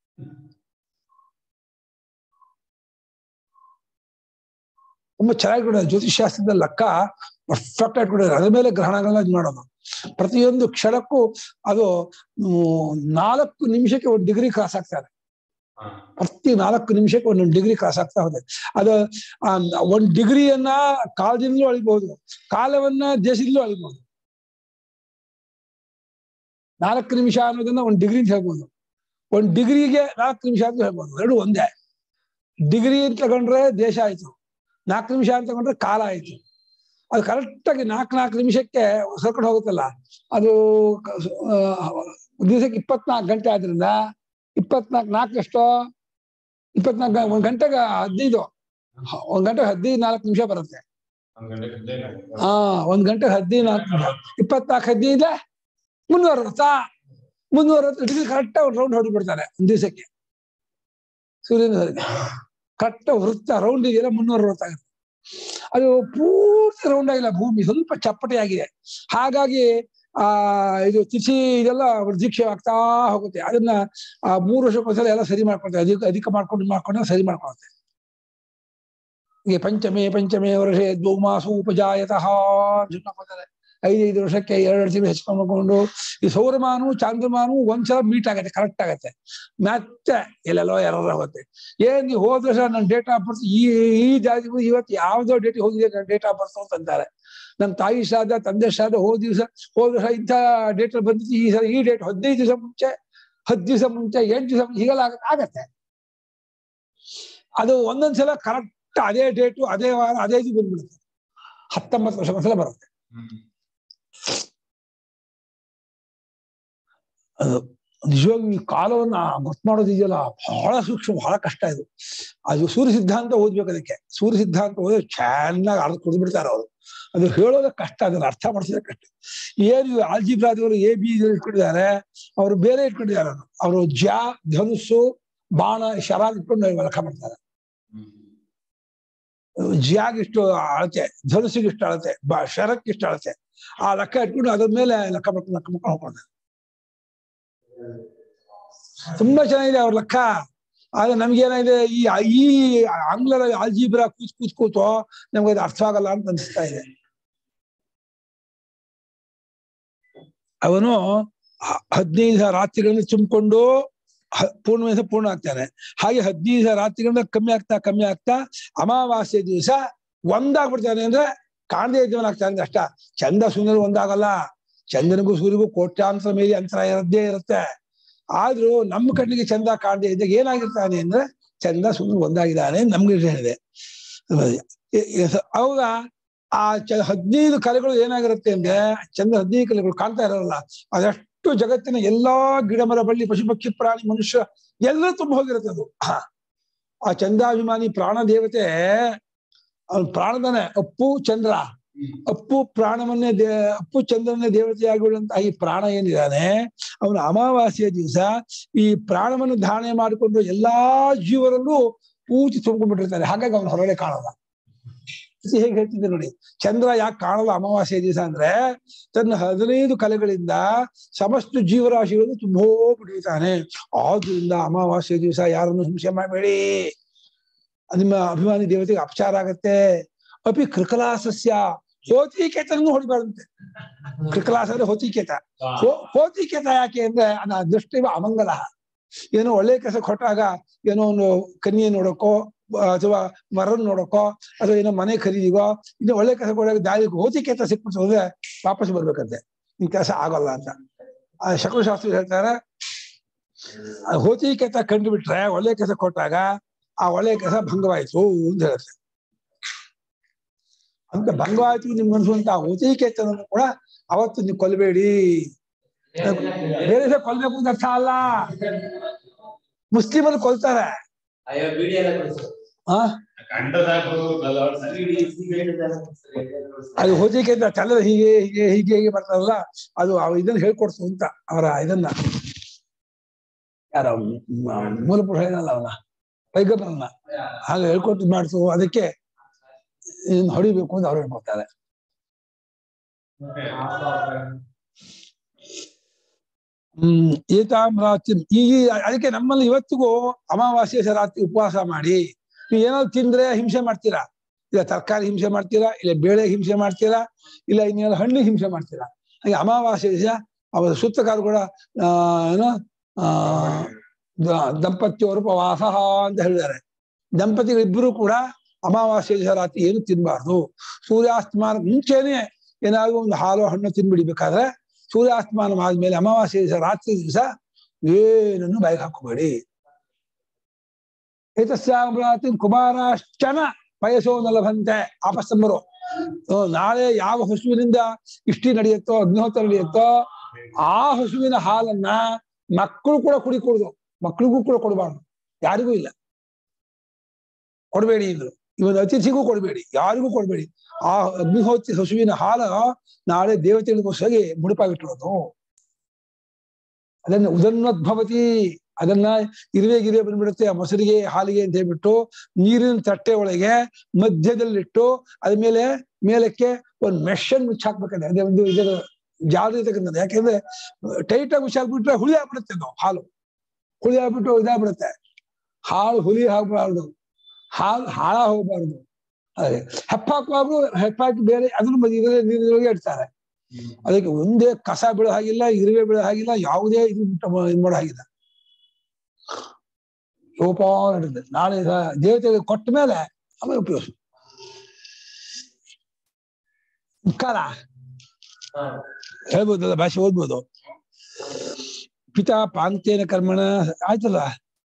ತುಂಬಾ ಚೆನ್ನಾಗಿ ಕೊಡೋದು ಜ್ಯೋತಿಷಾಸ್ತ್ರದ ಲೆಕ್ಕ ಪರ್ಫೆಕ್ಟ್ ಆಗಿ ಕೊಡೋದು ಅದ್ರ ಮೇಲೆ ಗ್ರಹಣಗಳನ್ನ ಇದ್ ಮಾಡೋದು ಪ್ರತಿಯೊಂದು ಕ್ಷಣಕ್ಕೂ ಅದು ಹ್ಮ್, ನಾಲ್ಕು ನಿಮಿಷಕ್ಕೆ ಒಂದು ಡಿಗ್ರಿ ಕ್ರಾಸ್ ಆಗ್ತಾರೆ ಹಾ. ಪ್ರತಿ ನಾಲ್ಕು ನಿಮಿಷಕ್ಕೆ ಒಂದೊಂದು ಡಿಗ್ರಿ ಕ್ರಾಸ್ ಆಗ್ತಾ ಹೋದೆ ಅದು ಆ ಒಂದ್ ಡಿಗ್ರಿಯನ್ನ ಕಾಲದಿಂದಲೂ ಅಳಿಬಹುದು ಕಾಲವನ್ನ ದೇಶದಿಂದಲೂ ಅಳಿಬಹುದು ನಾಲ್ಕು ನಿಮಿಷ ಅನ್ನೋದನ್ನ ಒಂದ್ ಡಿಗ್ರಿ ಅಂತ ಹೇಳ್ಬೋದು ಒಂದ್ ಡಿಗ್ರಿಗೆ ನಾಲ್ಕು ನಿಮಿಷ ಅಂತ ಹೇಳ್ಬೋದು ಎರಡು ಒಂದೇ ಡಿಗ್ರಿ ಅಂತ ತಗೊಂಡ್ರೆ ದೇಶ ಆಯ್ತು ನಾಲ್ಕು ನಿಮಿಷ ಅಂತ ತಗೊಂಡ್ರೆ ಕಾಲ ಆಯ್ತು ಅದು ಕರೆಕ್ಟ್ ಆಗಿ ನಾಲ್ಕು ನಾಲ್ಕು ನಿಮಿಷಕ್ಕೆ ಸರ್ಕೊಂಡು ಹೋಗುತ್ತಲ್ಲ ಅದು ಕ- ಆ, ದಿವಸಕ್ಕೆ ಇಪ್ಪತ್ನಾಲ್ಕು ಗಂಟೆ ಆದ್ರಿಂದ ಇಪ್ಪತ್ನಾಲ್ಕು ನಾಲ್ಕು ಎಷ್ಟೋ ಇಪ್ಪತ್ನಾಲ್ಕು ಗ- ಒಂದ್ ಗಂಟೆಗೆ ಹದಿನೈದು ಹ- ಒಂದ್ ಗಂಟೆಗೆ ಹದಿನೈದು ನಾಲ್ಕು ನಿಮಿಷ ಬರುತ್ತೆ ಒಂದ್ ಗಂಟೆ ಗಂಟೆ ಹಾ ಒಂದ್ ಗಂಟೆಗೆ ಹದಿನೈದು ನಾಲ್ಕು ನಿಮಿಷ ಇಪ್ಪತ್ನಾಲ್ಕು ಹದಿನೈದು ಮುನ್ನೂರ ಅರವತ್ತ ಮುನ್ನೂರ ಅರವತ್ತು ಡಿಗ್ರಿ ಕರೆಕ್ಟ್ ಒಂದು ರೌಂಡ್ ಹೊಡಿಬಿಡ್ತಾರೆ ಒಂದ್ ದಿವಸಕ್ಕೆ ಸೂರ್ಯನ ಕರೆಕ್ಟ್ ವೃತ್ತ ರೌಂಡ್ ಇದೆಯಲ್ಲ ಮುನ್ನೂರ ಅರವತ್ತಾಗುತ್ತೆ ಅದು ಪೂರ್ತಿ ರೌಂಡ್ ಆಗಿಲ್ಲ ಭೂಮಿ ಸ್ವಲ್ಪ ಚಪ್ಪಟೆ ಆಗಿದೆ ಹಾಗಾಗಿ ಆ ಇದು ತಿಥಿ ಇದೆಲ್ಲ ವೃದ್ಧಿಕ್ಷೆ ಆಗ್ತಾ ಹೋಗುತ್ತೆ ಅದನ್ನ ಆ ಮೂರು ವರ್ಷಕ್ಕೊಂದ್ಸಲ ಎಲ್ಲ ಸರಿ ಮಾಡ್ಕೊಳ್ತಾರೆ ಅಧಿಕ ಅಧಿಕ ಮಾಡ್ಕೊಂಡು ಮಾಡ್ಕೊಂಡು ಸರಿ ಮಾಡ್ಕೊಳುತ್ತೆ ಹೀಗೆ ಪಂಚಮೇ ಪಂಚಮೇ ವರ್ಷೆ ದ್ವೌಮಾಸು ಉಪಜಾಯತಃ ಅಂತ ಮಾಡ್ಕೊತಾರೆ ಐದೈದು ವರ್ಷಕ್ಕೆ ಎರಡು ತಿಂಗಳು ಹೆಚ್ಚಿಕೊಂಡು ಈ ಸೌರಮಾನು ಚಾಂದ್ರಮಾನು ಒಂದ್ಸಲ ಮೀಟ್ ಆಗತ್ತೆ ಕರೆಕ್ಟ್ ಆಗತ್ತೆ ಮತ್ತೆ ಎಲ್ಲೆಲ್ಲೋ ಎರರ ಹೋಗುತ್ತೆ ಏನ್ ನೀವು ಹೋದ ವರ್ಷ ನನ್ನ ಡೇಟ್ ಆಫ್ ಬರ್ತ್ ಈ ಈ ಜಾತಿ ಇವತ್ತು ಯಾವ್ದೋ ಡೇಟ್ ಹೋಗಿದೆ ನನ್ನ ಡೇಟ್ ಆಫ್ ಬರ್ತ್ ಅಂತ ಅಂತಾರೆ ನಮ್ಮ ತಾಯಿ ಶ್ರಾದ್ದ ತಂದೆ ಶ್ರಾದ್ದ ಹೋದ ದಿವಸ ಹೋದ ವರ್ಷ ಇಂಥ ಡೇಟ್ ಬಂದಿತ್ತು ಈ ಸಲ ಈ ಡೇಟ್ ಹದಿನೈದು ದಿವಸ ಮುಂಚೆ ಹತ್ತು ದಿವಸ ಮುಂಚೆ ಎಂಟು ದಿವಸ ಮುಂಚೆ ಹೀಗೆಲ್ಲ ಆಗ- ಆಗತ್ತೆ ಅದು ಒಂದೊಂದ್ಸಲ ಕರೆಕ್ಟ್ ಅದೇ ಡೇಟು ಅದೇ ವಾರ ಅದೇ ಇದು ಬಂದ್ಬಿಡುತ್ತೆ ಹತ್ತೊಂಬತ್ತು ವರ್ಷ ಒಂದ್ಸಲ ಬರುತ್ತೆ ಅದು ನಿಜವಾಗಿ ಈ ಕಾಲವನ್ನ ಗೊತ್ತು ಮಾಡೋದಿದೆಯಲ್ಲ ಬಹಳ ಸೂಕ್ಷ್ಮ ಬಹಳ ಕಷ್ಟ ಇದು ಅದು ಸೂರ್ಯ ಸಿದ್ಧಾಂತ ಓದ್ಬೇಕು ಅದಕ್ಕೆ ಸೂರ್ಯ ಸಿದ್ಧಾಂತ ಓದಿದ್ರೆ ಚೆನ್ನಾಗಿ ಅರ್ಥ ಕುಡಿದು ಬಿಡ್ತಾರೆ ಅವರು ಅದು ಹೇಳೋದೇ ಕಷ್ಟ ಅದನ್ನ ಅರ್ಥ ಮಾಡಿಸೋದೇ ಕಷ್ಟ ಏನು ಆಲ್ಜಿಬ್ರಾದವರು ಎ ಬಿ ಇಟ್ಕೊಂಡಿದ್ದಾರೆ ಅವರು ಬೇರೆ ಇಟ್ಕೊಂಡಿದ್ದಾರೆ ಅವರು ಜ್ಯಾ ಧನುಸ್ಸು ಬಾಣ ಶರ ಇಟ್ಕೊಂಡು ಲೆಕ್ಕ ಮಾಡ್ತಾರೆ ಜಿಯಾಗ್ ಇಷ್ಟು ಅಳತೆ ಧನುಸ್ಸಿಗೆ ಇಷ್ಟು ಅಳತೆ ಬ ಶರಕ್ಕೆ ಇಷ್ಟು ಅಳತೆ ಆ ಲೆಕ್ಕ ಇಟ್ಕೊಂಡು ಅದ್ರ ಮೇಲೆ ಲೆಕ್ಕ ಮಾಡ್ಕೊಂಡು ಲೆಕ್ಕ ಮಾಡ್ಕೊಂಡು ಹೋಗ್ತಾರೆ ತುಂಬಾ ಚೆನ್ನಾಗಿದೆ ಅವ್ರ ಲೆಕ್ಕ ಆದ್ರೆ ನಮ್ಗೇನಾಗಿದೆ ಈ ಈ ಆಂಗ್ಲರ ಆಲ್ಜೀಬ್ರಾ ಕೂತ್ ಕೂತ್ ಕೂತು ನಮ್ಗೆ ಅದು ಅರ್ಥ ಆಗಲ್ಲ ಅಂತ ಅನಿಸ್ತಾ ಇದೆ ಅವನು ಹ- ಹದಿನೈದು ದಿವಸ ರಾತ್ರಿಗಳನ್ನ ತುಂಬಿಕೊಂಡು ಪೂರ್ಣ ದಿವಸ ಪೂರ್ಣ ಆಗ್ತಾನೆ ಹಾಗೆ ಹದಿನೈದು ದಿವಸ ರಾತ್ರಿಗಳಿಂದ ಕಮ್ಮಿ ಆಗ್ತಾ ಕಮ್ಮಿ ಆಗ್ತಾ ಅಮಾವಾಸ್ಯೆ ದಿವಸ ಒಂದಾಗ್ಬಿಡ್ತಾನೆ ಅಂದ್ರೆ ಕಾಣದೇ ಇದ್ದವನ್ ಆಗ್ತಾನೆ ಅಂದ್ರೆ ಅಷ್ಟ ಚಂದ ಸುಂದರ ಒಂದಾಗಲ್ಲ ಚಂದ್ರನಿಗೂ ಸೂರ್ಯಗೂ ಕೋಟ್ಯಾಂತರ ಮೇಲೆ ಅಂತರ ಇರದ್ದೇ ಇರುತ್ತೆ ಆದ್ರೂ ನಮ್ಮ ಕಣ್ಣಿಗೆ ಚಂದ ಕಾಣದೇ ಇದ್ದಾಗ ಏನಾಗಿರ್ತಾನೆ ಅಂದ್ರೆ ಚಂದ ಸುಂದರ ಒಂದಾಗಿದ್ದಾನೆ ನಮ್ಗೆ ಹೇಳಿದೆ ಅವಾಗ ಆ ಚ ಹದಿನೈದು ಕಲೆಗಳು ಏನಾಗಿರುತ್ತೆ ಅಂದ್ರೆ ಚಂದ್ರ ಹದಿನೈದು ಕಲೆಗಳು ಕಾಣ್ತಾ ಇರೋಲ್ಲ ಅದಷ್ಟು ಜಗತ್ತಿನ ಎಲ್ಲಾ ಗಿಡ ಮರ ಬಳ್ಳಿ ಪಶು ಪಕ್ಷಿ ಪ್ರಾಣಿ ಮನುಷ್ಯ ಎಲ್ಲ ತುಂಬ ಹೋಗಿರುತ್ತೆ ಅದು ಆ ಚಂದ್ರಾಭಿಮಾನಿ ಪ್ರಾಣ ದೇವತೆ ಅವನ್ ಪ್ರಾಣದನೆ ಅಪ್ಪು ಚಂದ್ರ ಅಪ್ಪು ಪ್ರಾಣವನ್ನೇ ದೇ ಅಪ್ಪು ಚಂದ್ರನೇ ದೇವತೆಯಾಗುವಂತಹ ಈ ಪ್ರಾಣ ಏನಿದ್ದಾನೆ ಅವನ ಅಮಾವಾಸ್ಯೆಯ ದಿವಸ ಈ ಪ್ರಾಣವನ್ನು ಧಾರಣೆ ಮಾಡಿಕೊಂಡು ಎಲ್ಲಾ ಜೀವರಲ್ಲೂ ಪೂಜೆ ತುಂಬಿಕೊಂಡಿರ್ತಾರೆ ಹಾಗಾಗಿ ಅವನು ಹೊರಗಡೆ ಕಾಣಲ್ಲ ಇದು ಹೇಗೆ ಹೇಳ್ತಿದ್ದೆ ನೋಡಿ ಚಂದ್ರ ಯಾಕೆ ಕಾಣಲ್ಲ ಅಮಾವಾಸ್ಯೆ ದಿವಸ ಅಂದ್ರೆ ತನ್ನ ಹದಿನೈದು ಕಲೆಗಳಿಂದ ಸಮಸ್ತ ಜೀವರಾಶಿಗಳನ್ನು ತುಂಬೋಗ್ಬಿಟ್ಟಿರ್ತಾನೆ ಆದ್ರಿಂದ ಅಮಾವಾಸ್ಯೆ ದಿವಸ ಯಾರನ್ನು ಹಿಂಸೆ ಮಾಡಬೇಡಿ ನಿಮ್ಮ ಅಭಿಮಾನಿ ದೇವತೆಗೆ ಅಪಚಾರ ಆಗತ್ತೆ ಅಪಿ ಕೃಕಲಾಸಸ್ಯ ಹೋತಿಕೇತನೂ ಹೊಡಿಬಾರ್ದಂತೆ ಕೃಕಲಾಸ ಅಂದ್ರೆ ಹೋತಿಕೇತ ಹೋ- ಹೋತಿಕೇತ ಯಾಕೆ ಅಂದ್ರೆ ಅದ ದೃಷ್ಟಿ ಅಮಂಗಲ ಏನೋ ಒಳ್ಳೆ ಕೆಲಸ ಕೊಟ್ಟಾಗ ಏನೋ ಒಂದು ಕನ್ಯೆ ನೋಡೋಕೋ ಆ, ಅಥವಾ ಮರನ್ ನೋಡೋಕೋ ಅಥವಾ ಏನೋ ಮನೆ ಖರೀದಿಗೋ ಇನ್ನು ಒಳ್ಳೆ ಕೆಲಸ ಕೊಡಾಗ ದಾರಿ ಹೋತಿಕೇತ ಸಿಕ್ಬಿಟ್ಟು ಹೋದ್ರೆ ವಾಪಸ್ ಬರ್ಬೇಕಂತೆ ಈ ಕೆಲಸ ಆಗಲ್ಲ ಅಂತ ಆ ಶಕುನಶಾಸ್ತ್ರ ಹೇಳ್ತಾರೆ ಆ ಹೋತಿಕೇತ ಕಂಡುಬಿಟ್ರೆ ಒಳ್ಳೆ ಕೆಲಸ ಕೊಟ್ಟಾಗ ಆ ಒಳ್ಳೆ ಕೆಲಸ ಭಂಗವಾಯ್ತು ಅಂತ ಹೇಳುತ್ತೆ ಅಂತ ಭಂಗವಾಯ್ತು ನಿಮ್ಗೆ ಅನ್ಸುವಂತ ಹೋತಿಕೇತನನ್ನು ಕೂಡ ಅವತ್ತು ನೀವು ಕೊಲ್ಲಬೇಡಿ ಬೇರೆ ಸಹ ಕೊಲ್ಬೇಕು ಅಂತ ಅರ್ಥ ಅಲ್ಲ ಮುಸ್ಲಿಮರು ಕೊಲ್ತಾರೆ ಅಯ್ಯೋ ಬಿಡಿ ಎಲ್ಲ ಕಳಿಸು ಆ ಕಂಡ ಸಾಕು ಬಿಡಿ ಸಿಗರೇಟ್ ಎಲ್ಲ ಕಳ್ಸು. ಅದು ಹೋಜಿಕೆ ಅಂತ ಚಂದ್ರ ಹೀಗೆ ಹೀಗೆ ಹೀಗೆ ಹೀಗೆ ಬರ್ತಾರಲ್ಲ ಅದು ಅವ ಇದನ್ನ ಹೇಳ್ಕೊಡ್ತು ಅಂತ ಅವರ ಇದನ್ನ ಯಾರ ಮ- ಮೂಲ ಪುರುಷ ಏನಲ್ಲ ಅವನ ಪೈಗಂಬರನ್ನ ಹಾಗೆ ಹೇಳ್ಕೊಟ್ಟು ಮಾಡ್ತು ಅದಕ್ಕೆ ಇದನ್ನ ಹೊಡಿಬೇಕು ಅಂತ ಅವ್ರು ಹೇಳ್ಕೊಡ್ತಾರೆ ಹ್ಮ್ ಏತಾಂ ರಾತ್ರಿ ಈ ಅದಕ್ಕೆ ನಮ್ಮಲ್ಲಿ ಇವತ್ತಿಗೂ ಅಮಾವಾಸ್ಯೆ ಸ ರಾತ್ರಿ ಉಪವಾಸ ಮಾಡಿ ನೀವು ಏನಾದ್ರು ತಿಂದ್ರೆ ಹಿಂಸೆ ಮಾಡ್ತೀರಾ ಇಲ್ಲ ತರಕಾರಿ ಹಿಂಸೆ ಮಾಡ್ತೀರಾ ಇಲ್ಲ ಬೇಳೆ ಹಿಂಸೆ ಮಾಡ್ತೀರಾ ಇಲ್ಲ ಇನ್ನೇನು ಹಣ್ಣು ಹಿಂಸೆ ಮಾಡ್ತೀರಾ ಹಾಗೆ ಅಮಾವಾಸ್ಯೆ ದಿವಸ ಅವರ ಸೂತ್ರಕಾರ ಕೂಡ ಆ ಏನು ಆ ದ- ದಂಪತಿಯವರು ಉಪವಾಸ ಅಂತ ಹೇಳಿದ್ದಾರೆ ದಂಪತಿಗಳಿಬ್ಬರು ಕೂಡ ಅಮಾವಾಸ್ಯೆ ದಿವಸ ರಾತ್ರಿ ಏನು ತಿನ್ಬಾರ್ದು ಸೂರ್ಯಾಸ್ತಮಾನ ಮುಂಚೆನೆ ಏನಾದ್ರು ಒಂದು ಹಾಲು ಹಣ್ಣು ತಿನ್ಬಿಡಿಬೇಕಾದ್ರೆ ಸೂರ್ಯಾಸ್ತಮಾನ ಆದ್ಮೇಲೆ ಅಮಾವಾಸ್ಯೆ ದಿವಸ ರಾತ್ರಿ ದಿವಸ ಏನನ್ನು ಬಾಯಿಗೆ ಹಾಕೋಬೇಡಿ ಏತಸ್ಯಾಮರಾತ್ರಿ ಕುಮಾರಾಶ್ಚನ ವಯಸ್ಸೋ ನ ಲಭಂತೆ ಆಪಸ್ತಂಬರು ಹ್ಮ್, ನಾಳೆ ಯಾವ ಹಸುವಿನಿಂದ ಇಷ್ಟಿ ನಡೆಯುತ್ತೋ ಅಗ್ನಿಹೋತ್ರ ನಡೆಯುತ್ತೋ ಆ ಹಸುವಿನ ಹಾಲನ್ನ ಮಕ್ಕಳು ಕೂಡ ಕುಡಿಕೊಡುದು ಮಕ್ಕಳಿಗೂ ಕೂಡ ಕೊಡಬಾರ್ದು ಯಾರಿಗೂ ಇಲ್ಲ ಕೊಡಬೇಡಿ ಇದ್ರು ಇವನ ಅತಿಥಿಗೂ ಕೊಡಬೇಡಿ ಯಾರಿಗೂ ಕೊಡಬೇಡಿ ಆ ಅಗ್ನಿಹೋತ್ರಿ ಹಸುವಿನ ಹಾಲ ನಾಳೆ ದೇವತೆಗಳಿಗೋಸ್ಕರ ಮುಡಿಪಾಗಿಟ್ಟಿರೋದು ಅದನ್ನ ಉದನ್ನೋದ್ಭವತಿ ಅದನ್ನ ಇರುವೆ ಗಿರುವೆ ಬಂದ್ಬಿಡುತ್ತೆ ಆ ಮೊಸರಿಗೆ ಹಾಲಿಗೆ ಅಂತ ಹೇಳ್ಬಿಟ್ಟು ನೀರಿನ ತಟ್ಟೆ ಒಳಗೆ ಮಧ್ಯದಲ್ಲಿಟ್ಟು ಅದ ಮೇಲೆ ಮೇಲಕ್ಕೆ ಒಂದು ಮೆಷನ್ ಮುಚ್ಚಾಕ್ಬೇಕಾದ್ರೆ ಅದೇ ಒಂದು ಇದರ ಜಾದು ಇರ್ತಕ್ಕಂಥದ್ದು ಯಾಕೆಂದ್ರೆ ಟೈಟ್ ಆಗಿ ಮುಚ್ಚಾಕ್ಬಿಟ್ರೆ ಹುಳಿ ಆಗ್ಬಿಡುತ್ತೆ ಅದು ಹಾಲು ಹುಳಿ ಆಗ್ಬಿಟ್ಟು ಇದಾಗ್ಬಿಡುತ್ತೆ ಹಾಲು ಹುಳಿ ಆಗ್ಬಾರ್ದು ಹಾಲು ಹಾಳ ಹೋಗ್ಬಾರ್ದು ಅದೇ ಹೆಪ್ಪಾಕುವಾಗೂ ಹೆಪ್ಪಾಕಿ ಬೇರೆ ಅದನ್ನು ಮಧ್ಯ ಇದರಲ್ಲಿ ನೀರಿನೊಳಗೆ ಇಡ್ತಾರೆ ಅದಕ್ಕೆ ಒಂದೇ ಕಸ ಬೀಳೋ ಹಾಗಿಲ್ಲ ಇರುವೆ ಬೀಳೋ ಹಾಗಿಲ್ಲ ಯಾವುದೇ ಇದು ಮುಟ್ಟ- ಇದ್ ಮಾಡೋ ಹಾಗಿಲ್ಲ ಲೋಪಾನ ಹಿಡಿದು ನಾಳೆ ಸ- ದೇವತೆಗೆ ಕೊಟ್ಟ ಮೇಲೆ ಆಮೇಲೆ ಉಪಯೋಗಿಸು ಕಾಲ ಹೇಳ್ಬೋದಲ್ಲ ಭಾಷೆ ಓದ್ಬೋದು ಪಿತಾ ಪಾಂತೇನ ಕರ್ಮಣ ಆಯ್ತಲ್ಲ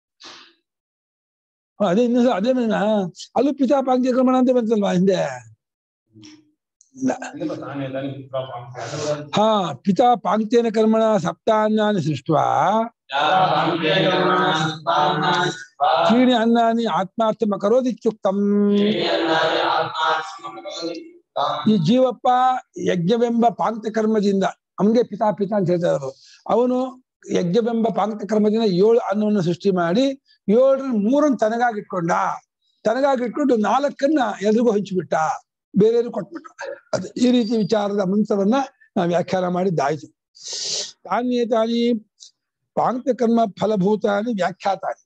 ಹ, ಅದೇ ಇನ್ನು ಅದೇ ಮೇನ ಅಲ್ಲೂ ಪಿತಾ ಪಾಂಕ್ತಿಯ ಕರ್ಮಣ ಅಂತ ಬಂತಲ್ವಾ ಹಿಂದೆ ಇಲ್ಲ ಹಾ ಪಿತಾ ಪಾಂಕ್ತೇನ ಕರ್ಮಣ ಸಪ್ತಾನ್ನಾನಿ ಸೃಷ್ಟ್ವಾ ತ್ರೀಣಿ ಅನ್ನಾನಿ ಆತ್ಮಾರ್ಥಮ ಕರೋದಿತ್ಯುಕ್ತಂ ಈ ಜೀವಪ್ಪ ಯಜ್ಞವೆಂಬ ಪಾಂಕ್ತ ಕರ್ಮದಿಂದ ಅವನಿಗೆ ಪಿತಾ ಪಿತಾ ಅಂತ ಹೇಳ್ತಾ ಇದ್ರು ಅವನು ಯಜ್ಞವೆಂಬ ಪಾಂಕ್ತ ಕರ್ಮದಿಂದ ಏಳು ಅನ್ನವನ್ನು ಸೃಷ್ಟಿ ಮಾಡಿ ಏಳರ ಮೂರನ್ನು ತನಗಾಗಿಟ್ಕೊಂಡ ತನಗಾಗಿಟ್ಕೊಂಡು ನಾಲ್ಕನ್ನ ಎಲ್ರಿಗೂ ಹಂಚಿಬಿಟ್ಟ ಬೇರೆಯವ್ರಿಗೆ ಕೊಟ್ಬಿಟ್ಟ ಅದು ಈ ರೀತಿ ವಿಚಾರದ ಮಂತ್ರವನ್ನ ನಾವು ವ್ಯಾಖ್ಯಾನ ಮಾಡಿದ್ದಾಯ್ತು ತಾನ್ಯೇತಾನಿ ಪಾಂಕ್ತ ಕರ್ಮ ಫಲಭೂತಾನಿ ವ್ಯಾಖ್ಯಾತಾನಿ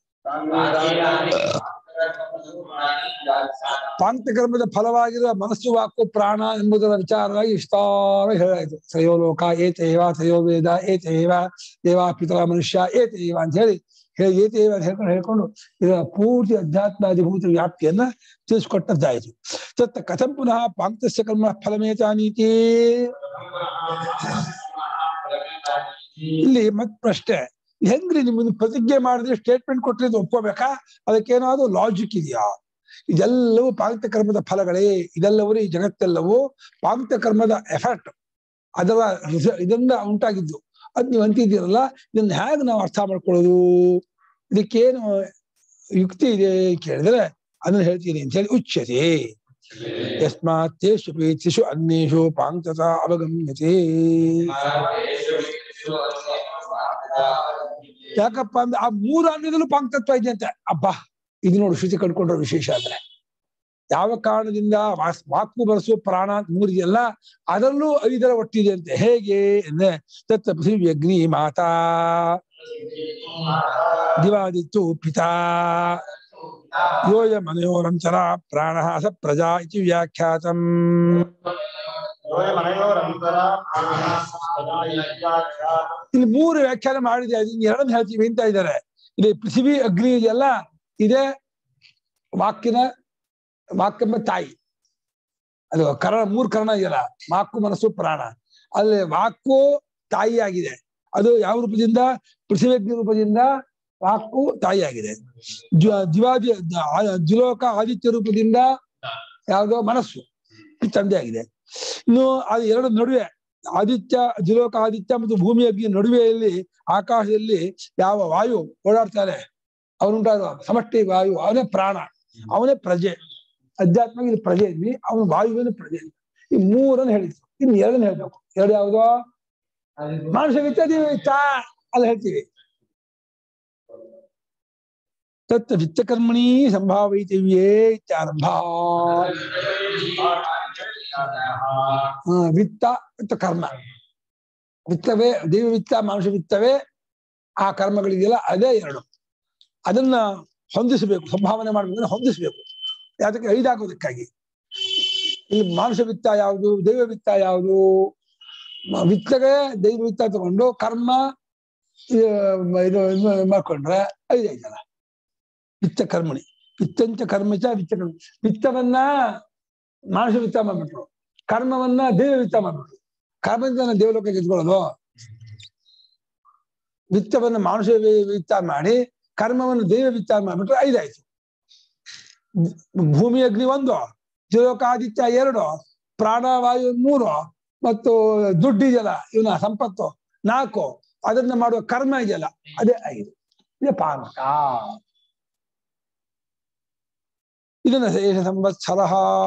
ಪಾಂಕ್ತ ಕರ್ಮದ ಫಲವಾಗಿರುವ ಮನಸ್ಸು ವಾಕು ಪ್ರಾಣ ಎಂಬುದರ ವಿಚಾರವಾಗಿ ವಿಸ್ತಾರ ಹೇಳಾಯ್ತು ತ್ರಯೋ ಲೋಕ ಏತೇವ ತ್ರಯೋ ವೇದ ಏತೇವ ದೇವಾ ಪಿತರ ಮನುಷ್ಯ ಏತೇವ ಅಂತ ಹೇಳಿ ಹೇಳಿ ಏತೇವ ಅಂತ ಹೇಳ್ಕೊಂಡು ಹೇಳ್ಕೊಂಡು ಇದರ ಪೂರ್ತಿ ಅಧ್ಯಾತ್ಮಾಧಿಭೂತ ವ್ಯಾಪ್ತಿಯನ್ನ ತಿಳಿಸ್ಕೊಟ್ಟದ್ದಾಯ್ತು ತತ್ತ ಕಥಂ ಪುನಃ ಪಾಂಕ್ತಸ್ಯ ಕರ್ಮ ಫಲಮೇತಾನೀತಿ ಇಲ್ಲಿ ಮತ್ ಪ್ರಶ್ನೆ ಹೆಂಗ್ರಿ ನಿಮ್ಮನ್ನು ಪ್ರತಿಜ್ಞೆ ಮಾಡಿದ್ರೆ ಸ್ಟೇಟ್ಮೆಂಟ್ ಕೊಟ್ರೆ ಇದು ಒಪ್ಕೋಬೇಕಾ ಅದಕ್ಕೇನಾದ್ರು ಲಾಜಿಕ್ ಇದೆಯಾ ಇದೆಲ್ಲವೂ ಪಾಂಕ್ತ ಕರ್ಮದ ಫಲಗಳೇ ಇದೆಲ್ಲವೂ ಈ ಜಗತ್ತೆಲ್ಲವೂ ಪಾಂಕ್ತ ಕರ್ಮದ ಎಫೆಕ್ಟ್ ಅದರ ರಿಸ- ಇದರಿಂದ ಉಂಟಾಗಿದ್ದು ಅದ್ ನೀವು ಅಂತಿದ್ದೀರಲ್ಲ ಇದನ್ನ ಹೇಗೆ ನಾವು ಅರ್ಥ ಮಾಡ್ಕೊಳ್ಳೋದು ಇದಕ್ಕೇನು ಯುಕ್ತಿ ಇದೆ ಕೇಳಿದ್ರೆ ಅದನ್ನ ಹೇಳ್ತೀನಿ ಅಂತ ಹೇಳಿ ಉಚ್ಯತೆ ಯಸ್ಮಾತ್ ತೇಷು ಪೀತಿಷು ಅನ್ಯೇಷು ಪಾಂಕ್ತತ ಅವಗಮ್ಯತೆ ಯಾಕಪ್ಪ ಅಂದ್ರೆ ಆ ಮೂರು ಅನ್ನದಲ್ಲೂ ಪಾಂಕ್ತತ್ವ ಇದೆ ಅಂತೆ ಅಬ್ಬಾ ಇದು ನೋಡು ಶ್ರುತಿ ಕಂಡ್ಕೊಂಡ್ರ ವಿಶೇಷ ಅಂದ್ರೆ ಯಾವ ಕಾರಣದಿಂದ ವಾಸ್- ವಾಕು ಬರಸು ಪ್ರಾಣ ಅಂತ ಮೂರಿದೆಯಲ್ಲ ಅದರಲ್ಲೂ ಐದರ ಒಟ್ಟಿದೆ ಅಂತೆ ಹೇಗೆ ಅಂದ್ರೆ ತತ್ತ ಪೃಥ್ವಿ ಅಗ್ನಿ ಮಾತಾ ದಿವಾದಿತ್ತು ಪಿತಾ ಯೋಯ ಮನಯೋರಂಚರ ಪ್ರಾಣ ಸ ಪ್ರಜಾ ಇತಿ ವ್ಯಾಖ್ಯಾತಂ ಇಲ್ಲಿ ಮೂರು ವ್ಯಾಖ್ಯಾನ ಮಾಡಿದೆ ಅದನ್ನ ಎರಡನ್ನ ಹೇಳ್ತೀವಿ ಅಂತ ಇದ್ದಾರೆ ಇಲ್ಲಿ ಪೃಥ್ವಿ ಅಗ್ನಿ ಇದೆಯಲ್ಲ ಇದೇ ವಾಕ್ಯನ ವಾಕ್ಯಂಬ ತಾಯಿ ಅದು ಕರ್ಣ ಮೂರು ಕರ್ಣ ಇದೆಯಲ್ಲ ವಾಕು ಮನಸ್ಸು ಪ್ರಾಣ ಅಲ್ಲಿ ವಾಕು ತಾಯಿಯಾಗಿದೆ ಅದು ಯಾವ ರೂಪದಿಂದ ಪೃಥ್ವಿ ಅಗ್ನಿ ರೂಪದಿಂದ ವಾಕು ತಾಯಿಯಾಗಿದೆ ಜ್ವ- ದಿವಾದಿ ಆ- ದ್ವಿಲೋಕ ಆದಿತ್ಯ ರೂಪದಿಂದ ಯಾವುದೋ ಮನಸ್ಸು ಇದು ತಂದೆ ಆಗಿದೆ ಇನ್ನು ಅದು ಎರಡು ನಡುವೆ ಆದಿತ್ಯ ದ್ವಿಲೋಕ ಆದಿತ್ಯ ಮತ್ತು ಭೂಮಿ ಅಗ್ನಿ ನಡುವೆಯಲ್ಲಿ ಆಕಾಶದಲ್ಲಿ ಯಾವ ವಾಯು ಓಡಾಡ್ತಾರೆ ಅವನುಂಟಾದ ಸಮಷ್ಟಿ ವಾಯು ಅವನೇ ಪ್ರಾಣ ಅವನೇ ಪ್ರಜೆ ಅಧ್ಯಾತ್ಮ ಇದು ಪ್ರಜೆ ಇದ್ವಿ ಅವನು ವಾಯುವಿನ ಪ್ರಜೆ ಈ ಮೂರನ್ನು ಹೇಳಿದ್ರು ಇನ್ನು ಎರಡನ್ನ ಹೇಳ್ಬೇಕು ಎರಡು ಯಾವ್ದು ಮಾನುಷ ವಿತ್ತ ದಿವ್ಯ ಅಲ್ಲಿ ಹೇಳ್ತೀವಿ ತತ್ ವಿತ್ತಕರ್ಮಣಿ ಸಂಭಾವಯಿತವ್ಯೇ ಇತ್ಯಾರಂಭ ಆ, ವಿತ್ತ ಮತ್ತು ಕರ್ಮ ವಿತ್ತವೇ ದೇವ ವಿತ್ತ ಮಾನುಷ ವಿತ್ತವೇ ಆ ಕರ್ಮಗಳಿದೆಯಲ್ಲ ಅದೇ ಎರಡು ಅದನ್ನ ಹೊಂದಿಸಬೇಕು ಸಂಭಾವನೆ ಮಾಡಬೇಕು ಹೊಂದಿಸಬೇಕು ಅದಕ್ಕೆ ಐದಾಗೋದಕ್ಕಾಗಿ ಇಲ್ಲಿ ಮಾನುಷ ವಿತ್ತ ಯಾವುದು ದೈವ ವಿತ್ತ ಯಾವುದು ಮ- ವಿತ್ತಗೆ ದೈವ ವಿತ್ತ ತಗೊಂಡು ಕರ್ಮ ಇದು ಇದು ಇದು ಮಾಡ್ಕೊಂಡ್ರೆ ಐದೈತಲ್ಲ ವಿತ್ತ ಕರ್ಮಣಿ ವಿತ್ತಂಚ ಕರ್ಮಚ ವಿತ್ತ ಕರ್ಮ ವಿತ್ತವನ್ನ ಮಾನುಷ ವಿತ್ತ ಮಾಡ್ಬಿಟ್ರು ಕರ್ಮವನ್ನ ದೈವ ವಿತ್ತ ಮಾಡ್ಬಿಟ್ರು ಕರ್ಮದಿಂದ ದೇವಲೋಕಕ್ಕೆ ಎತ್ಕೊಳ್ಳೋದು ವಿತ್ತವನ್ನ ಮಾನುಷ ವಿ- ವಿತ್ತ ಮಾಡಿ ಕರ್ಮವನ್ನು ದೈವ ವಿತ್ತ ಮಾಡ್ಬಿಟ್ರೆ ಐದಾಯ್ತು ಭೂಮಿ ಅಗ್ನಿ ಒಂದು ಜಲೋಕಾದಿತ್ಯ ಎರಡು ಪ್ರಾಣವಾಯು ಮೂರು ಮತ್ತು ದುಡ್ಡಿದೆಯಲ್ಲ ಇವನ ಸಂಪತ್ತು ನಾಲ್ಕು ಅದನ್ನ ಮಾಡುವ ಕರ್ಮ ಇದೆಯಲ್ಲ ಅದೇ ಐದು ಇದೇ ಪಾನಕ ಇದನ್ನ ಶೇಷ ಸಂವತ್ಸರ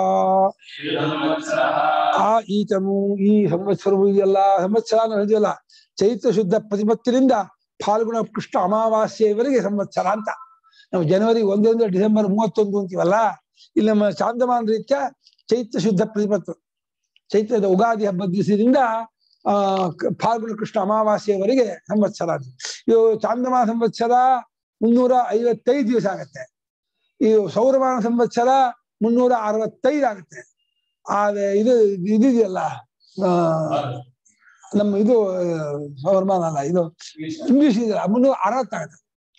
ಆ ಈತನು ಈ ಸಂವತ್ಸರವು ಇದೆಯಲ್ಲ ಸಂವತ್ಸರ ಅನ್ನೋದು ಇದೆಯಲ್ಲ ಚೈತ್ರ ಶುದ್ಧ ಪ್ರತಿಪತ್ತಿನಿಂದ ಫಾಲ್ಗುಣ ಕೃಷ್ಣ ಅಮಾವಾಸ್ಯೆಯವರೆಗೆ ಸಂವತ್ಸರ ಅಂತ ನಾವು ಜನವರಿ ಒಂದೊಂದು ಡಿಸೆಂಬರ್ ಮೂವತ್ತೊಂದು ಅಂತೀವಲ್ಲ ಇಲ್ಲಿ ನಮ್ಮ ಚಾಂದಮಾನ ರೀತ್ಯ ಚೈತ್ರ ಶುದ್ಧ ಪ್ರತಿಪತ್ತು ಚೈತ್ರದ ಉಗಾದಿ ಹಬ್ಬದ ದಿವಸದಿಂದ ಆ ಕ- ಫಾಲ್ಗುಣ ಕೃಷ್ಣ ಅಮಾವಾಸ್ಯೆಯವರೆಗೆ ಸಂವತ್ಸರ ಅದು ಇದು ಚಾಂದಮಾನ ಸಂವತ್ಸರ ಮುನ್ನೂರ ಐವತ್ತೈದು ದಿವಸ ಆಗತ್ತೆ ಇದು ಸೌರಮಾನ ಸಂವತ್ಸರ ಮುನ್ನೂರ ಅರವತ್ತೈದು ಆಗುತ್ತೆ ಆದ್ರೆ ಇದು ಇದಿದೆಯಲ್ಲ ಆ, ನಮ್ಮ ಇದು ಆ, ಸೌರಮಾನ ಅಲ್ಲ ಇದು ಇಂಗ್ಲಿಷ್ ಇದೆಯಲ್ಲ ಮುನ್ನೂರ ಅರವತ್ತಾಗುತ್ತೆ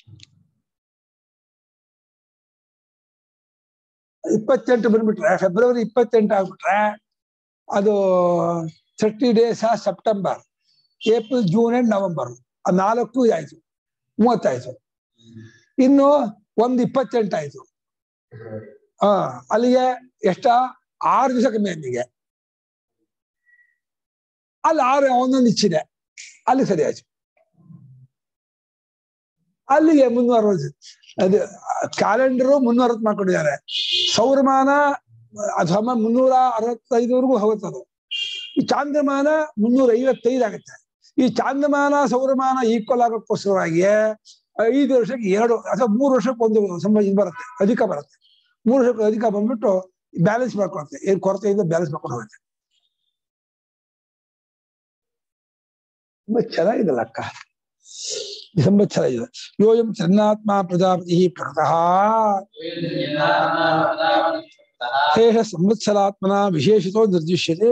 ಇಪ್ಪತ್ತೆಂಟು ಬಂದ್ಬಿಟ್ರೆ ಫೆಬ್ರವರಿ ಇಪ್ಪತ್ತೆಂಟು ಆಗ್ಬಿಟ್ರೆ ಅದು thirty days September April June and November ಆ ನಾಲ್ಕು ಆಯ್ತು ಮೂವತ್ತಾಯ್ತು ಇನ್ನು ಒಂದು ಇಪ್ಪತ್ತೆಂಟು ಆಯ್ತು ಹಾ ಅಲ್ಲಿಗೆ ಎಷ್ಟ ಆರು ದಿವಸ ಕಮ್ಮಿ ಅಲ್ಲಿಗೆ ಅಲ್ಲಿ ಆರು ಒಂದೊಂದು ಇಚ್ಚಿದೆ ಅಲ್ಲಿ ಸರಿ ಆಯ್ತು ಅಲ್ಲಿಗೆ ಮುನ್ನೂರ ಅರವತ್ತು ಅದು ಕ್ಯಾಲೆಂಡರು ಮುನ್ನೂರ ಅರವತ್ತು ಮಾಡ್ಕೊಂಡಿದ್ದಾರೆ ಸೌರಮಾನ ಅಥವಾ ಮುನ್ನೂರ ಅರವತ್ತೈದವರೆಗೂ ಹೋಗುತ್ತದು ಈ ಚಾಂದ್ರಮಾನ ಮುನ್ನೂರ ಐವತ್ತೈದು ಆಗುತ್ತೆ ಈ ಚಾಂದ್ರಮಾನ ಸೌರಮಾನ ಈಕ್ವಲ್ ಆಗೋಕ್ಕೋಸ್ಕರವಾಗಿ ಐದು ವರ್ಷಕ್ಕೆ ಎರಡು ಅಥವಾ ಮೂರು ವರ್ಷಕ್ಕೆ ಒಂದು ಸಂಬ ಇದು ಬರುತ್ತೆ ಅಧಿಕ ಬರುತ್ತೆ ಮೂರು ವರ್ಷಕ್ಕೆ ಅಧಿಕ ಬಂದ್ಬಿಟ್ಟು ಬ್ಯಾಲೆನ್ಸ್ ಮಾಡ್ಕೊಳುತ್ತೆ ಏನ್ ಕೊರತೆ ಇದೆ ಬ್ಯಾಲೆನ್ಸ್ ಮಾಡ್ಕೊಂಡು ಹೋಗುತ್ತೆ ತುಂಬಾ ಚೆನ್ನಾಗಿದೆ ಅಕ್ಕ ಈ ಸಂವತ್ಸರ ಇದೆ ಯೋಯಂ ಚನ್ನಾತ್ಮ ಪ್ರಜಾಪತಿ ಪ್ರಕೃತಃ ಶೇಷ ಸಂವತ್ಸರಾತ್ಮನ ವಿಶೇಷತೋ ನಿರ್ದಿಶ್ಯತೆ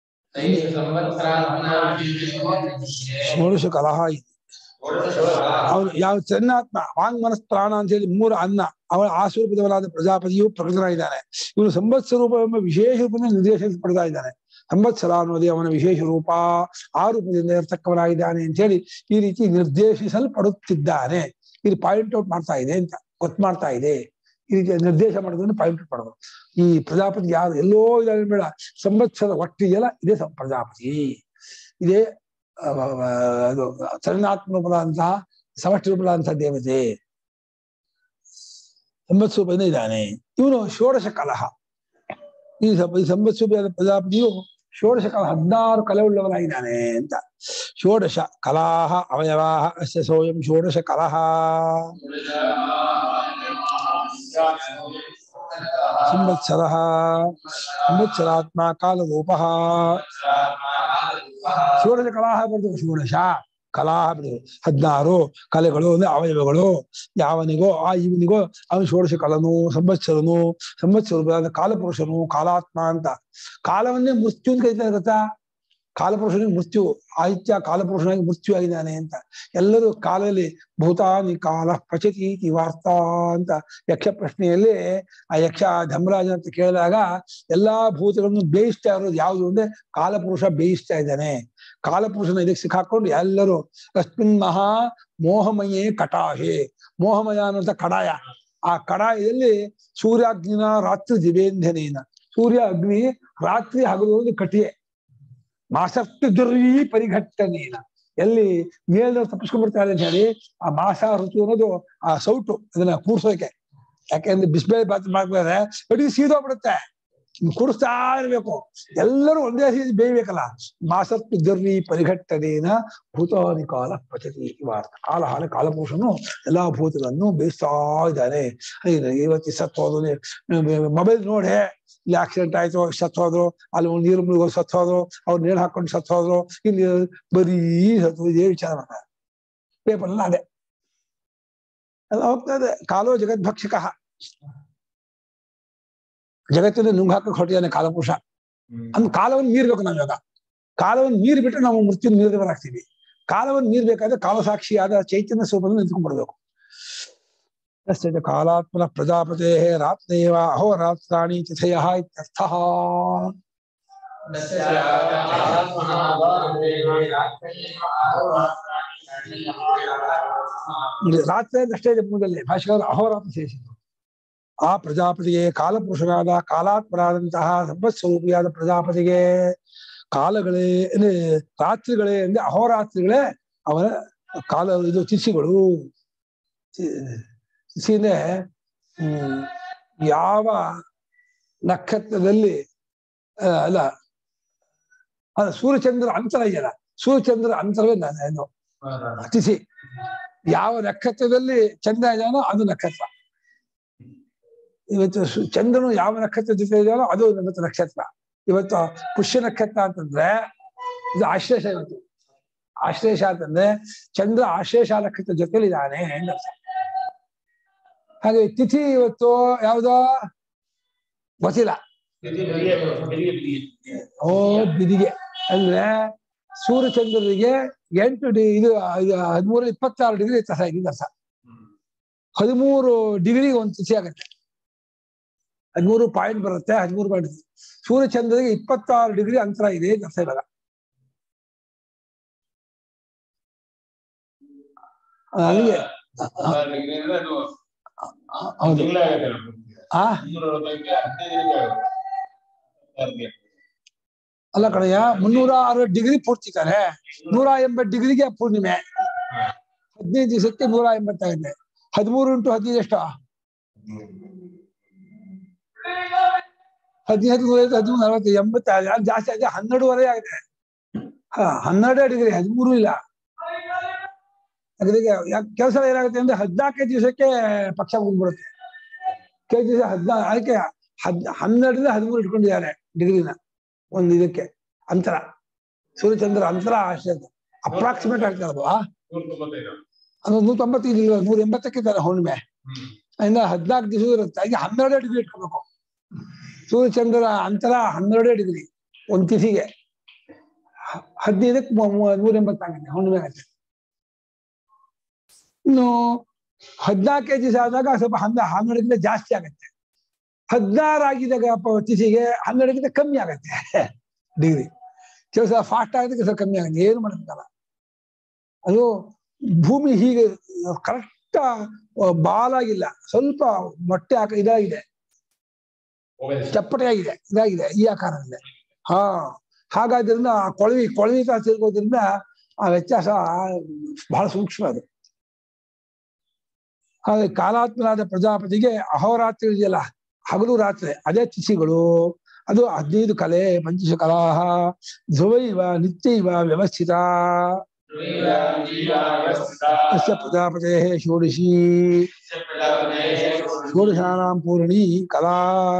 ಷೋಡಶ ಕಲಹ ಇದೆ ಅವನು ಯಾವ ಚನ್ನಾತ್ಮ ವಾಂಗ್ ಮನಸ್ ಪ್ರಾಣ ಅಂತ ಹೇಳಿ ಮೂರು ಅನ್ನ ಅವನ ಆ ಸ್ವರೂಪದವನಾದ ಪ್ರಜಾಪತಿಯು ಪ್ರಕಟನಾಗಿದ್ದಾನೆ ಇವನು ಸಂವತ್ಸರ ರೂಪ ಎಂಬ ವಿಶೇಷ ರೂಪದಿಂದ ನಿರ್ದೇಶಿಸಲ್ಪಡ್ತಾ ಇದ್ದಾನೆ ಸಂವತ್ಸರ ಅನ್ನೋದೇ ಅವನ ವಿಶೇಷ ರೂಪ ಆ ರೂಪದಿಂದ ಇರ್ತಕ್ಕವನಾಗಿದ್ದಾನೆ ಅಂತ ಹೇಳಿ ಈ ರೀತಿ ನಿರ್ದೇಶಿಸಲ್ಪಡುತ್ತಿದ್ದಾನೆ ಇದು ಪಾಯಿಂಟ್ ಔಟ್ ಮಾಡ್ತಾ ಇದೆ ಅಂತ ಗೊತ್ತು ಮಾಡ್ತಾ ಇದೆ ಈ ರೀತಿ ನಿರ್ದೇಶ ಮಾಡೋದನ್ನು ಪಾಯಿಂಟ್ ಔಟ್ ಮಾಡೋದು ಈ ಪ್ರಜಾಪತಿ ಯಾರು ಎಲ್ಲೋ ಇದಾವೆ ಬೇಡ ಸಂವತ್ಸರ ಒಟ್ಟಿದೆಯಲ್ಲ ಇದೇ ಸಂ- ಪ್ರಜಾಪತಿ ಇದೇ ಅಹ್, ಅಹ್, ಅದು ಚಲನಾತ್ಮ ರೂಪದಂತಹ ಸಮಷ್ಟಿ ರೂಪದಂತಹ ದೇವತೆ ಸಂವತ್ಸೂಪದಿಂದ ಇದ್ದಾನೆ ಇವನು ಷೋಡಶ ಕಲಹ ಈ ಸಂ- ಈ ಸಂವತ್ಸೂಪಿಯಾದ ಪ್ರಜಾಪತಿಯು ಷೋಡಶ ಕಲ ಹದಿನಾರು ಕಲೆ ಉಳ್ಳವನಾಗಿದ್ದಾನೆ ಅಂತ ಷೋಡಶ ಕಲಾಹ ಅವಯವಾಹ ಅಸ್ಯ ಸೋಯಂ ಷೋಡಶ ಕಲಹ ಸಂವತ್ಸರ ಸಂವತ್ಸರಾತ್ಮ ಕಾಲರೂಪಃ ಷೋಡಶ ಕಲಾಹ ಬರ್ತದೆ ಷೋಡಶ ಕಲಾಹ ಬರ್ತದೆ ಹದಿನಾರು ಕಲೆಗಳು ಅಂದ್ರೆ ಅವಯವಗಳು ಯಾವನಿಗೋ ಆ ಇವನಿಗೋ ಅವನು ಷೋಡಶ ಕಲನು ಸಂವತ್ಸರನು ಸಂವತ್ಸರ ಕಾಲಪುರುಷನು ಕಾಲಾತ್ಮ ಅಂತ ಕಾಲವನ್ನೇ ಮೃತ್ಯು ಅಂತ ಕರೀತಾರೆ ಗೊತ್ತಾ ಕಾಲಪುರುಷನಿಗೆ ಮೃತ್ಯು ಆದಿತ್ಯ ಕಾಲಪುರುಷನಾಗಿ ಮೃತ್ಯು ಆಗಿದ್ದಾನೆ ಅಂತ ಎಲ್ಲರೂ ಕಾಲದಲ್ಲಿ ಭೂತಾನಿ ಕಾಲ ಪಚತಿ ಇತಿ ವಾರ್ತಾ ಅಂತ ಯಕ್ಷ ಪ್ರಶ್ನೆಯಲ್ಲಿ ಆ ಯಕ್ಷ ಧರ್ಮರಾಜ ಅಂತ ಕೇಳಿದಾಗ ಎಲ್ಲಾ ಭೂತಗಳನ್ನು ಬೇಯಿಸ್ತಾ ಇರೋದು ಯಾವುದು ಅಂದ್ರೆ ಕಾಲಪುರುಷ ಬೇಯಿಸ್ತಾ ಇದ್ದಾನೆ ಕಾಲಪುರುಷನ ಇದಕ್ಕೆ ಸಿಕ್ಕಾಕೊಂಡು ಎಲ್ಲರೂ ಅಸ್ಮಿನ್ ಮಹಾ ಮೋಹಮಯೇ ಕಟಾಹೆ ಮೋಹಮಯ ಅನ್ನುವಂಥ ಕಡಾಯ ಆ ಕಡಾಯದಲ್ಲಿ ಸೂರ್ಯಾಗ್ನಿನ ರಾತ್ರಿ ದಿವೇಂಧನೇನ ಸೂರ್ಯ ಅಗ್ನಿ ರಾತ್ರಿ ಹಗಲು ಒಂದು ಕಟಿಯೆ ಮಾಸಕ್ತಿ ದುರ್ವಿ ಪರಿಘಟ್ಟನೇನ ಎಲ್ಲಿ ಮೇಲ್ನವ್ರು ತಪ್ಪಿಸ್ಕೊಂಡ್ಬಿಡ್ತಾರೆ ಅಂತ ಹೇಳಿ ಆ ಮಾಸ ಋತು ಅನ್ನೋದು ಆ ಸೌಟು ಅದನ್ನ ಕೂರ್ಸೋಕೆ ಯಾಕೆಂದ್ರೆ ಬಿಸಿಬೇಳೆ ಬಾತ್ ಮಾಡ್ಬೇಕಾದ್ರೆ ಅಡಿ ಸೀದೋಗ್ಬಿಡುತ್ತೆ ಕುಡಿಸ್ತಾ ಇರ್ಬೇಕು ಎಲ್ಲರೂ ಒಂದೇ ಸೀದಿ ಬೇಯ್ಬೇಕಲ್ಲ ಮಾಸತ್ತು ದುರ್ವಿ ಪರಿಘಟ್ಟನೇನ ಭೂತಾನಿ ಕಾಲ ಪಚತಿ ವಾರ್ತ ಕಾಲ ಹಾಲ ಕಾಲಪುರುಷನು ಎಲ್ಲಾ ಭೂತಗಳನ್ನು ಬೇಯಿಸ್ತಾ ಇದ್ದಾನೆ ಇವತ್ತು ಸತ್ತು ಹೋದ್ರು ಮೊಬೈಲ್ ನೋಡಿ ಇಲ್ಲಿ ಆಕ್ಸಿಡೆಂಟ್ ಆಯ್ತು ಸತ್ತು ಹೋದ್ರು ಅಲ್ಲಿ ಒಂದು ನೀರು ಮುಳುಗೋ ಸತ್ತು ಹೋದ್ರು ಅವ್ರು ನೇಣು ಹಾಕೊಂಡು ಸತ್ತು ಹೋದ್ರು ಇಲ್ಲಿ ಬರೀ ಸತ್ತು ಇದೇ ವಿಚಾರ ಮಾಡ್ತಾರೆ ಪೇಪರ್ ಅದೇ ಎಲ್ಲ ಹೋಗ್ತಾ ಇದೆ ಕಾಲೋ ಜಗದ್ಭಕ್ಷಕ ಜಗತ್ತಿನ ನುಂಗಾಕ ಹೊಟ್ಟಿದ್ದಾನೆ ಕಾಲಪುರುಷ ಅಂದ್ ಕಾಲವನ್ನು ಮೀರ್ಬೇಕು ನಾವು ಇವಾಗ ಕಾಲವನ್ನು ಮೀರಿ ಬಿಟ್ರೆ ನಾವು ಮೃತ್ಯು ಮೀರಿದವರಾಗ್ತೀವಿ ಕಾಲವನ್ನು ಮೀರ್ಬೇಕಾದ್ರೆ ಕಾಲಸಾಕ್ಷಿಯಾದ ಚೈತನ್ಯ ಸ್ವರೂಪದಲ್ಲಿ ನಿಂತ್ಕೊಂಡ್ಬಿಡ್ಬೇಕು ತಸ್ಯ ಚ ಕಾಲಾತ್ಮನ ಪ್ರಜಾಪತೆ ರಾತ್ರೇವ ಅಹೋರಾತ್ರಾಣಿ ತಿಥಯ ಇತ್ಯರ್ಥಃ ಇಲ್ಲಿ ರಾತ್ರಿ ಅಂತ ಅಷ್ಟೇ ಇದೆ ಮೂಲದಲ್ಲಿ ಭಾಷೆಗಳು ಅಹೋರಾತ್ರ ಸೇರಿಸಿದ್ರು ಆ ಪ್ರಜಾಪತಿಗೆ ಕಾಲಪುರುಷನಾದ ಕಾಲಾತ್ಮನಾದಂತಹ ಸರ್ವಸ್ವರೂಪಿಯಾದ ಪ್ರಜಾಪತಿಗೆ ಕಾಲಗಳೇ ಅಂದ್ರೆ ರಾತ್ರಿಗಳೇ ಅಂದ್ರೆ ಅಹೋರಾತ್ರಿಗಳೇ ಅವನ ಕಾಲ ಇದು ತಿಥಿಗಳು ತಿ- ತಿಥಿ ಅಂದ್ರೆ ಹ್ಮ್ ಯಾವ ನಕ್ಷತ್ರದಲ್ಲಿ ಆ, ಅಲ್ಲ ಅಲ್ಲ ಸೂರ್ಯಚಂದ್ರ ಅಂತರ ಇದೆಯಲ್ಲ ಸೂರ್ಯಚಂದ್ರ ಅಂತರವೇ ನಾನು ಏನು ತಿಥಿ ಯಾವ ನಕ್ಷತ್ರದಲ್ಲಿ ಚಂದ್ರ ಇದೆಯೋ ಅದು ನಕ್ಷತ್ರ ಇವತ್ತು ಸು- ಚಂದ್ರನು ಯಾವ ನಕ್ಷತ್ರ ಜೊತೆ ಇದೆಯೋ ಅದು ಇವತ್ತು ನಕ್ಷತ್ರ ಇವತ್ತು ಪುಷ್ಯ ನಕ್ಷತ್ರ ಅಂತಂದ್ರೆ ಇದು ಆಶ್ಲೇಷ ಇವತ್ತು ಆಶ್ಲೇಷ ಅಂತಂದ್ರೆ ಚಂದ್ರ ಆಶ್ಲೇಷ ನಕ್ಷತ್ರ ಜೊತೆಲಿ ಇದ್ದಾನೆ ಅಂತ ಅರ್ಥ. ಹಾಗೆ ತಿಥಿ ಇವತ್ತು ಯಾವ್ದೋ ಗೊತ್ತಿಲ್ಲ ಓ ಬಿದಿಗೆ ಅಂದ್ರೆ ಸೂರ್ಯಚಂದ್ರನಿಗೆ ಎಂಟು ಡಿ ಇದು ಇದು ಹದಿಮೂರು ಇಪ್ಪತ್ತಾರು ಡಿಗ್ರಿ ವ್ಯತ್ಯಾಸ ಇದೆ ಅರ್ಥ ಹದಿಮೂರು ಡಿಗ್ರಿ ಒಂದು ತಿಥಿ ಆಗುತ್ತೆ ಹದಿಮೂರು ಪಾಯಿಂಟ್ ಬರುತ್ತೆ ಹದಿಮೂರು ಪಾಯಿಂಟ್ ಸೂರ್ಯಚಂದ್ರನಿಗೆ ಇಪ್ಪತ್ತಾರು ಡಿಗ್ರಿ ಅಂತರ ಇದೆ ಅಂತ ಅರ್ಥ ಇವಾಗ ಅಲ್ಲಿಗೆ ಡಿಗ್ರಿ ಅಂದ್ರೆ ಅದು ಹೌದು ತಿಂಗಳೇ ಆಗುತ್ತೆ ನಮ್ಗೆ. ಆ ಮುನ್ನೂರ ಅರವತ್ತೈದಕ್ಕೆ ಹದಿನೈದು ದಿನಕ್ಕೆ ಆಗುತ್ತೆ. ಅಲ್ಲ ಕಣಯ್ಯ ಮುನ್ನೂರ ಅರವತ್ತು ಡಿಗ್ರಿ ಪೂರ್ತಿ ತಾನೆ ನೂರ ಎಂಬತ್ತು ಡಿಗ್ರಿಗೆ ಪೂರ್ಣಿಮೆ ಹದಿನೈದು ದಿವಸಕ್ಕೆ ನೂರ ಎಂಬತ್ತಾಗಿದೆ ಹದಿಮೂರು ಇಂಟು ಹದಿನೈದು ಎಷ್ಟು ಹದಿನೈದು ನೂರ ಐವತ್ತು ಹದಿಮೂರು ನಲವತ್ತು ಎಂಬತ್ತಾಗಿದೆ ಅದು ಜಾಸ್ತಿ ಆಗಿದೆ ಹನ್ನೆರಡುವರೆ ಆಗಿದೆ ಹಾ ಹನ್ನೆರಡೇ ಡಿಗ್ರಿ ಹದಿಮೂರು ಇಲ್ಲ ಅದಕ್ಕೆ ಕೆಲಸ ಏನಾಗುತ್ತೆ ಅಂದ್ರೆ ಹದಿನಾಲ್ಕೈದು ದಿವಸಕ್ಕೆ ಪಕ್ಷ ಬಂದ್ಬಿಡುತ್ತೆ ಕೆಲವು ದಿವಸ ಹದಿನಾ ಅದಕ್ಕೆ ಹದ್ ಹನ್ನೆರಡರಿಂದ ಹದಿಮೂರು ಇಟ್ಕೊಂಡಿದ್ದಾರೆ ಡಿಗ್ರಿನ ಒಂದು ಇದಕ್ಕೆ ಅಂತರ ಸೂರ್ಯಚಂದ್ರ ಅಂತರ ಅಷ್ಟೇ ಅಪ್ರಾಕ್ಸಿಮೇಟ್ ಆಗ್ತದೆ ಅಲ್ವಾ ನೂರ ತೊಂಬತ್ತೈದು ಅದು ನೂರ ತೊಂಬತ್ತೈದು ಇಲ್ಲ ನೂರ ಎಂಬತ್ತಕ್ಕೆ ಇದ್ದಾರೆ ಹುಣ್ಣಿಮೆ ಹ್ಮ್ ಅದರಿಂದ ಹದಿನಾಲ್ಕು ದಿವಸ ಇರುತ್ತೆ ಹಾಗೆ ಹನ್ನೆರಡೇ ಡಿಗ್ರಿ ಇಟ್ಕೋಬೇಕು ಸೂರ್ಯಚಂದ್ರ ಅಂತರ ಹನ್ನೆರಡೇ ಡಿಗ್ರಿ ಒಂದು ತಿಥಿಗೆ ಹ- ಹದಿನೈದಕ್ಕೆ ಮೂ- ಮೂ- ನೂರ ಎಂಬತ್ತಾಗುತ್ತೆ ಹುಣ್ಣಿಮೆ ಆಗುತ್ತೆ ಇನ್ನು ಹದಿನಾಲ್ಕೈದು ದಿವಸ ಆದಾಗ ಸ್ವಲ್ಪ ಹನ್ನ ಹನ್ನೆರಡಕ್ಕಿಂತ ಜಾಸ್ತಿ ಆಗುತ್ತೆ ಹದಿನಾರು ಆಗಿದಾಗ ಪ- ತಿಥಿಗೆ ಹನ್ನೆರಡಕ್ಕಿಂತ ಕಮ್ಮಿ ಆಗುತ್ತೆ ಡಿಗ್ರಿ ಕೆಲಸ ಫಾಸ್ಟ್ ಆಗುತ್ತೆ ಕೆಲಸ ಕಮ್ಮಿ ಆಗುತ್ತೆ ಏನು ಮಾಡೋಕ್ಕಾಗಲ್ಲ ಅದು ಭೂಮಿ ಹೀಗೆ ಕರೆಕ್ಟ್ ಬಾಲಾಗಿಲ್ಲ ಸ್ವಲ್ಪ ಮೊಟ್ಟೆ ಹಾಕ ಇದಾಗಿದೆ ಹೋಗೋದು. ಚಪ್ಪಟೆಯಾಗಿದೆ ಇದಾಗಿದೆ ಈ ಆಕಾರದಿಂದ ಹಾ ಹಾಗಾದ್ರಿಂದ ಆ ಕೊಳವಿ ಕೊಳವಿ ತರ ತಿರ್ಗೋದ್ರಿಂದ ಆ ವ್ಯತ್ಯಾಸ ಬಹಳ ಸೂಕ್ಷ್ಮ ಅದು ಹಾಗೆ ಕಾಲಾತ್ಮನಾದ ಪ್ರಜಾಪತಿಗೆ ಅಹೋರಾತ್ರಿ ಇದೆಯಲ್ಲ ಹಗಲು ರಾತ್ರಿ ಅದೇ ತಿಥಿಗಳು ಅದು ಹದಿನೈದು ಕಲೆ ಪಂಚಶ ಕಲಾ ಧ್ರುವೈವ ನಿತ್ಯೈವ ವ್ಯವಸ್ಥಿತ ಅಸ್ಯ ಪ್ರಜಾಪತೆ ಷೋಡಶಿ ಷೋಡಶಾನಾಂ ಪೂರ್ಣಿ ಕಲಾ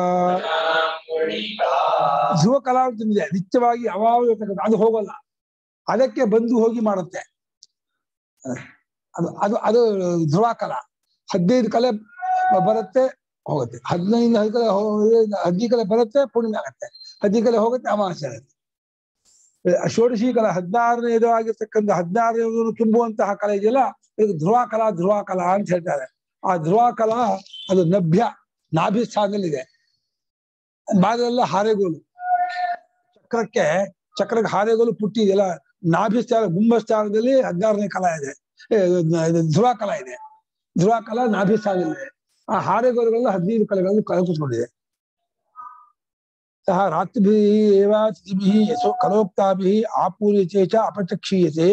ಧ್ರುವ ಕಲಾ ಅಂತಂದಿದೆ ನಿತ್ಯವಾಗಿ ಯಾವಾಗ ಇರ್ತಕ್ಕಂಥ ಅದು ಹೋಗಲ್ಲ ಅದಕ್ಕೆ ಬಂದು ಹೋಗಿ ಮಾಡುತ್ತೆ ಅದು ಅದು ಅದು ಧ್ರುವ ಕಲಾ ಹದಿನೈದು ಕಲೆ ಬರುತ್ತೆ ಹೋಗುತ್ತೆ ಹದಿನೈದು ಹದಿನೈದು ಕಲೆ ಹೋ- ಹದಿನೈದು ಕಲೆ ಬರುತ್ತೆ ಪೂರ್ಣಿಮೆ ಆಗತ್ತೆ ಹದಿನೈದು ಕಲೆ ಹೋಗುತ್ತೆ ಅಮಾವಾಸ್ಯೆ ಆಗುತ್ತೆ ಷೋಡಶಿ ಕಲಾ ಹದಿನಾರನೇದು ಆಗಿರ್ತಕ್ಕಂಥ ಹದಿನಾರನೇದು ತುಂಬುವಂತಹ ಕಲೆ ಇದೆಯಲ್ಲ ಇದು ಧ್ರುವ ಕಲಾ ಧ್ರುವ ಕಲಾ ಅಂತ ಹೇಳ್ತಾರೆ ಆ ಧ್ರುವ ಕಲಾ ಅದು ನಭ್ಯ ನಾಭಿ ಸ್ಥಾನದಲ್ಲಿದೆ ಬಾದೆಲ್ಲ ಹಾರೆಗೋಲು ಚಕ್ರಕ್ಕೆ ಚಕ್ರಕ್ಕೆ ಹಾರೆಗೋಲು ಪುಟ್ಟಿ ಇದೆಯಲ್ಲ ನಾಭಿ ಸ್ಥಾನ ಗುಂಬ ಸ್ಥಾನದಲ್ಲಿ ಹದಿನಾರನೇ ಕಲಾ ಇದೆ ಏ, ಇದು ಧ್ರುವ ಕಲಾ ಇದೆ ಧ್ರುವ ಕಲಾ ನಾಭಿ ಸ್ಥಾನದಲ್ಲಿದೆ ಆ ಹಾರೆಗೋಲುಗಳೆಲ್ಲ ಹದಿನೈದು ಕಲೆಗಳನ್ನು ಕಲೆ ಕೂತ್ಕೊಂಡಿದೆ ಸಹ ರಾತ್ರಿಭಿ ಏವ ತಿಥಿಭಿಃ ಯಶೋ ಕಲೋಕ್ತಾಭಿಃ ಆಪೂರ್ಯತೆ ಚ ಅಪಚಕ್ಷೀಯತೆ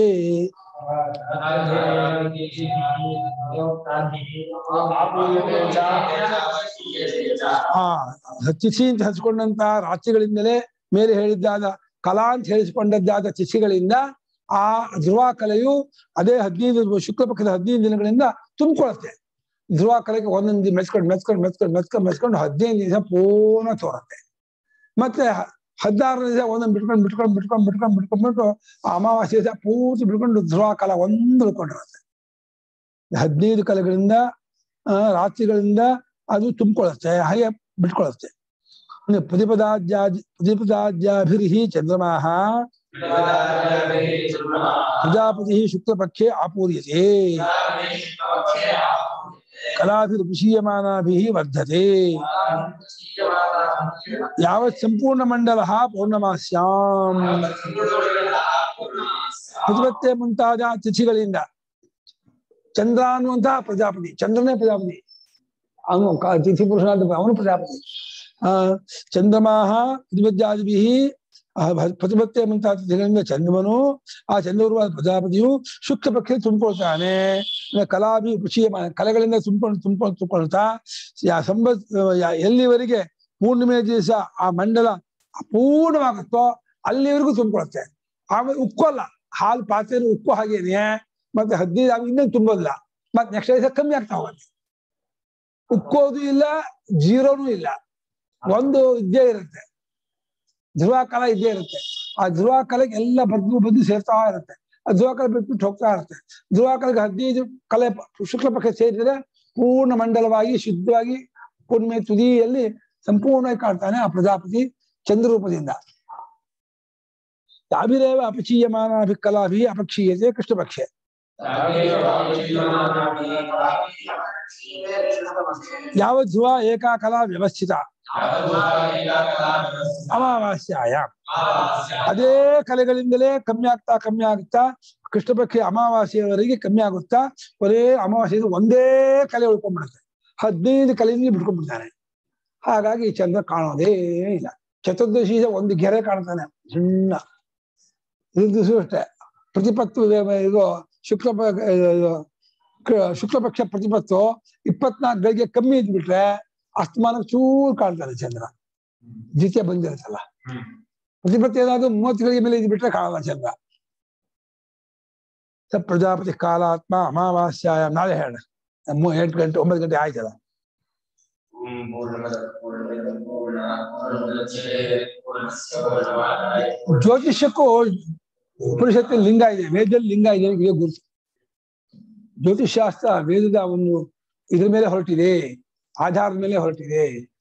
ಆ ತಿಥಿ ಅಂತ ಹಚ್ಕೊಂಡಂತ ರಾತ್ರಿಗಳಿಂದಲೇ ಮೇಲೆ ಹೇಳಿದ್ದಾದ ಕಲಾ ಅಂತ ಹೇಳಿಸಿಕೊಂಡದ್ದಾದ ತಿಥಿಗಳಿಂದ ಆ ಧ್ರುವ ಕಲೆಯು ಅದೇ ಹದಿನೈದು ಶುಕ್ಲ ಪಕ್ಷದ ಹದಿನೈದು ದಿನಗಳಿಂದ ತುಂಬಿಕೊಳ್ಳುತ್ತೆ ಧ್ರುವ ಕಲೆಗೆ ಒಂದೊಂದು ಮೆಚ್ಕೊಂಡು ಮೆಚ್ಕೊಂಡು ಮೆಚ್ಕೊಂಡು ಮೆಚ್ಕೊಂಡು ಮೆಚ್ಕೊಂಡು ಹದಿನೈದು ದಿವಸ ಪೂರ್ಣ ತೋರುತ್ತೆ ಮತ್ತೆ ಹ- ಹದಿನಾರನೇ ದಿವಸ ಒಂದೊಂದು ಬಿಟ್ಕೊಂಡು ಬಿಟ್ಕೊಂಡು ಬಿಟ್ಕೊಂಡು ಬಿಟ್ಕೊಂಡು ಬಿಟ್ಕೊಂಡ್ಬಿಟ್ಟು ಆ ಅಮಾವಾಸ್ಯೆ ದಿವಸ ಪೂರ್ತಿ ಬಿಟ್ಕೊಂಡು ಧ್ರುವ ಕಾಲ ಒಂದು ಉಳ್ಕೊಂಡಿರುತ್ತೆ ಹದಿನೈದು ಕಲೆಗಳಿಂದ ಆ, ರಾತ್ರಿಗಳಿಂದ ಅದು ತುಂಬಿಕೊಳ್ಳುತ್ತೆ ಹಾಗೆ ಬಿಟ್ಕೊಳ್ಳುತ್ತೆ ಅಂದ್ರೆ ಪ್ರತಿಪದಾಜ್ಯಾ ಪ್ರತಿಪದಾಜ್ಯಾಭಿರ್ಹಿ ಚಂದ್ರಮಾಹ ಪ್ರಜಾಪತಿ ಶುಕ್ಲಪಕ್ಷೆ ಆಪೂರ್ಯತೆ ಕಲಾಭಿರ್ವಿಷೀಯಮಾನಾಭಿः ವರ್ಧತೆ ಯಾವತ್ ಸಂಪೂರ್ಣ ಮಂಡಲ ಪೌರ್ಣಮಾಸ್ಯಾಂ ಪ್ರತಿಪತ್ತೆ ಮುಂತಾದ ತಿಥಿಗಳಿಂದ ಚಂದ್ರ ಅನ್ನುವಂತಹ ಪ್ರಜಾಪತಿ ಚಂದ್ರನೇ ಪ್ರಜಾಪತಿ ಅವನು ಕ- ತಿಥಿ ಪುರುಷ ಅಂತ ಅವನು ಪ್ರಜಾಪತಿ ಆ ಚಂದ್ರಮಾಹ ಪ್ರತಿಪದ್ಯಾದಿಭಿ ಪ್ರತಿಪತ್ತೆ ಮುಂತಾದ ತಿಥಿಗಳಿಂದ ಚಂದ್ರಮನು ಆ ಚಂದ್ರಗುರುವಾದ ಪ್ರಜಾಪತಿಯು ಶುಕ್ಲ ಪಕ್ಷದಲ್ಲಿ ತುಂಬಿಕೊಳ್ತಾನೆ ಅಂದ್ರೆ ಕಲಾಭಿ ವಿಷಯ ಕಲೆಗಳಿಂದ ತುಂಬಿಕೊಂಡು ತುಂಬಿಕೊಂಡು ತುಂಬಿಕೊಳ್ತಾ ಯಾ ಸಂಬತ್ ಯಾ- ಎಲ್ಲಿವರೆಗೆ ಪೂರ್ಣಿಮೆ ದಿವಸ ಆ ಮಂಡಲ ಅಪೂರ್ಣವಾಗುತ್ತೋ ಅಲ್ಲಿವರೆಗೂ ತುಂಬಿಕೊಳ್ಳುತ್ತೆ ಆಮೇಲೆ ಉಕ್ಕೋಲ್ಲ ಹಾಲು ಪಾತ್ರೆಯಲ್ಲಿ ಉಕ್ಕು ಹಾಗೇನೆ ಮತ್ತೆ ಹದಿನೈದು ಆಗ ಇನ್ನೂ ತುಂಬೋದಿಲ್ಲ ಮತ್ತೆ ನೆಕ್ಸ್ಟ್ ದಿವಸ ಕಮ್ಮಿ ಆಗ್ತಾ ಹೋಗುತ್ತೆ ಉಕ್ಕೋದು ಇಲ್ಲ ಜೀರೋನು ಇಲ್ಲ ಒಂದು ಇದ್ದೇ ಇರುತ್ತೆ ಧ್ರುವ ಕಾಲ ಇದ್ದೇ ಇರುತ್ತೆ ಆ ಧ್ರುವ ಕಾಲಕ್ಕೆ ಎಲ್ಲ ಬದ್ದು ಬದ್ದು ಸೇರ್ತಾ ಇರುತ್ತೆ ಆ ಧ್ರುವ ಕಾಲ ಬಿಟ್ಬಿಟ್ಟು ಹೋಗ್ತಾ ಇರುತ್ತೆ ಧ್ರುವ ಕಾಲಕ್ಕೆ ಹದಿನೈದು ಕಲೆ ಶುಕ್ಲ ಪಕ್ಷ ಸೇರಿದ್ರೆ ಪೂರ್ಣ ಮಂಡಲವಾಗಿ ಶುದ್ಧವಾಗಿ ಪೂರ್ಣಿಮೆ ತುದಿಯಲ್ಲಿ ಸಂಪೂರ್ಣವಾಗಿ ಕಾಡ್ತಾನೆ ಆ ಪ್ರಜಾಪತಿ ಚಂದ್ರರೂಪದಿಂದ ತಾಭಿರೇವ ಅಪಚೀಯಮಾನಾಭಿ ಕಲಾಭಿ ಅಪಕ್ಷೀಯತೆ ಕೃಷ್ಣಪಕ್ಷೆ ಯಾವ ಧ್ರುವ ಏಕಾ ಕಲಾ ವ್ಯವಸ್ಥಿತ ಅಮಾವಾಸ್ಯಾಯ ಅದೇ ಕಲೆಗಳಿಂದಲೇ ಕಮ್ಮಿ ಆಗ್ತಾ ಕಮ್ಮಿ ಆಗ್ತಾ ಕೃಷ್ಣಪಕ್ಷ ಅಮಾವಾಸ್ಯವರೆಗೆ ಕಮ್ಮಿ ಆಗುತ್ತಾ ಬರೇ ಅಮಾವಾಸ್ಯ ಒಂದೇ ಕಲೆ ಉಳ್ಕೊಂಡ್ಬಿಡುತ್ತೆ ಹದಿನೈದು ಕಲೆಯಿಂದ ಬಿಟ್ಕೊಂಡ್ಬಿಡ್ತಾನೆ ಹಾಗಾಗಿ ಚಂದ್ರ ಕಾಣೋದೇ ಇಲ್ಲ ಚತುರ್ದಶಿ ಒಂದು ಗೆರೆ ಕಾಣ್ತಾನೆ ಸಣ್ಣ ಇದು ದಿವಸ ಅಷ್ಟೇ ಪ್ರತಿಪತ್ತು ವೆ- ಇದು ಶುಕ್ಲ ಪ- ಇದು ಕ- ಶುಕ್ಲ ಪಕ್ಷ ಪ್ರತಿಪತ್ತು ಇಪ್ಪತ್ನಾಲ್ಕು ಗಳಿಗೆ ಕಮ್ಮಿ ಇದ್ಬಿಟ್ರೆ ಅಸ್ತಮಾನ ಚೂರ್ ಕಾಣ್ತಾನೆ ಚಂದ್ರ ದ್ವಿತೀಯ ಬಂದಿರುತ್ತಲ್ಲ ಪ್ರತಿಪತ್ತು ಏನಾದ್ರು ಮೂವತ್ತು ಗಳಿಗೆ ಮೇಲೆ ಇದ್ಬಿಟ್ರೆ ಕಾಣಲ್ಲ ಚಂದ್ರ ಸ ಪ್ರಜಾಪತಿ ಕಾಲಾತ್ಮ ಅಮಾವಾಸ್ಯಾಯ ನಾಳೆ ಹೇಳ ಮೂ- ಎಂಟು ಗಂಟೆ ಒಂಬತ್ತು ಗಂಟೆ ಆಯ್ತಲ್ಲ ಜ್ಯೋತಿಷ್ಯಕ್ಕೂ ಉಪನಿಷತ್ತಿನ ಲಿಂಗ ಇದೆ ವೇದದಲ್ಲಿ ಲಿಂಗ ಇದೆ ಇದೇ ಗುರುತು ಜ್ಯೋತಿಷ್ ಶಾಸ್ತ್ರ ವೇದದ ಒಂದು ಇದ್ರ ಮೇಲೆ ಹೊರಟಿದೆ ಆಧಾರದ ಮೇಲೆ ಹೊರಟಿದೆ